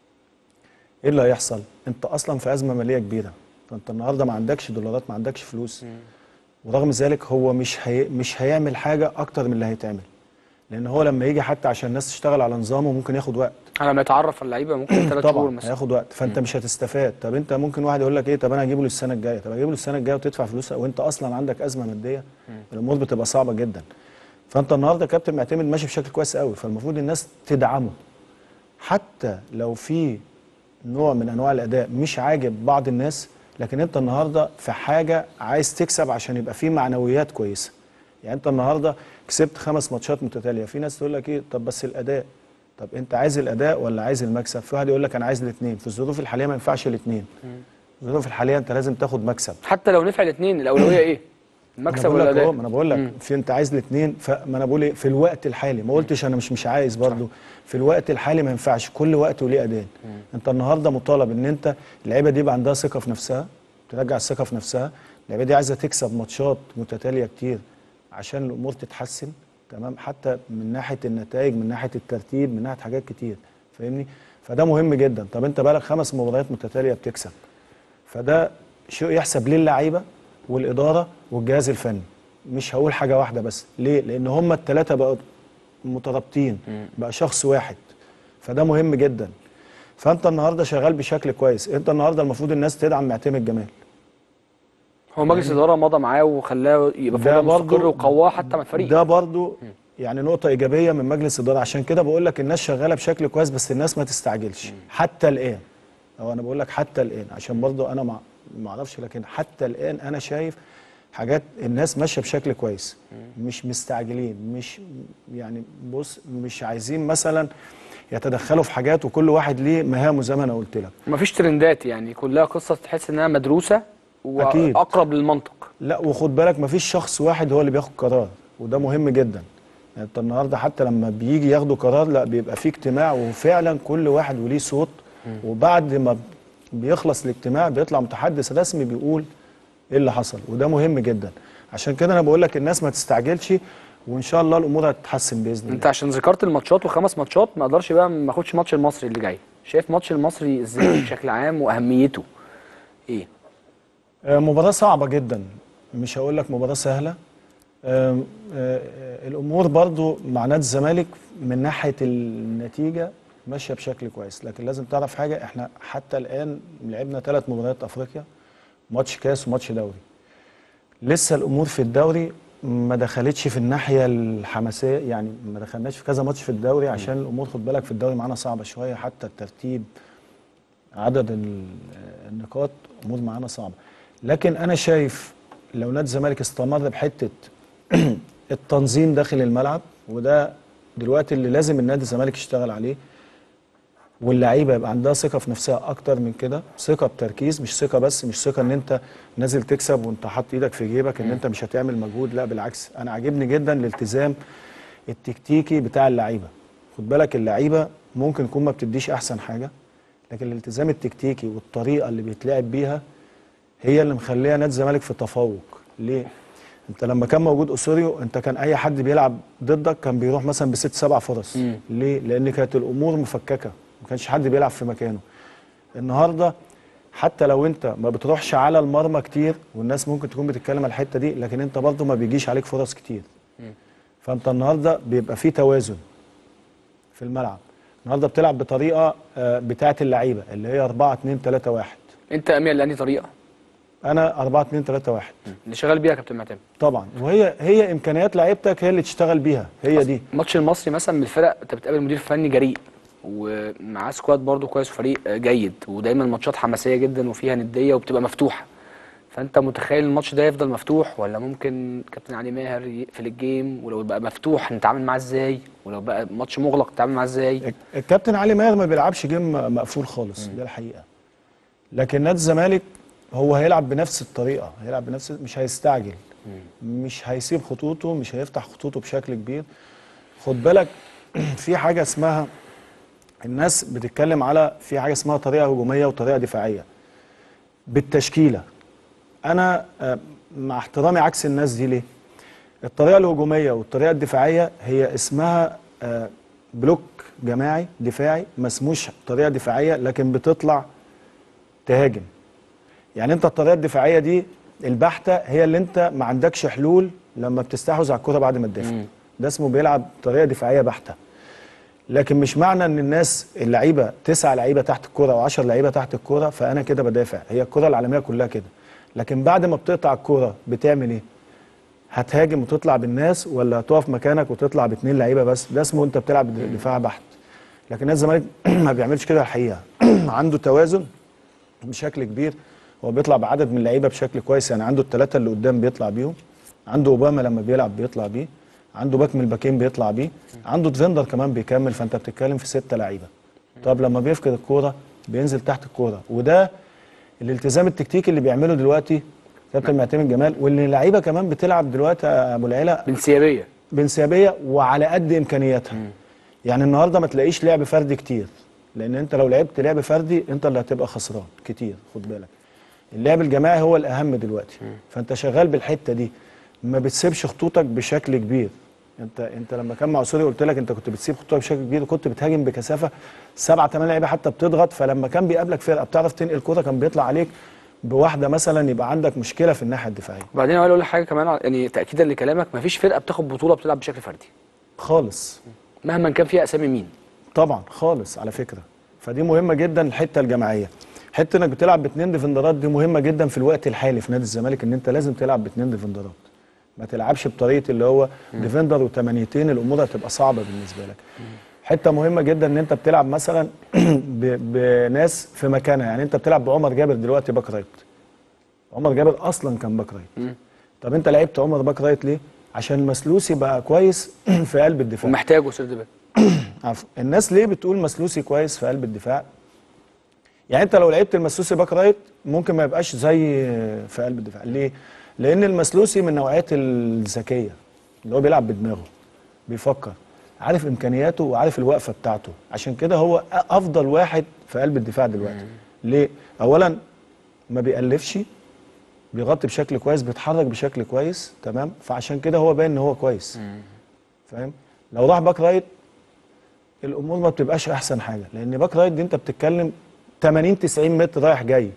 ايه اللي هيحصل انت اصلا في ازمه ماليه كبيره فانت النهارده ما عندكش دولارات ما عندكش فلوس ورغم ذلك هو مش هي مش هيعمل حاجه اكتر من اللي هيتعمل لان هو لما يجي حتى عشان الناس تشتغل على نظامه ممكن ياخد وقت لما يتعرف على اللعيبه ممكن ثلاث شهور طبعا مثلا هياخد وقت فانت مش هتستفاد طب انت ممكن واحد يقول لك ايه طب انا هجيبه للسنه الجايه طب هجيبه للسنه الجايه وتدفع فلوس وانت اصلا عندك ازمه ماديه الامور بتبقى صعبه جدا فانت النهارده كابتن معتمد ماشي بشكل كويس قوي فالمفروض الناس تدعمه حتى لو في نوع من انواع الاداء مش عاجب بعض الناس لكن انت النهارده في حاجه عايز تكسب عشان يبقى في معنويات كويسه يعني انت النهارده كسبت خمس ماتشات متتاليه في ناس تقول لك ايه طب بس الاداء طب انت عايز الاداء ولا عايز المكسب في واحد يقول لك انا عايز الاثنين في الظروف الحاليه ما ينفعش الاثنين الظروف الحاليه انت لازم تاخد مكسب حتى لو نفع الاثنين الاولويه ايه ما المكسب انا بقول ولا لك اهو الاداء ما انا بقول لك في انت عايز الاثنين فما انا بقول ايه في الوقت الحالي ما قلتش انا مش مش عايز برضو في الوقت الحالي ما ينفعش كل وقت وليه اذان انت النهارده مطالب ان انت اللعيبه دي يبقى عندها ثقه في نفسها ترجع الثقه في نفسها اللعيبه دي عايزه تكسب ماتشات متتاليه كتير عشان الامور تتحسن تمام حتى من ناحيه النتائج من ناحيه الترتيب من ناحيه حاجات كتير فاهمني فده مهم جدا طب انت بقالك خمس مباريات متتاليه بتكسب فده شيء يحسب للعيبه والاداره والجهاز الفني مش هقول حاجه واحده بس ليه لان هم الثلاثه بقوا مترابطين بقى شخص واحد فده مهم جدا فانت النهارده شغال بشكل كويس انت النهارده المفروض الناس تدعم معتمد جمال هو مجلس الاداره مضى معاه وخلاه يبقى ده فوضى مستقر برضو- وقواه حتى مع الفريق ده برضو يعني نقطة إيجابية من مجلس الإدارة عشان كده بقول لك الناس شغالة بشكل كويس بس الناس ما تستعجلش حتى الآن أو أنا بقول لك حتى الآن عشان برضو أنا ما ما أعرفش لكن حتى الآن أنا شايف حاجات الناس ماشية بشكل كويس مش مستعجلين مش يعني بص مش عايزين مثلا يتدخلوا في حاجات وكل واحد ليه مهامه زي ما أنا قلت لك مفيش ترندات يعني كلها قصه تحس انها مدروسه أكيد. واقرب للمنطق لا وخد بالك مفيش شخص واحد هو اللي بياخد قرار وده مهم جدا يعني انت النهارده حتى لما بيجي ياخدوا قرار لا بيبقى في اجتماع وفعلا كل واحد وليه صوت وبعد ما بيخلص الاجتماع بيطلع متحدث رسمي بيقول ايه اللي حصل وده مهم جدا عشان كده انا بقول لك الناس ما تستعجلش وان شاء الله الامور هتتحسن باذن الله انت عشان ذكرت الماتشات وخمس ماتشات ما اقدرش بقى ما اخدش ماتش المصري اللي جاي شايف ماتش المصري ازاي بشكل عام واهميته ايه آه، مباراة صعبة جدا مش هقول لك مباراة سهلة آم، آه، آه، الأمور برضو مع نادي الزمالك من ناحية النتيجة ماشية بشكل كويس لكن لازم تعرف حاجة احنا حتى الآن لعبنا ثلاث مباريات أفريقيا ماتش كاس وماتش دوري لسه الأمور في الدوري ما دخلتش في الناحية الحماسية يعني ما دخلناش في كذا ماتش في الدوري عشان الأمور خد بالك في الدوري معانا صعبة شوية حتى الترتيب عدد ال- النقاط امور معانا صعبه لكن انا شايف لو نادي الزمالك استمر بحته التنظيم داخل الملعب وده دلوقتي اللي لازم النادي الزمالك يشتغل عليه واللعيبه يبقى عندها ثقه في نفسها اكتر من كده ثقه بتركيز مش ثقه بس مش ثقه ان انت نازل تكسب وانت حاطط ايدك في جيبك ان انت مش هتعمل مجهود لا بالعكس انا عاجبني جدا الالتزام التكتيكي بتاع اللعيبه خد بالك اللعيبه ممكن يكون ما بتديش احسن حاجه لكن الالتزام التكتيكي والطريقه اللي بيتلعب بيها هي اللي مخليه نادي الزمالك في تفوق ليه انت لما كان موجود اسوريو انت كان اي حد بيلعب ضدك كان بيروح مثلا بست سبع فرص مم. ليه لان كانت الامور مفككه ما كانش حد بيلعب في مكانه النهارده حتى لو انت ما بتروحش على المرمى كتير والناس ممكن تكون بتتكلم على الحته دي لكن انت برضه ما بيجيش عليك فرص كتير فانت النهارده بيبقى في توازن في الملعب النهارده بتلعب بطريقه آه، بتاعه اللعيبه اللي هي 4 2 3 1 انت اميل لاني طريقه انا 4 2 3 1 اللي شغال بيها يا كابتن معتمد طبعا وهي هي امكانيات لعيبتك هي اللي تشتغل بيها هي دي الماتش المصري مثلا من الفرق انت بتقابل مدير فني جريء ومعاه سكواد برضو كويس وفريق جيد ودايما ماتشات حماسيه جدا وفيها نديه وبتبقى مفتوحه فانت متخيل الماتش ده يفضل مفتوح ولا ممكن كابتن علي ماهر يقفل الجيم ولو بقى مفتوح نتعامل معاه ازاي ولو بقى ماتش مغلق نتعامل معاه ازاي الكابتن علي ماهر ما بيلعبش جيم مقفول خالص ده الحقيقه لكن نادي الزمالك هو هيلعب بنفس الطريقه هيلعب بنفس مش هيستعجل مش هيسيب خطوطه مش هيفتح خطوطه بشكل كبير خد بالك في حاجه اسمها الناس بتتكلم على في حاجه اسمها طريقه هجوميه وطريقه دفاعيه بالتشكيله انا آه، مع احترامي عكس الناس دي ليه الطريقه الهجوميه والطريقه الدفاعيه هي اسمها آه، بلوك جماعي دفاعي ما اسموش طريقه دفاعيه لكن بتطلع تهاجم يعني انت الطريقه الدفاعيه دي البحته هي اللي انت ما عندكش حلول لما بتستحوذ على الكره بعد ما تدافع ده اسمه بيلعب طريقه دفاعيه بحته لكن مش معنى ان الناس اللعيبه تسع لعيبه تحت الكوره او 10 لعيبه تحت الكوره فانا كده بدافع هي الكره العالميه كلها كده لكن بعد ما بتقطع الكوره بتعمل ايه هتهاجم وتطلع بالناس ولا هتقف مكانك وتطلع باثنين لعيبه بس ده اسمه انت بتلعب د- دفاع بحت لكن نادي الزمالك ما بيعملش كده الحقيقه عنده توازن بشكل كبير هو بيطلع بعدد من اللعيبه بشكل كويس يعني عنده الثلاثه اللي قدام بيطلع بيهم عنده اوباما لما بيلعب بيطلع بيه عنده باك من الباكين بيطلع بيه عنده ديفندر كمان بيكمل فانت بتتكلم في سته لعيبه طب لما بيفقد الكوره بينزل تحت الكوره وده الالتزام التكتيكي اللي بيعمله دلوقتي كابتن معتمد جمال واللي اللعيبه كمان بتلعب دلوقتي يا ابو العلا بانسيابيه بانسيابيه وعلى قد امكانياتها يعني النهارده ما تلاقيش لعب فردي كتير لان انت لو لعبت لعب فردي انت اللي هتبقى خسران كتير خد بالك اللعب الجماعي هو الاهم دلوقتي فانت شغال بالحته دي ما بتسيبش خطوطك بشكل كبير انت انت لما كان مع سوري قلت لك انت كنت بتسيب خطوطك بشكل كبير وكنت بتهاجم بكثافه سبعة ثمان لعيبه حتى بتضغط فلما كان بيقابلك فرقه بتعرف تنقل كوره كان بيطلع عليك بواحده مثلا يبقى عندك مشكله في الناحيه الدفاعيه وبعدين انا اقول لك حاجه كمان ع- يعني تاكيدا لكلامك مفيش فرقه بتاخد بطوله بتلعب بشكل فردي خالص مهما كان فيها اسامي مين طبعا خالص على فكره فدي مهمه جدا الحته الجماعيه حته انك بتلعب باثنين ديفندرات دي مهمه جدا في الوقت الحالي في نادي الزمالك ان انت لازم تلعب باثنين ديفندرات ما تلعبش بطريقه اللي هو ديفندر وثمانيتين الامور هتبقى صعبه بالنسبه لك حته مهمه جدا ان انت بتلعب مثلا ب- بناس في مكانها يعني انت بتلعب بعمر جابر دلوقتي باك رايت عمر جابر اصلا كان باك رايت طب انت لعبت عمر باك رايت ليه عشان مسلوسي بقى كويس في قلب الدفاع ومحتاجه سيرد باك عفوا الناس ليه بتقول مسلوسي كويس في قلب الدفاع يعني انت لو لعبت المسلوسي باك رايت ممكن ما يبقاش زي في قلب الدفاع ليه لان المسلوسي من نوعيات الذكيه اللي هو بيلعب بدماغه بيفكر عارف امكانياته وعارف الوقفه بتاعته عشان كده هو افضل واحد في قلب الدفاع دلوقتي ليه اولا ما بيألفش بيغطي بشكل كويس بيتحرك بشكل كويس تمام فعشان كده هو باين ان هو كويس فاهم لو راح باك رايت الامور ما بتبقاش احسن حاجه لان باك رايت دي انت بتتكلم 80 90 متر رايح جاي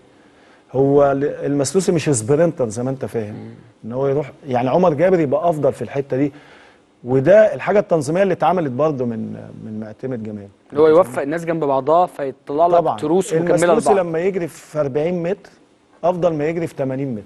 هو ل- المسلوسي مش سبرنتر زي ما انت فاهم ان هو يروح يعني عمر جابر يبقى افضل في الحته دي وده الحاجه التنظيميه اللي اتعملت برضه من من معتمد جمال اللي هو يوفق الناس جنب بعضها فيطلع لك طبعا تروس مكمله المسلوسي لبعض لما يجري في 40 متر افضل ما يجري في 80 متر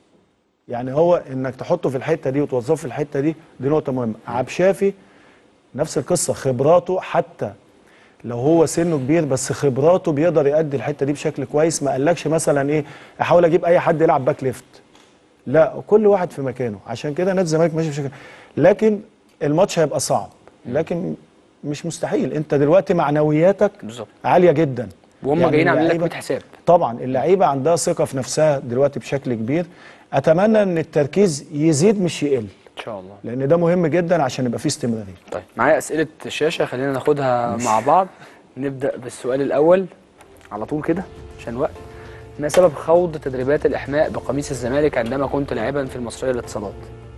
يعني هو انك تحطه في الحته دي وتوظفه في الحته دي دي نقطه مهمه عبد شافي نفس القصه خبراته حتى لو هو سنه كبير بس خبراته بيقدر يأدي الحته دي بشكل كويس ما قالكش مثلا ايه احاول اجيب اي حد يلعب باك ليفت لا كل واحد في مكانه عشان كده نادي الزمالك ماشي بشكل لكن الماتش هيبقى صعب لكن مش مستحيل انت دلوقتي معنوياتك بالظبط عاليه جدا وهم يعني جايين عاملين لك اللعيبة- 100 حساب طبعا اللعيبه عندها ثقه في نفسها دلوقتي بشكل كبير اتمنى ان التركيز يزيد مش يقل ان شاء الله لان ده مهم جدا عشان يبقى فيه استمراريه طيب معايا اسئله الشاشه خلينا ناخدها مع بعض نبدا بالسؤال الاول على طول كده عشان وقت ما سبب خوض تدريبات الاحماء بقميص الزمالك عندما كنت لاعبا في المصريه للاتصالات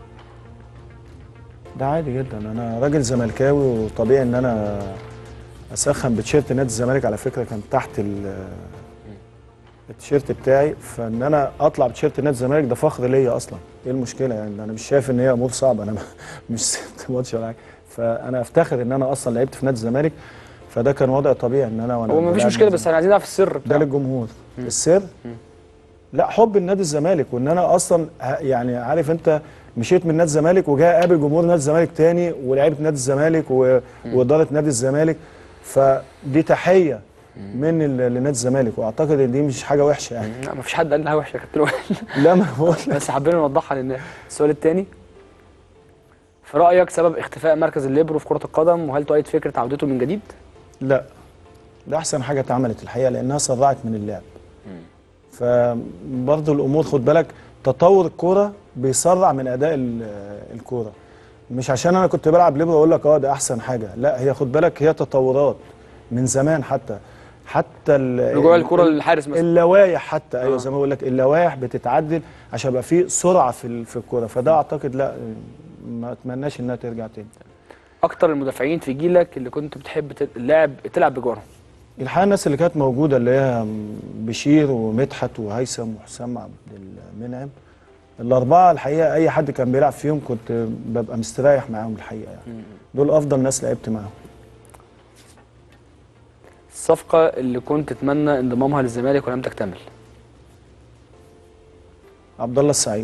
ده عادي جدا انا راجل زملكاوي وطبيعي ان انا اسخن بتيشيرت نادي الزمالك على فكره كان تحت ال- التيشيرت بتاعي فان انا اطلع بتيشيرت نادي الزمالك ده فخر ليا اصلا ايه المشكله يعني انا مش شايف ان هي امور صعبه انا مش سبت ماتش ولا حاجه فانا افتخر ان انا اصلا لعبت في نادي الزمالك فده كان وضع طبيعي ان انا وانا هو مفيش بلعب مشكله نادي بس احنا عايزين نعرف السر ده بتاعه. للجمهور السر لا حب النادي الزمالك وان انا اصلا ه- يعني عارف انت مشيت من نادي الزمالك وجاي اقابل جمهور نادي الزمالك تاني ولعيبه نادي الزمالك و... واداره نادي الزمالك فدي تحيه من ال- لنادي الزمالك واعتقد ان دي مش حاجه وحشه يعني لا مفيش حد قال انها وحشه يا كابتن وائل لا ما بقول بس حابين نوضحها للناس السؤال الثاني في رايك سبب اختفاء مركز الليبرو في كره القدم وهل تؤيد فكره عودته من جديد لا ده احسن حاجه اتعملت الحقيقه لانها سرعت من اللعب فبرضه الامور خد بالك تطور الكوره بيسرع من اداء ال- الكوره مش عشان انا كنت بلعب ليبرو اقول لك اه ده احسن حاجه لا هي خد بالك هي تطورات من زمان حتى حتى ال- رجوع ال- الكره للحارس مثلا اللوائح حتى ايوه آه. زي ما بقول لك اللوائح بتتعدل عشان يبقى في سرعه في ال- في الكوره فده اعتقد لا ما اتمناش انها ترجع تاني اكتر المدافعين في جيلك اللي كنت بتحب تل- اللعب تلعب بجوارهم الحقيقه الناس اللي كانت موجوده اللي هي بشير ومدحت وهيثم وحسام عبد المنعم الاربعه الحقيقه اي حد كان بيلعب فيهم كنت ببقى مستريح معاهم الحقيقه يعني دول افضل ناس لعبت معاهم الصفقه اللي كنت تتمنى انضمامها للزمالك ولم تكتمل عبد الله السعيد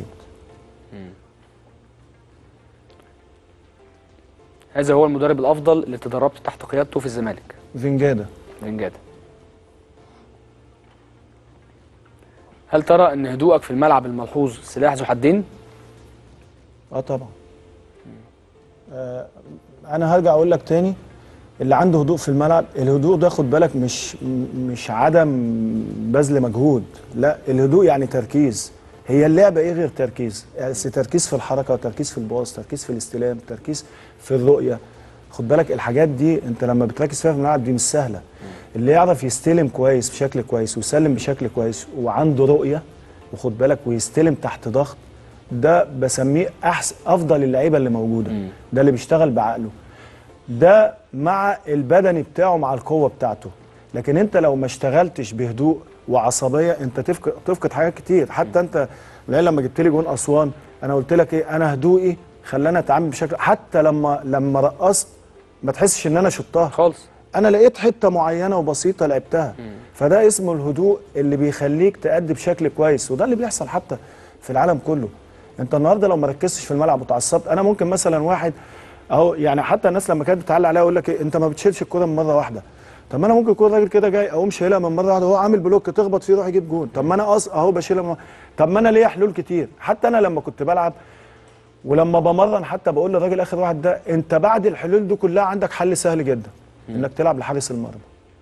هذا هو المدرب الافضل اللي تدربت تحت قيادته في الزمالك فينجادا فنجادا هل ترى ان هدوءك في الملعب الملحوظ سلاح ذو حدين اه طبعا آه انا هرجع اقول لك تاني اللي عنده هدوء في الملعب الهدوء ده خد بالك مش م- مش عدم بذل مجهود لا الهدوء يعني تركيز هي اللعبه ايه غير تركيز يعني تركيز في الحركه وتركيز في الباص تركيز في الاستلام تركيز في الرؤيه خد بالك الحاجات دي انت لما بتركز فيها في الملعب دي مش سهله اللي يعرف يستلم كويس بشكل كويس ويسلم بشكل كويس وعنده رؤيه وخد بالك ويستلم تحت ضغط ده بسميه احسن افضل اللعيبه اللي موجوده ده اللي بيشتغل بعقله ده مع البدني بتاعه مع القوه بتاعته لكن انت لو ما اشتغلتش بهدوء وعصبيه انت تفقد تفقد حاجات كتير حتى انت العيال لما جبت لي جون اسوان انا قلت لك ايه انا هدوئي خلاني اتعامل بشكل حتى لما لما رقصت ما تحسش ان انا شطها خالص انا لقيت حته معينه وبسيطه لعبتها فده اسمه الهدوء اللي بيخليك تأدي بشكل كويس وده اللي بيحصل حتى في العالم كله انت النهارده لو ما ركزتش في الملعب وتعصبت انا ممكن مثلا واحد اهو يعني حتى الناس لما كانت بتعلق عليا يقول لك إيه انت ما بتشيلش الكوره من مره واحده طب ما انا ممكن يكون راجل كده جاي اقوم شايلها من مره واحده وهو عامل بلوك تخبط فيه يروح يجيب جون طب ما انا أص... اهو بشيلها من... طب ما انا ليا حلول كتير حتى انا لما كنت بلعب ولما بمرن حتى بقول للراجل اخر واحد ده انت بعد الحلول دي كلها عندك حل سهل جدا انك تلعب لحارس المرمى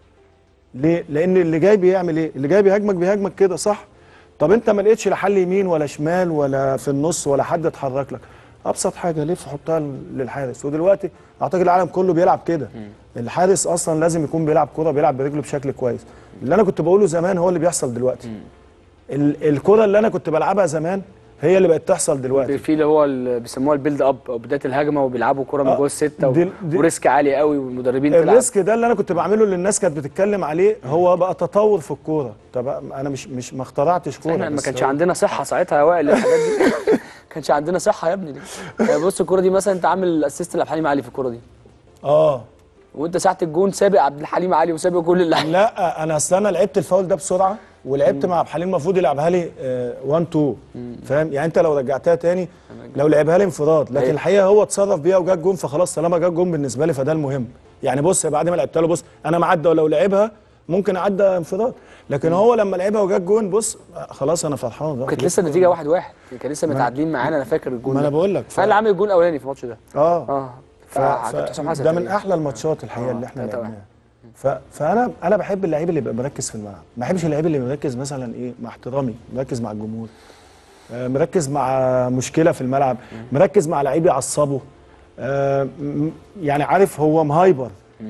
ليه لان اللي جاي بيعمل ايه اللي جاي بيهاجمك بيهاجمك كده صح طب انت ما لقيتش لا حل يمين ولا شمال ولا في النص ولا حد اتحرك لك ابسط حاجه لف حطها للحارس ودلوقتي اعتقد العالم كله بيلعب كده الحارس اصلا لازم يكون بيلعب كوره بيلعب برجله بشكل كويس اللي انا كنت بقوله زمان هو اللي بيحصل دلوقتي ال- الكره اللي انا كنت بلعبها زمان هي اللي بقت تحصل دلوقتي في اللي هو اللي بيسموها البيلد اب او بدايه الهجمه وبيلعبوا كره من آه، جوه السته و... دي- دي- وريسك عالي قوي والمدربين تلعب الريسك ده اللي انا كنت بعمله اللي الناس كانت بتتكلم عليه هو بقى تطور في الكوره طب انا مش مش ما اخترعتش كوره احنا ما بس كانش هو- عندنا صحه ساعتها يا وائل الحاجات دي ما كانش عندنا صحه يا ابني دي يعني بص الكوره دي مثلا انت عامل اسيست لعبد الحليم علي في الكوره دي اه وانت ساعه الجون سابق عبد الحليم علي وسابق كل اللعيبه لا انا اصل انا لعبت الفاول ده بسرعه ولعبت مع عبد الحليم المفروض يلعبها لي 1 2 فاهم يعني انت لو رجعتها تاني لو لعبها لي انفراد لكن أيوة. الحقيقه هو اتصرف بيها وجاب جون فخلاص طالما جاب جون بالنسبه لي فده المهم يعني بص بعد ما لعبتها له بص انا معدى ولو لعبها ممكن اعدى انفراد لكن هو لما لعبها وجاب جون بص خلاص انا فرحان بقى. كانت لسه النتيجه واحد واحد كان لسه متعادلين معانا انا فاكر الجون ما انا ده. بقول لك ف- فانا اللي عامل الجون الاولاني في الماتش ده اه اه ف... فكابتن حسام ف... حسن ده من تقريباً. احلى الماتشات الحقيقه آه، اللي احنا تلاتة لعبناها ف... فانا انا بحب اللعيب اللي يبقى مركز في الملعب ما بحبش اللعيب اللي مركز مثلا ايه مع احترامي مركز مع الجمهور آه، مركز مع مشكله في الملعب مركز مع لعيب يعصبه آه، م- يعني عارف هو مهايبر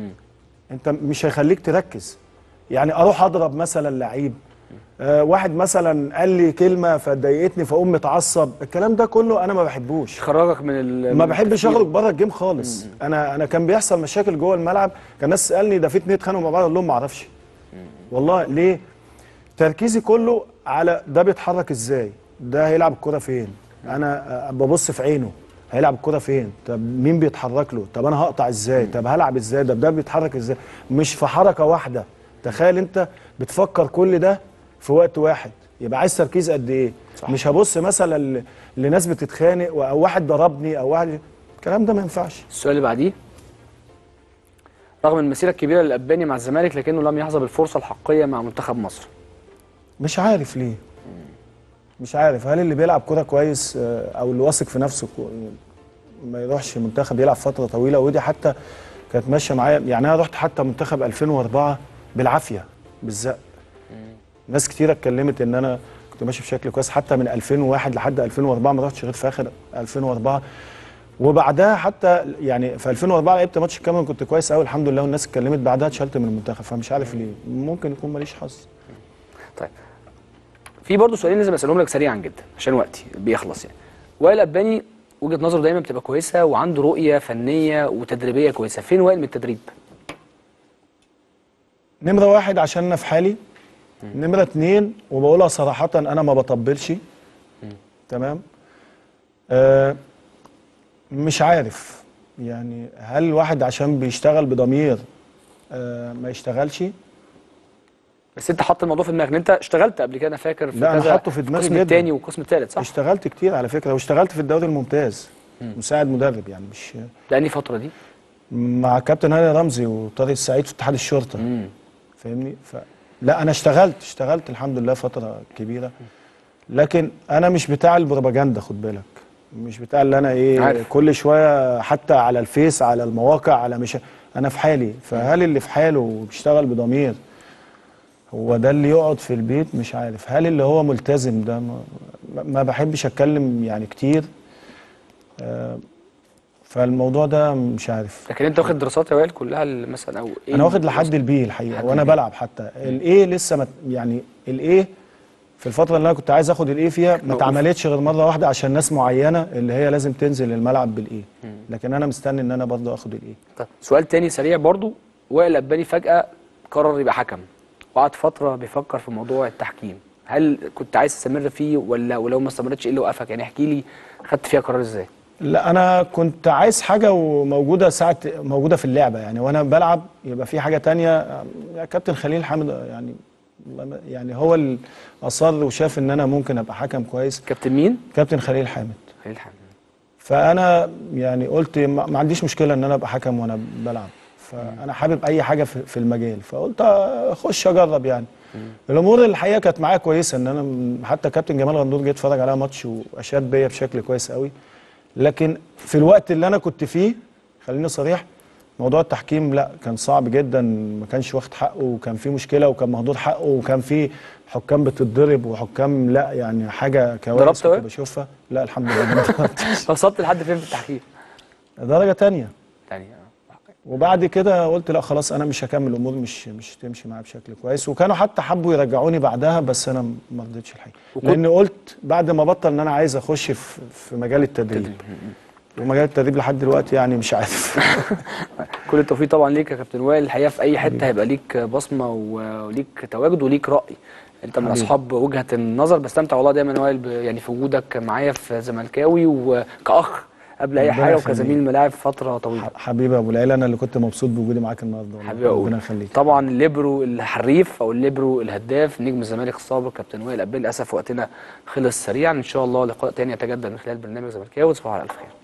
انت مش هيخليك تركز يعني اروح اضرب مثلا لعيب آه، واحد مثلا قال لي كلمه فضايقتني فاقوم متعصب الكلام ده كله انا ما بحبوش خرجك من ال ما من بحبش التفكير. اخرج بره الجيم خالص انا انا كان بيحصل مشاكل جوه الملعب كان الناس تسالني ده في اتنين اتخانقوا مع بعض اقول لهم ما اعرفش والله ليه تركيزي كله على ده بيتحرك ازاي ده هيلعب الكرة فين انا آه، ببص في عينه هيلعب الكرة فين طب مين بيتحرك له طب انا هقطع ازاي طب هلعب ازاي ده ده بيتحرك ازاي مش في حركة واحدة تخيل انت بتفكر كل ده في وقت واحد يبقى عايز تركيز قد ايه صح. مش هبص مثلا ل- لناس بتتخانق او واحد ضربني او واحد الكلام ده ما ينفعش السؤال اللي بعديه رغم المسيره الكبيره للاباني مع الزمالك لكنه لم يحظى بالفرصه الحقيقيه مع منتخب مصر مش عارف ليه مش عارف هل اللي بيلعب كوره كويس آه، او اللي واثق في نفسه كو- ما يروحش منتخب يلعب فتره طويله ودي حتى كانت ماشيه معايا يعني انا رحت حتى منتخب 2004 بالعافيه بالزق ناس كتير اتكلمت ان انا كنت ماشي بشكل كويس حتى من 2001 لحد 2004 ما رحتش غير في اخر 2004 وبعدها حتى يعني في 2004 لعبت ماتش الكاميرون كنت كويس قوي الحمد لله والناس اتكلمت بعدها اتشلت من المنتخب فمش عارف ليه ممكن يكون ماليش حظ طيب في برضه سؤالين لازم اسالهم لك سريعا جدا عشان وقتي بيخلص يعني وائل اباني وجهه نظره دايما بتبقى كويسه وعنده رؤيه فنيه وتدريبيه كويسه فين وائل من التدريب نمرة واحد عشان أنا في حالي نمرة اتنين وبقولها صراحة أنا ما بطبلش تمام آه مش عارف يعني هل الواحد عشان بيشتغل بضمير آه ما يشتغلش بس انت حاطط الموضوع في دماغك ان انت اشتغلت قبل كده انا فاكر في لا، أنا كذا حاطه في دماغي القسم جدا. الثاني والقسم الثالث صح؟ اشتغلت كتير على فكرة واشتغلت في الدوري الممتاز مساعد مدرب يعني مش لاني فتره دي مع كابتن هاني رمزي وطارق السعيد في اتحاد الشرطة مم. فاهمني ف... لا انا اشتغلت اشتغلت الحمد لله فتره كبيره لكن انا مش بتاع البروباجندا خد بالك مش بتاع اللي انا ايه عارف. كل شويه حتى على الفيس على المواقع على مش انا في حالي فهل اللي في حاله وبيشتغل بضمير هو ده اللي يقعد في البيت مش عارف هل اللي هو ملتزم ده ما, ما بحبش اتكلم يعني كتير آه، فالموضوع ده مش عارف لكن انت واخد دراسات يا وائل كلها ال- مثلا او ايه انا واخد لحد البي الحقيقه لحد وانا البي. بلعب حتى الايه لسه مت يعني الايه في الفتره اللي انا كنت عايز اخد الايه فيها ما موقوف. اتعملتش غير مره واحده عشان ناس معينه اللي هي لازم تنزل الملعب بالايه لكن انا مستني ان انا برضه اخد الايه طيب سؤال تاني سريع برضو وائل اباني فجاه قرر يبقى حكم وقعد فتره بيفكر في موضوع التحكيم هل كنت عايز تستمر فيه ولا ولو ما استمرتش ايه اللي وقفك يعني احكي لي خدت فيها قرار ازاي لا انا كنت عايز حاجه وموجوده ساعه موجوده في اللعبه يعني وانا بلعب يبقى في حاجه تانية يا كابتن خليل حامد يعني يعني هو اللي اصر وشاف ان انا ممكن ابقى حكم كويس كابتن مين كابتن خليل حامد خليل حامد فانا يعني قلت ما ما عنديش مشكله ان انا ابقى حكم وانا بلعب فانا حابب اي حاجه في في المجال فقلت اخش اجرب يعني الامور الحقيقه كانت معايا كويسه ان انا م- حتى كابتن جمال غندور جه اتفرج عليها ماتش واشاد بيا بشكل كويس قوي لكن في الوقت اللي انا كنت فيه خليني صريح موضوع التحكيم لا كان صعب جدا ما كانش واخد حقه وكان في مشكله وكان مهدور حقه وكان في حكام بتتضرب وحكام لا يعني حاجه ضربت كوارث كنت وإيه؟ بشوفها لا الحمد لله ما ضربتش. وصلت لحد فين في التحكيم درجه تانية تاني اه وبعد كده قلت لا خلاص انا مش هكمل الامور مش مش تمشي معايا بشكل كويس وكانوا حتى حبوا يرجعوني بعدها بس انا ما رضيتش الحقيقه وكنت- لان قلت بعد ما بطل ان انا عايز اخش في في مجال التدريب ومجال التدريب لحد دلوقتي يعني مش عارف كل التوفيق طبعا ليك يا كابتن وائل الحقيقه في اي حته هيبقى ليك بصمه و- وليك تواجد وليك راي انت من حبيبي. اصحاب وجهه النظر بستمتع والله دايما يا وائل ب- يعني في وجودك معايا في زملكاوي وكاخ قبل اي ربنا حاجه يخليك. وكزميل ملاعب فتره طويله حبيبي يا ابو العيله انا اللي كنت مبسوط بوجودي معاك النهارده والله. حبيبي اقول ربنا يخليك طبعا الليبرو الحريف او الليبرو الهداف نجم الزمالك السابق كابتن وائل قبل للاسف وقتنا خلص سريعا ان شاء الله لقاء تاني يتجدد من خلال برنامج زملكاوي تصبحوا على الف خير